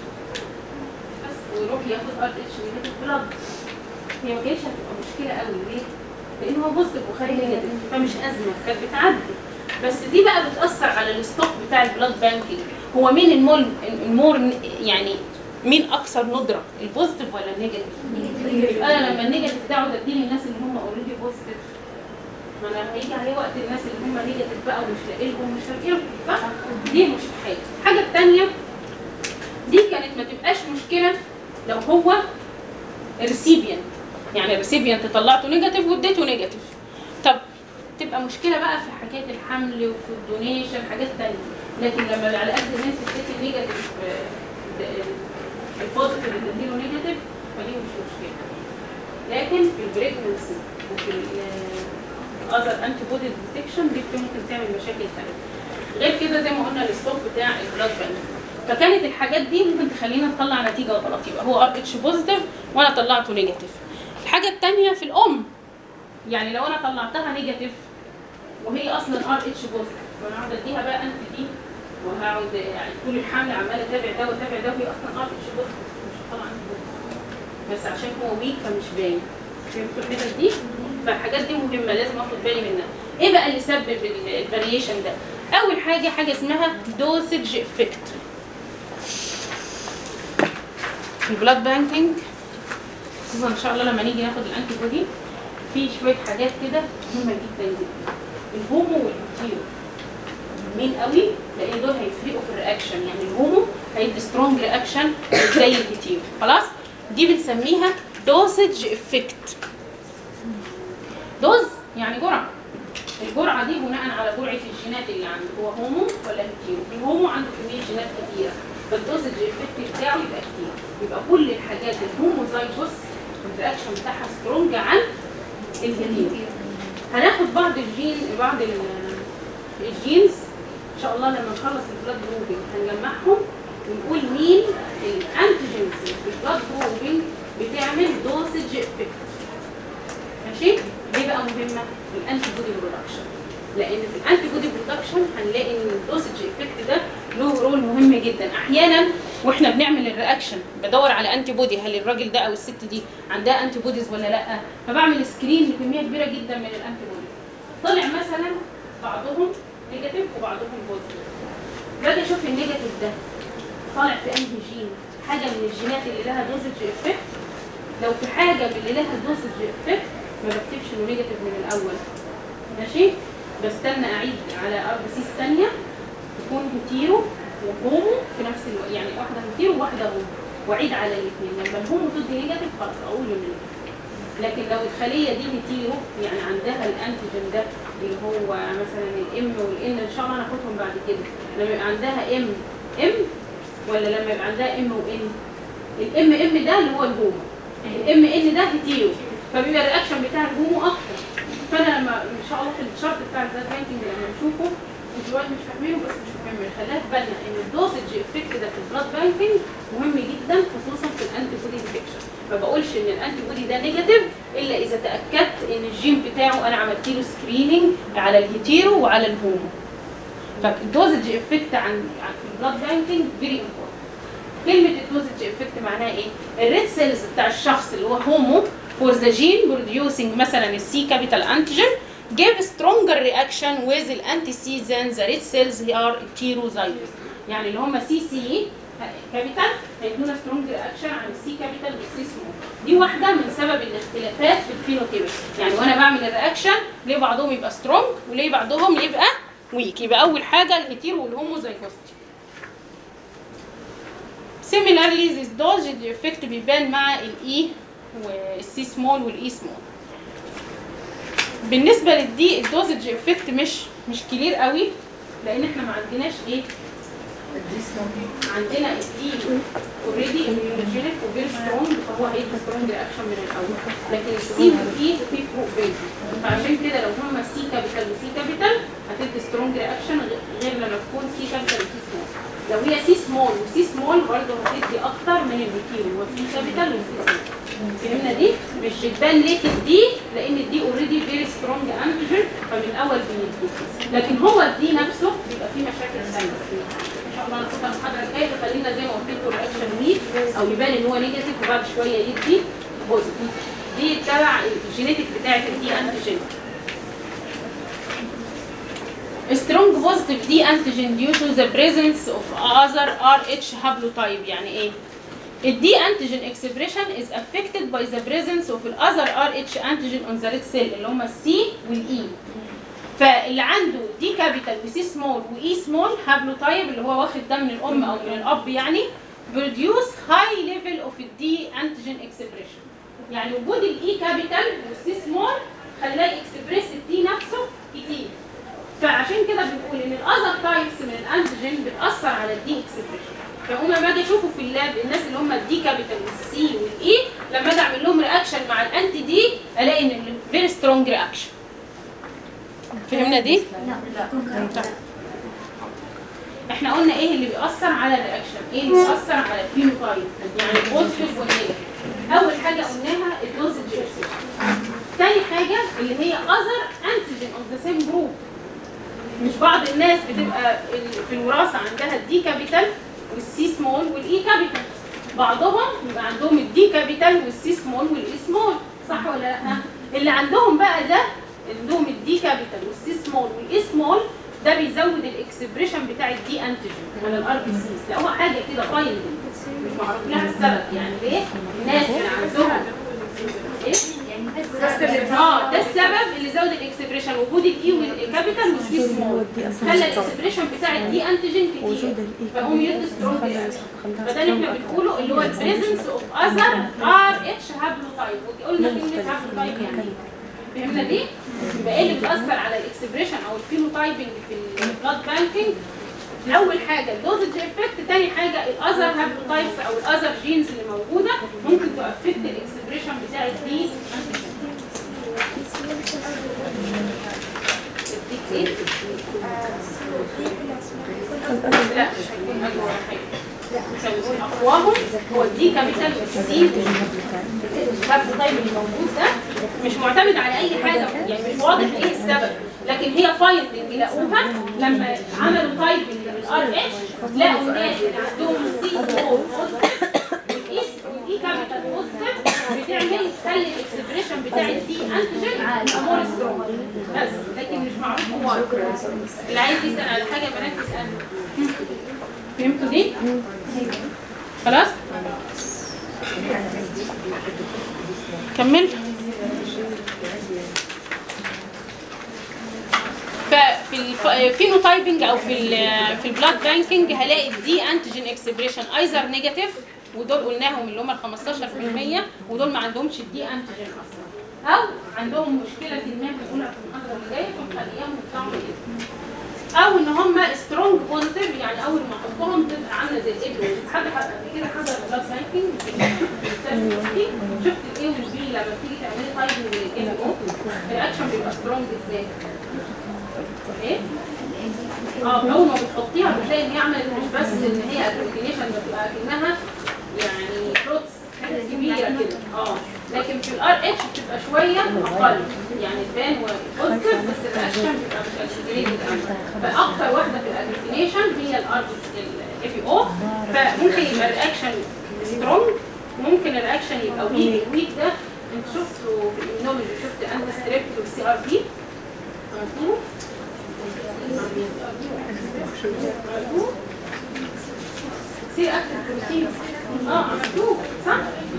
بس ويروح ياخد ار اتش نيجاتيف بلاد هي ما كانتش هتبقى مشكله قوي ليه؟ لان هو بوزيتيف وخارج نيجاتيف فمش ازمه كانت بتعدي بس دي بقى بتاثر على الستوك بتاع البلاد بانكينج هو مين المول المور يعني مين اكثر ندره البوزيتيف ولا النيجاتيف؟ انا لما النيجاتيف ده اقعد اديه للناس اللي هم اوريدي بوزيتيف ما انا هيجي عليه وقت الناس اللي هم نيجاتيف بقى ومش لاقي لهم مش لاقي لهم صح؟ دي مش حاجه، الحاجه الثانيه دي كانت ما تبقاش مشكله لو هو ريسيبيانت يعني الريسيبيانت طلعته نيجاتيف واديته نيجاتيف طب تبقى مشكله بقى في حكايه الحمل وفي الدونيشن حاجات تانية لكن لما على قد الناس بتدي نيجاتيف البوزيتيف اللي تديله نيجاتيف فدي مش مشكله لكن في البريجنسي وفي الاذر انتي بودي ديتكشن دي ممكن تعمل مشاكل ثانيه غير كده زي ما قلنا الستوك بتاع البلاد بانك فكانت الحاجات دي ممكن تخلينا نطلع نتيجه غلط يبقى هو ار اتش بوزيتيف وانا طلعته نيجاتيف الحاجه الثانيه في الام يعني لو انا طلعتها نيجاتيف وهي اصلا ار اتش بوزيتيف وانا هقعد اديها بقى انت دي وهقعد يعني طول الحمل عماله اتابع ده واتابع ده وهي اصلا ار اتش بوزيتيف مش هطلع انتي بوزيتيف بس عشان هو ويك فمش باين فهمتوا الحتت دي فالحاجات دي مهمه لازم اخد بالي منها ايه بقى اللي سبب الفاريشن ده اول حاجه حاجه اسمها دوسج افكت البلاد بانكينج خصوصا ان شاء الله لما نيجي ناخد الانتي بودي في شويه حاجات كده مهمه جدا جدا الهومو والهيتيرو مين قوي لان دول هيفرقوا في الرياكشن يعني الهومو هيدي سترونج رياكشن زي الهيتيرو خلاص دي بنسميها دوسج افكت دوز يعني جرعه الجرعه دي بناء على جرعه الجينات اللي عنده هو هومو ولا هيتيرو الهومو عنده كميه جينات كتيره فالدوسج افكت بتاعه يبقى كتير يبقى كل الحاجات الهوموزايجوس الرياكشن بتاعها سترونج عن الهيتيرو هناخد بعض الجين بعض ال- الجينز ان شاء الله لما نخلص البلاد جروبنج هنجمعهم ونقول مين الانتيجنز في البلاد جروبنج بتعمل دوسج افكت ماشي ليه بقى مهمه الانتي بودي برودكشن لان في الانتي بودي برودكشن هنلاقي ان الدوسج افكت ده له رول مهم جدا احيانا واحنا بنعمل الرياكشن بدور على انتي بودي هل الراجل ده او الست دي عندها انتي بوديز ولا لا فبعمل سكرين لكميه كبيره جدا من الانتي بودي طلع مثلا بعضهم نيجاتيف وبعضهم بوزيتيف باجي اشوف النيجاتيف ده طالع في انهي جين حاجه من الجينات اللي لها دوسج افكت لو في حاجه من اللي لها دوسج افكت ما بكتبش انه نيجاتيف من الاول ماشي بستنى اعيد على ار بي سيز ثانيه تكون هيتيرو وهومو في نفس الوقت يعني واحده هيتيرو وواحده هومو واعيد على الاثنين لما الهومو تدي نيجاتيف خلاص اقول له نيجاتيف لكن لو الخليه دي هيتيرو يعني عندها الانتيجين ده اللي هو مثلا الام والان ان شاء الله هناخدهم بعد كده لما يبقى عندها ام ام ولا لما يبقى عندها ام وان الام ام ده اللي هو الهومو الام ان ده هيتيرو فبيبقى الرياكشن بتاع الهومو اكتر فانا لما ان شاء الله في الشرط بتاع البلاد بانكينج لما نشوفه انتوا دلوقتي مش فاهمينه بس مش مهم خلينا في بالنا ان الدوسج افكت ده في البلاد بانكينج مهم جدا خصوصا في الانتي بودي ديتكشن ما بقولش ان الانتي بودي ده نيجاتيف الا اذا تاكدت ان الجين بتاعه انا عملت له سكريننج على الهيتيرو وعلى الهومو فالدوزج افكت عن عن في البلاد بانكينج فيري امبورتنت كلمه الدوزج افكت معناها ايه الريد سيلز بتاع الشخص اللي هو هومو for the gene producing مثلا السي كابيتال انتيجين give stronger reaction with the anti-C than the red cells they are heterozygous يعني اللي هم سي سي كابيتال هيدونا سترونج رياكشن عن السي كابيتال والسي سمول دي واحده من سبب الاختلافات في الفينوتيب يعني وانا بعمل الرياكشن ليه بعضهم يبقى سترونج وليه بعضهم يبقى ويك يبقى اول حاجه الهيتيرو والهوموزايجوستي similarly this dosage effect بيبان مع الاي والسي سمول والاي سمول بالنسبه للدي الدوزج افكت مش مش كبير قوي لان احنا ما عندناش ايه عندنا الدي اوريدي immunogenic وفيري سترونج فهو هيدي سترونج رياكشن من الاول لكن السي والاي في فروق بينهم فعشان كده لو هما سي كابيتال وسي كابيتال هتدي سترونج رياكشن غير لما تكون سي كابيتال وسي سمول لو هي سي سمول وسي سمول برضه هتدي اكتر من البيكيو هو سي كابيتال وسي سمول فهمنا دي مش بتبان ليه في الدي لان الدي اوريدي فيري سترونج انتيجين فمن الاول بيدي لكن هو الدي نفسه بيبقى فيه مشاكل ثانيه ان شاء الله نشوفها المحاضره الجايه خلينا زي ما قلت لكم الرياكشن ويك او يبان ان هو نيجاتيف وبعد شويه يدي بوزيتيف دي تبع الجينيتك بتاعت الدي انتيجين strong positive D antigen due to the presence of other RH haplotype يعني ايه؟ ال D antigen expression is affected by the presence of the other RH antigen on the red cell اللي هم C وال E فاللي عنده دي كابيتال وسي سمول واي سمول هابلوتايب اللي هو واخد ده من الام او من الاب يعني بروديوس هاي ليفل اوف الدي انتيجين اكسبريشن يعني وجود الاي كابيتال والسي سمول خلاه اكسبريس الدي نفسه كتير فعشان كده بنقول ان الاذر تايبس من الانتيجين بتاثر على الدي اكسبريشن فهم لما اجي اشوفه في اللاب الناس اللي هم الدي كابيتال والسي والاي لما اجي اعمل لهم رياكشن مع الانتي دي الاقي ان فيري سترونج رياكشن فهمنا دي؟ طيب. احنا قلنا ايه اللي بيأثر على الرياكشن؟ ايه اللي بيأثر على الفينوتايب؟ يعني البوزيتيف والنيجاتيف. أول حاجة قلناها الدوزج تاني حاجة اللي هي other antigen of the same group. مش بعض الناس بتبقى ال- في الوراثة عندها الدي كابيتال والسي سمول والاي كابيتال. بعضهم بيبقى عندهم الدي كابيتال والسي سمول والاي سمول صح ولا لا؟ اللي عندهم بقى ده عندهم الدي كابيتال والسي سمول والاي سمول ده بيزود الاكسبريشن بتاع الدي انتيجين على الار بي سيز لا هو حاجه كده فايندنج مش معروف لها السبب يعني ليه؟ الناس اللي عندهم ايه؟ اه ده السبب اللي زود الاكسبريشن وجود الاي والكابيتال والسي سمول خلى الاكسبريشن بتاع الدي انتيجين كتير فهم يدوا سترونج فده اللي احنا بنقوله اللي هو البريزنس اوف اذر ار اتش هابلوتايب وقلنا كلمه هابلوتايب يعني ايه فهمنا دي؟ يبقى ايه اللي بيأثر على الاكسبريشن او الفينوتايبنج في البلاد بانكينج اول حاجه الدوزج افكت تاني حاجه الاذر هابلوتايبس او الاذر جينز اللي موجوده ممكن تؤفكت الاكسبريشن بتاع الدي ايه؟ لا مش هيكون أجمل ولا حاجه مش هنقول اقواهم هو الدي كابيتال والسي الهابلوتايب اللي موجود ده مش معتمد على اي حاجه يعني مش واضح ايه السبب لكن هي فايندنج لقوها لما عملوا تايبنج للار اتش لقوا الناس اللي عندهم السي سمول والاي والاي كابيتال بوزيتيف بتعمل تخلي الاكسبريشن بتاع الدي انتيجين يبقى مور سترونج بس لكن مش معروف هو اللي عايز يسال على حاجه بنات يسالني فهمتوا دي؟ خلاص؟ كمل ففي الفينوتايبنج او في ال في البلاد بانكينج هلاقي الدي انتيجين اكسبريشن ايزر نيجاتيف ودول قلناهم اللي هم ال 15% ودول ما عندهمش الدي انتيجين اصلا او عندهم مشكله ما بنقولها في المحاضره اللي جايه فمخليهم يطلعوا كده او ان هم سترونج بوزيتيف يعني اول ما احطهم تبقى عامله زي الابره حد حد قبل كده حضر بلاد بانكينج شفت الايه والبي لما بتيجي تعملي تايبنج للاي او الاكشن بيبقى سترونج ازاي؟ ايه؟ اه اول ما بتحطيها بتلاقي ان هي عملت مش بس ان هي اجريجيشن بتبقى كانها يعني بروتس حاجه كبيره كده اه لكن في الار اتش بتبقى شويه اقل يعني تبان بوزيتيف بس الاكشن بيبقى مش اجريجيتد فاكتر واحده في الاجريجيشن هي الار الاف او فممكن يبقى الرياكشن سترونج ممكن الرياكشن يبقى ويك الويك ده انت شفتوا في الامينولوجي شفت انت ستريبت والسي ار بي عملتوه كتير اكتر بروتين اه عملتوه صح؟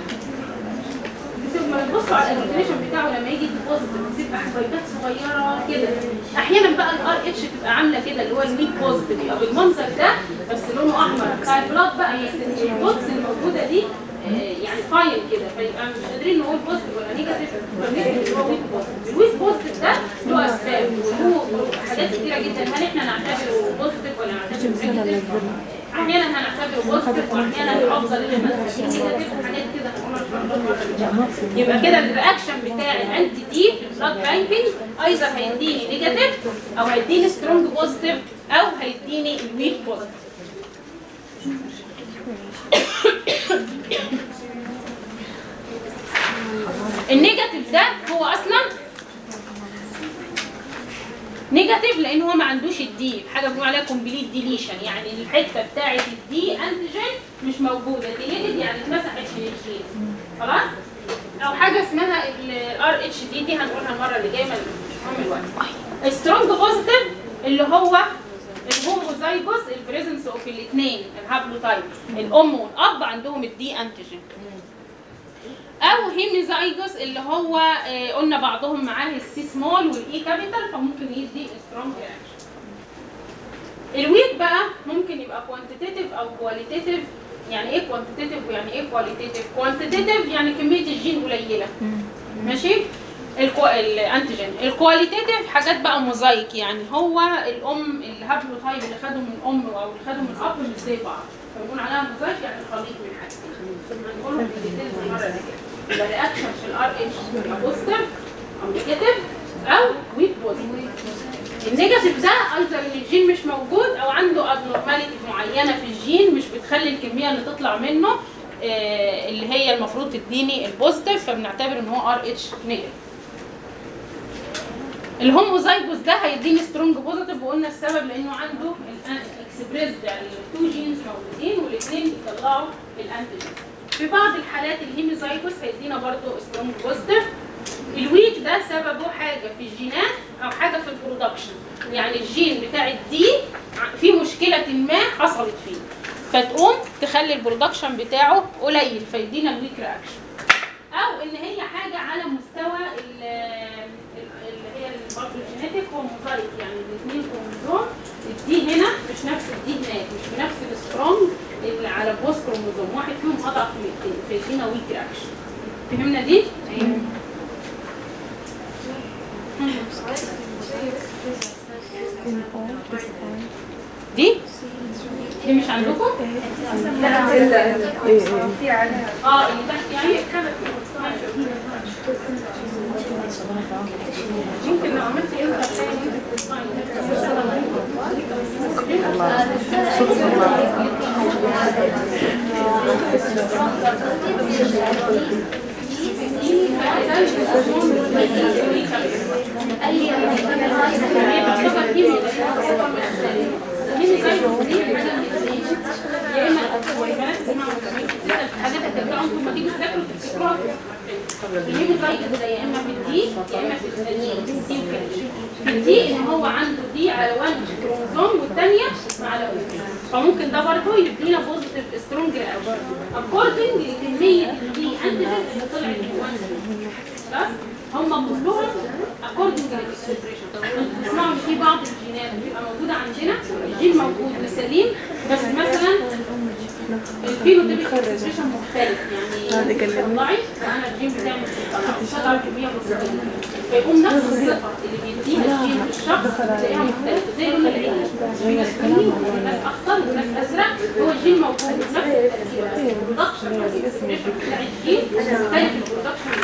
لما تبصوا على الاجريشن بتاعه لما يجي بوزيتيف بتبقى حبيبات صغيره كده احيانا بقى الار اتش تبقى عامله كده اللي هو الويك بوزيتيف يبقى بالمنظر ده بس لونه احمر بتاع البلاد بقى بس البوكس الموجوده دي آه، يعني فاين كده فيبقى مش قادرين نقول بوزيتيف ولا نيجاتيف فبنكتب اللي هو ويك بوزيتيف الويك بوزيتيف ده له اسباب وله حاجات كتيره جدا هل احنا نعتبره بوزيتيف ولا نعتبره نيجاتيف احيانا هنعتبره بوزيتيف واحيانا الافضل ان احنا نخليه نيجاتيف وحاجات كده هنقولها ان شاء الله المرة الجاية. يبقى كده الرياكشن بتاع الانتي دي في البلاد بانكينج ايضا هيديني نيجاتيف او هيديني سترونج بوزيتيف او هيديني الويك بوزيتيف النيجاتيف ده هو اصلا نيجاتيف لان هو ما عندوش الدي حاجه بنقول عليها كومبليت ديليشن يعني الحته بتاعه الدي انتيجين مش موجوده ديليتد يعني اتمسحت من الجين خلاص او حاجه اسمها الار اتش دي دي هنقولها المره اللي جايه مش مهم الوقت سترونج بوزيتيف اللي هو الهوموزايجوس البريزنس اوف الاثنين الهابلوتايب الام والاب عندهم الدي انتيجين او هيميزايجوس اللي هو آه، قلنا بعضهم معاه السي سمول والاي كابيتال فممكن يدي سترونج رياكشن الويك بقى ممكن يبقى كوانتيتيف او كواليتيتيف يعني ايه كوانتيتيف ويعني ايه كواليتيتيف كوانتيتيف يعني كميه الجين قليله ماشي الكو... الانتيجين الكواليتيتيف حاجات بقى موزايك يعني هو الام الهابلوتايب اللي خده من الام او اللي خده من الاب مش زي بعض فبنقول عليها موزايك يعني خليط من حاجتين هنقولهم في الديتيلز المره اللي جايه يبقى رياكشن في الار اتش يبقى بوزيتيف او نيجاتيف او ويك بوزيتيف النيجاتيف ده ايضا ان الجين مش موجود او عنده ابنورماليتي معينه في الجين مش بتخلي الكميه اللي تطلع منه آه، اللي هي المفروض تديني البوزيتيف فبنعتبر ان هو ار اتش نيجاتيف الهوموزايجوس ده هيديني سترونج بوزيتيف وقلنا السبب لانه عنده الاكسبريس يعني التو جينز موجودين والاثنين بيطلعوا الانتيجين في بعض الحالات الهيموزايجوس هيدينا برضه سترونج بوزيتيف الويك ده سببه حاجه في الجينات او حاجه في البرودكشن يعني الجين بتاع الدي في مشكله ما حصلت فيه فتقوم تخلي البرودكشن بتاعه قليل فيدينا الويك رياكشن او ان هي حاجه على مستوى ال- ال- اللي هي برضه الجينيتيك هو موزايك يعني الاثنين كروموزوم الدي هنا مش نفس الدي هناك مش بنفس السترونج اللي على البوست كروموزوم واحد فيهم اضعف من الثاني فيدينا ويك رياكشن فهمنا دي؟ ايوه دي دي مش عندكم؟ اه اللي تحت يعني ممكن لو عملت ايه يا اما البنات تسمعوا حاجات هترجعوا انتم ما تيجوا تذاكروا تفتكروها الهيمو زي كده يا اما في الدي يا اما في الدي في الدي وكده في الدي ان هو عنده دي على 1 كروموسوم والثانيه على 1 فممكن ده برضه يدينا بوزيتيف سترونج رياكشن اكوردنج لكميه الدي انتيجين اللي طلعت من 1 خلاص هم كلهم اكوردنج للاكسبريشن تسمعوا ان في بعض الجينات بتبقى موجوده عندنا الجين موجود وسليم بس مثلا الفينوتيبك اكسبريشن مختلف يعني تطلعي انا الجين بتاعي مش بيطلع مش هطلع كميه بسيطه فيقوم نفس الصفه اللي بيديها الجين في الشخص تلاقيها مختلفه زي لون العين في ناس بني وناس اخضر وناس ازرق هو الجين موجود نفس التركيبه بس البرودكشن او الاكسبريشن بتاع الجين مختلف البرودكشن بتاعه في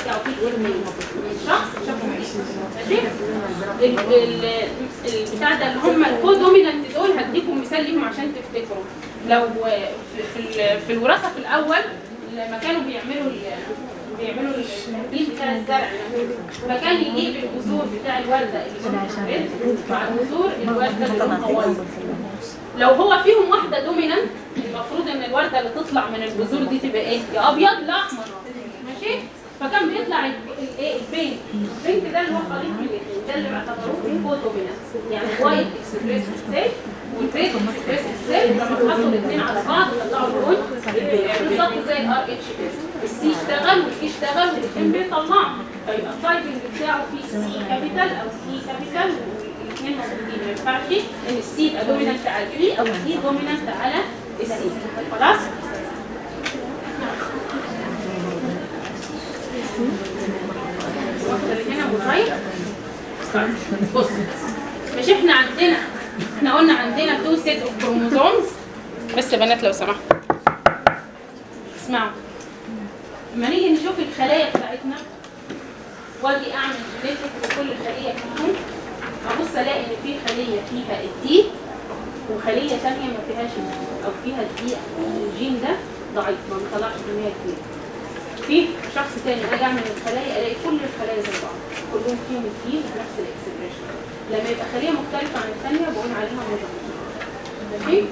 واثنين من شخص شافوا ماشي ال- ال- البتاع ده اللي هم الكودومينانت دول هديكم مثال ليهم عشان تفتكروا لو في في, ال- في الوراثه في الاول لما كانوا بيعملوا ال- بيعملوا التحليل بتاع الزرع فكان يجيب البذور بتاع الورده اللي لونها ريد مع البذور الورده اللي لونها وايت لو هو فيهم واحده دومينانت المفروض ان الورده اللي تطلع من البذور دي تبقى ايه يا ابيض لا احمر ماشي فكان بيطلع ال- الايه البينك البينك ده اللي هو خليط من الاثنين ده اللي بيعتبروه كودومينانت يعني الوايت اكسبريس سيل والريد اكسبريس سيل لما تحطوا الاثنين على بعض يطلعوا لون بالظبط زي الار اتش كده السي اشتغل والسي اشتغل والاثنين بيطلعوا فيبقى التايبنج بتاعه فيه سي كابيتال او سي كابيتال والاثنين موجودين ما ينفعش ان السي يبقى دومينانت على البي او البي دومينانت على السي خلاص واحدة اللي هنا موزايك طيب، بص مش احنا عندنا احنا قلنا عندنا تو سيت اوف كروموزومز بس يا بنات لو سمحتوا اسمعوا لما نيجي نشوف الخلايا بتاعتنا واجي اعمل جينيتك لكل خليه فيهم ابص الاقي ان في خليه فيها الدي وخليه ثانيه ما فيهاش الدي او فيها الدي الجين ده ضعيف ما بيطلعش كميه كبيره في شخص تاني اجي اعمل الخلايا الاقي كل الخلايا زي بعض كلهم فيهم الدي بنفس الاكسبريشن لما يبقى خليه مختلفه عن الثانيه بقول عليها مضاعفه ماشي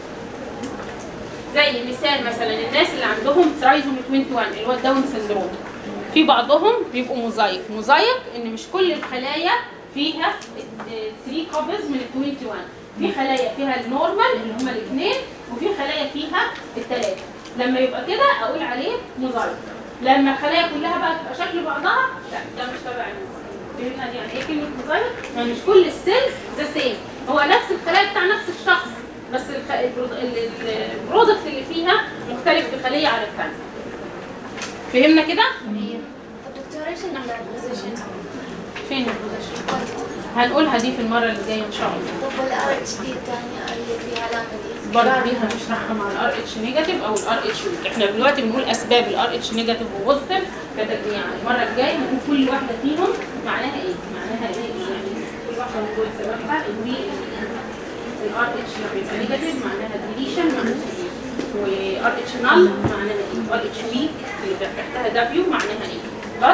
زي مثال مثلا الناس اللي عندهم ترايزومي 21 اللي هو الداون سندروم في بعضهم بيبقوا موزايك موزايك ان مش كل الخلايا فيها 3 كوبز من ال 21 في خلايا فيها النورمال اللي هما الاثنين وفي خلايا فيها الثلاثه لما يبقى كده اقول عليه موزايك لما الخلايا كلها بقى تبقى شكل بعضها لا ده مش تبع الموزايك فهمنا يعني ايه كلمه موزايك؟ يعني مش كل السيلز ذا سيم هو نفس الخلايا بتاع نفس الشخص بس الخ- البرود- ال- ال- البرودكت اللي فيها مختلف في خليه عن الثانيه فهمنا كده؟ طب دكتور ايش البوزيشن؟ فين البوزيشن؟ هنقولها دي في المره اللي جايه ان شاء الله طب والار اتش دي الثانية اللي فيها علامة دي؟ برضه دي هنشرحها مع الار اتش نيجاتيف او الار اتش ويك احنا دلوقتي بنقول اسباب الار اتش نيجاتيف وبوزيتيف كتجميع المره الجايه هنقول كل واحده فيهم معناها ايه معناها ايه يعني كل واحده نقول سببها ان الار اتش لما يبقى نيجاتيف معناها ديليشن معناها ايه وار اتش نال معناها ايه ار اتش ويك اللي تحتها دبليو معناها ايه بس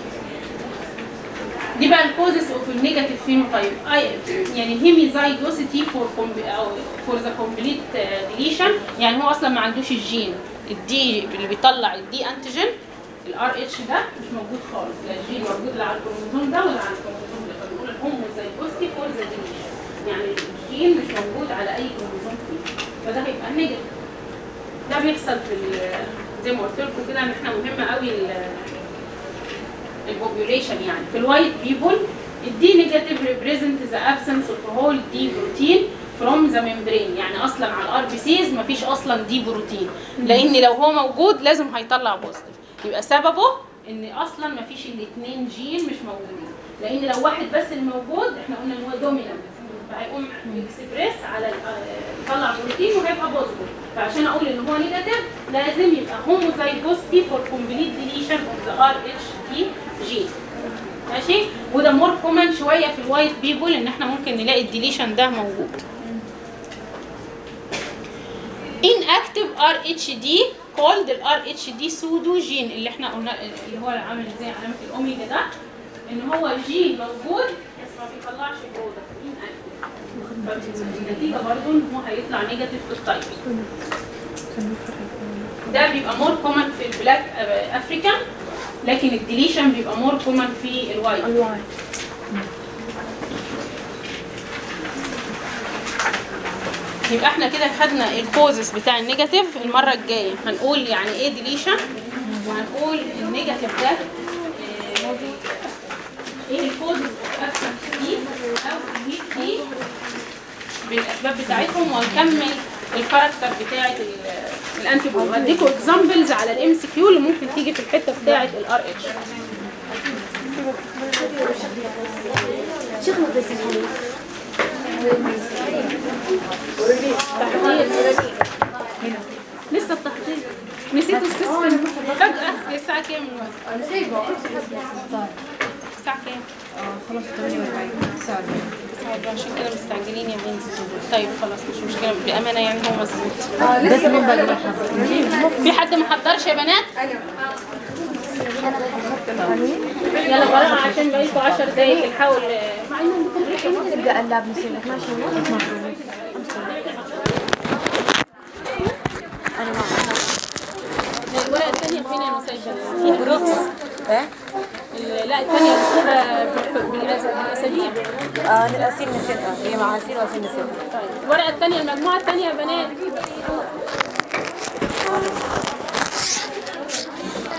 دي بقى الكوزز اوف النيجاتيف فينوتايب يعني هيميزايجوسيتي فور او فور ذا كومبليت ديليشن يعني هو اصلا ما عندوش الجين الدي اللي بيطلع الدي انتيجين الار اتش ده مش موجود خالص لا الجين موجود لا على الكروموزوم ده ولا على الكروموزوم ده فبنقول الهوموزايجوسيتي فور ذا ديليشن يعني الجين مش موجود على اي كروموزوم فيه فده هيبقى نيجاتيف ده بيحصل في ال- زي ما قلت لكم كده ان احنا مهم قوي ال- البوبيوليشن يعني في الوايت بيبول الدي نيجاتيف ريبريزنت ذا ابسنس اوف هول دي بروتين فروم ذا ميمبرين يعني اصلا على الار بي سيز مفيش اصلا دي بروتين لان لو هو موجود لازم هيطلع بوزيتيف يبقى سببه ان اصلا مفيش الاثنين جين مش موجودين لان لو واحد بس اللي موجود احنا قلنا ان هو دومينانت فهيقوم اكسبريس على ال- آه، يطلع بروتين وهيبقى بوزيتيف فعشان اقول ان هو نيجاتيف لازم يبقى هوموزايجوستي فور كومبليت ديليشن اوف ذا ار اتش تي جين ماشي وده مور كومن شويه في الوايت بيبول ان احنا ممكن نلاقي الديليشن ده موجود inactive RH دي called ال RH دي سودو جين اللي احنا قلنا اللي هو عامل زي علامه الاوميجا ده ان هو جين موجود بس ما بيطلعش برودكت inactive فالنتيجه برضو ان هو هيطلع نيجاتيف في التايب ده بيبقى مور كومن في البلاك افريكان لكن الديليشن بيبقى مور كومن في الوايت الواي يبقى احنا كده خدنا الكوزس بتاع النيجاتيف المره الجايه هنقول يعني ايه ديليشن وهنقول النيجاتيف ده آه، ايه الكوزس اوف ابسنت دي او الويك دي بالاسباب بتاعتهم وهنكمل الكاركتر بتاعه الانتي بودي وهديكم اكزامبلز على الام سي كيو اللي ممكن تيجي في الحته بتاعه الار اتش شو خلطة الحليب؟ تحديد لسه التحضير نسيتوا السيستم فجأة هي الساعة كام دلوقتي؟ الساعة كام؟ خلاص 48 الساعة 40 طيب عشان كده مستعجلين يا بنتي طيب خلاص مش مشكلة بأمانة يعني هو مظبوط بس من باقي الحصة في حد ما حضرش يا بنات؟ يلا براءة عشان بقيتوا 10 دقايق الحاول مع انهم تبدا اللاب نسيب لك ماشي الورقة الثانية فين يا مسجل؟ في بروكس لا الثانية مكتوبة بالأسابيع اه الاسيل نسيتها هي مع اسيل واسيل نسيتها طيب الورقة الثانية المجموعة الثانية يا بنات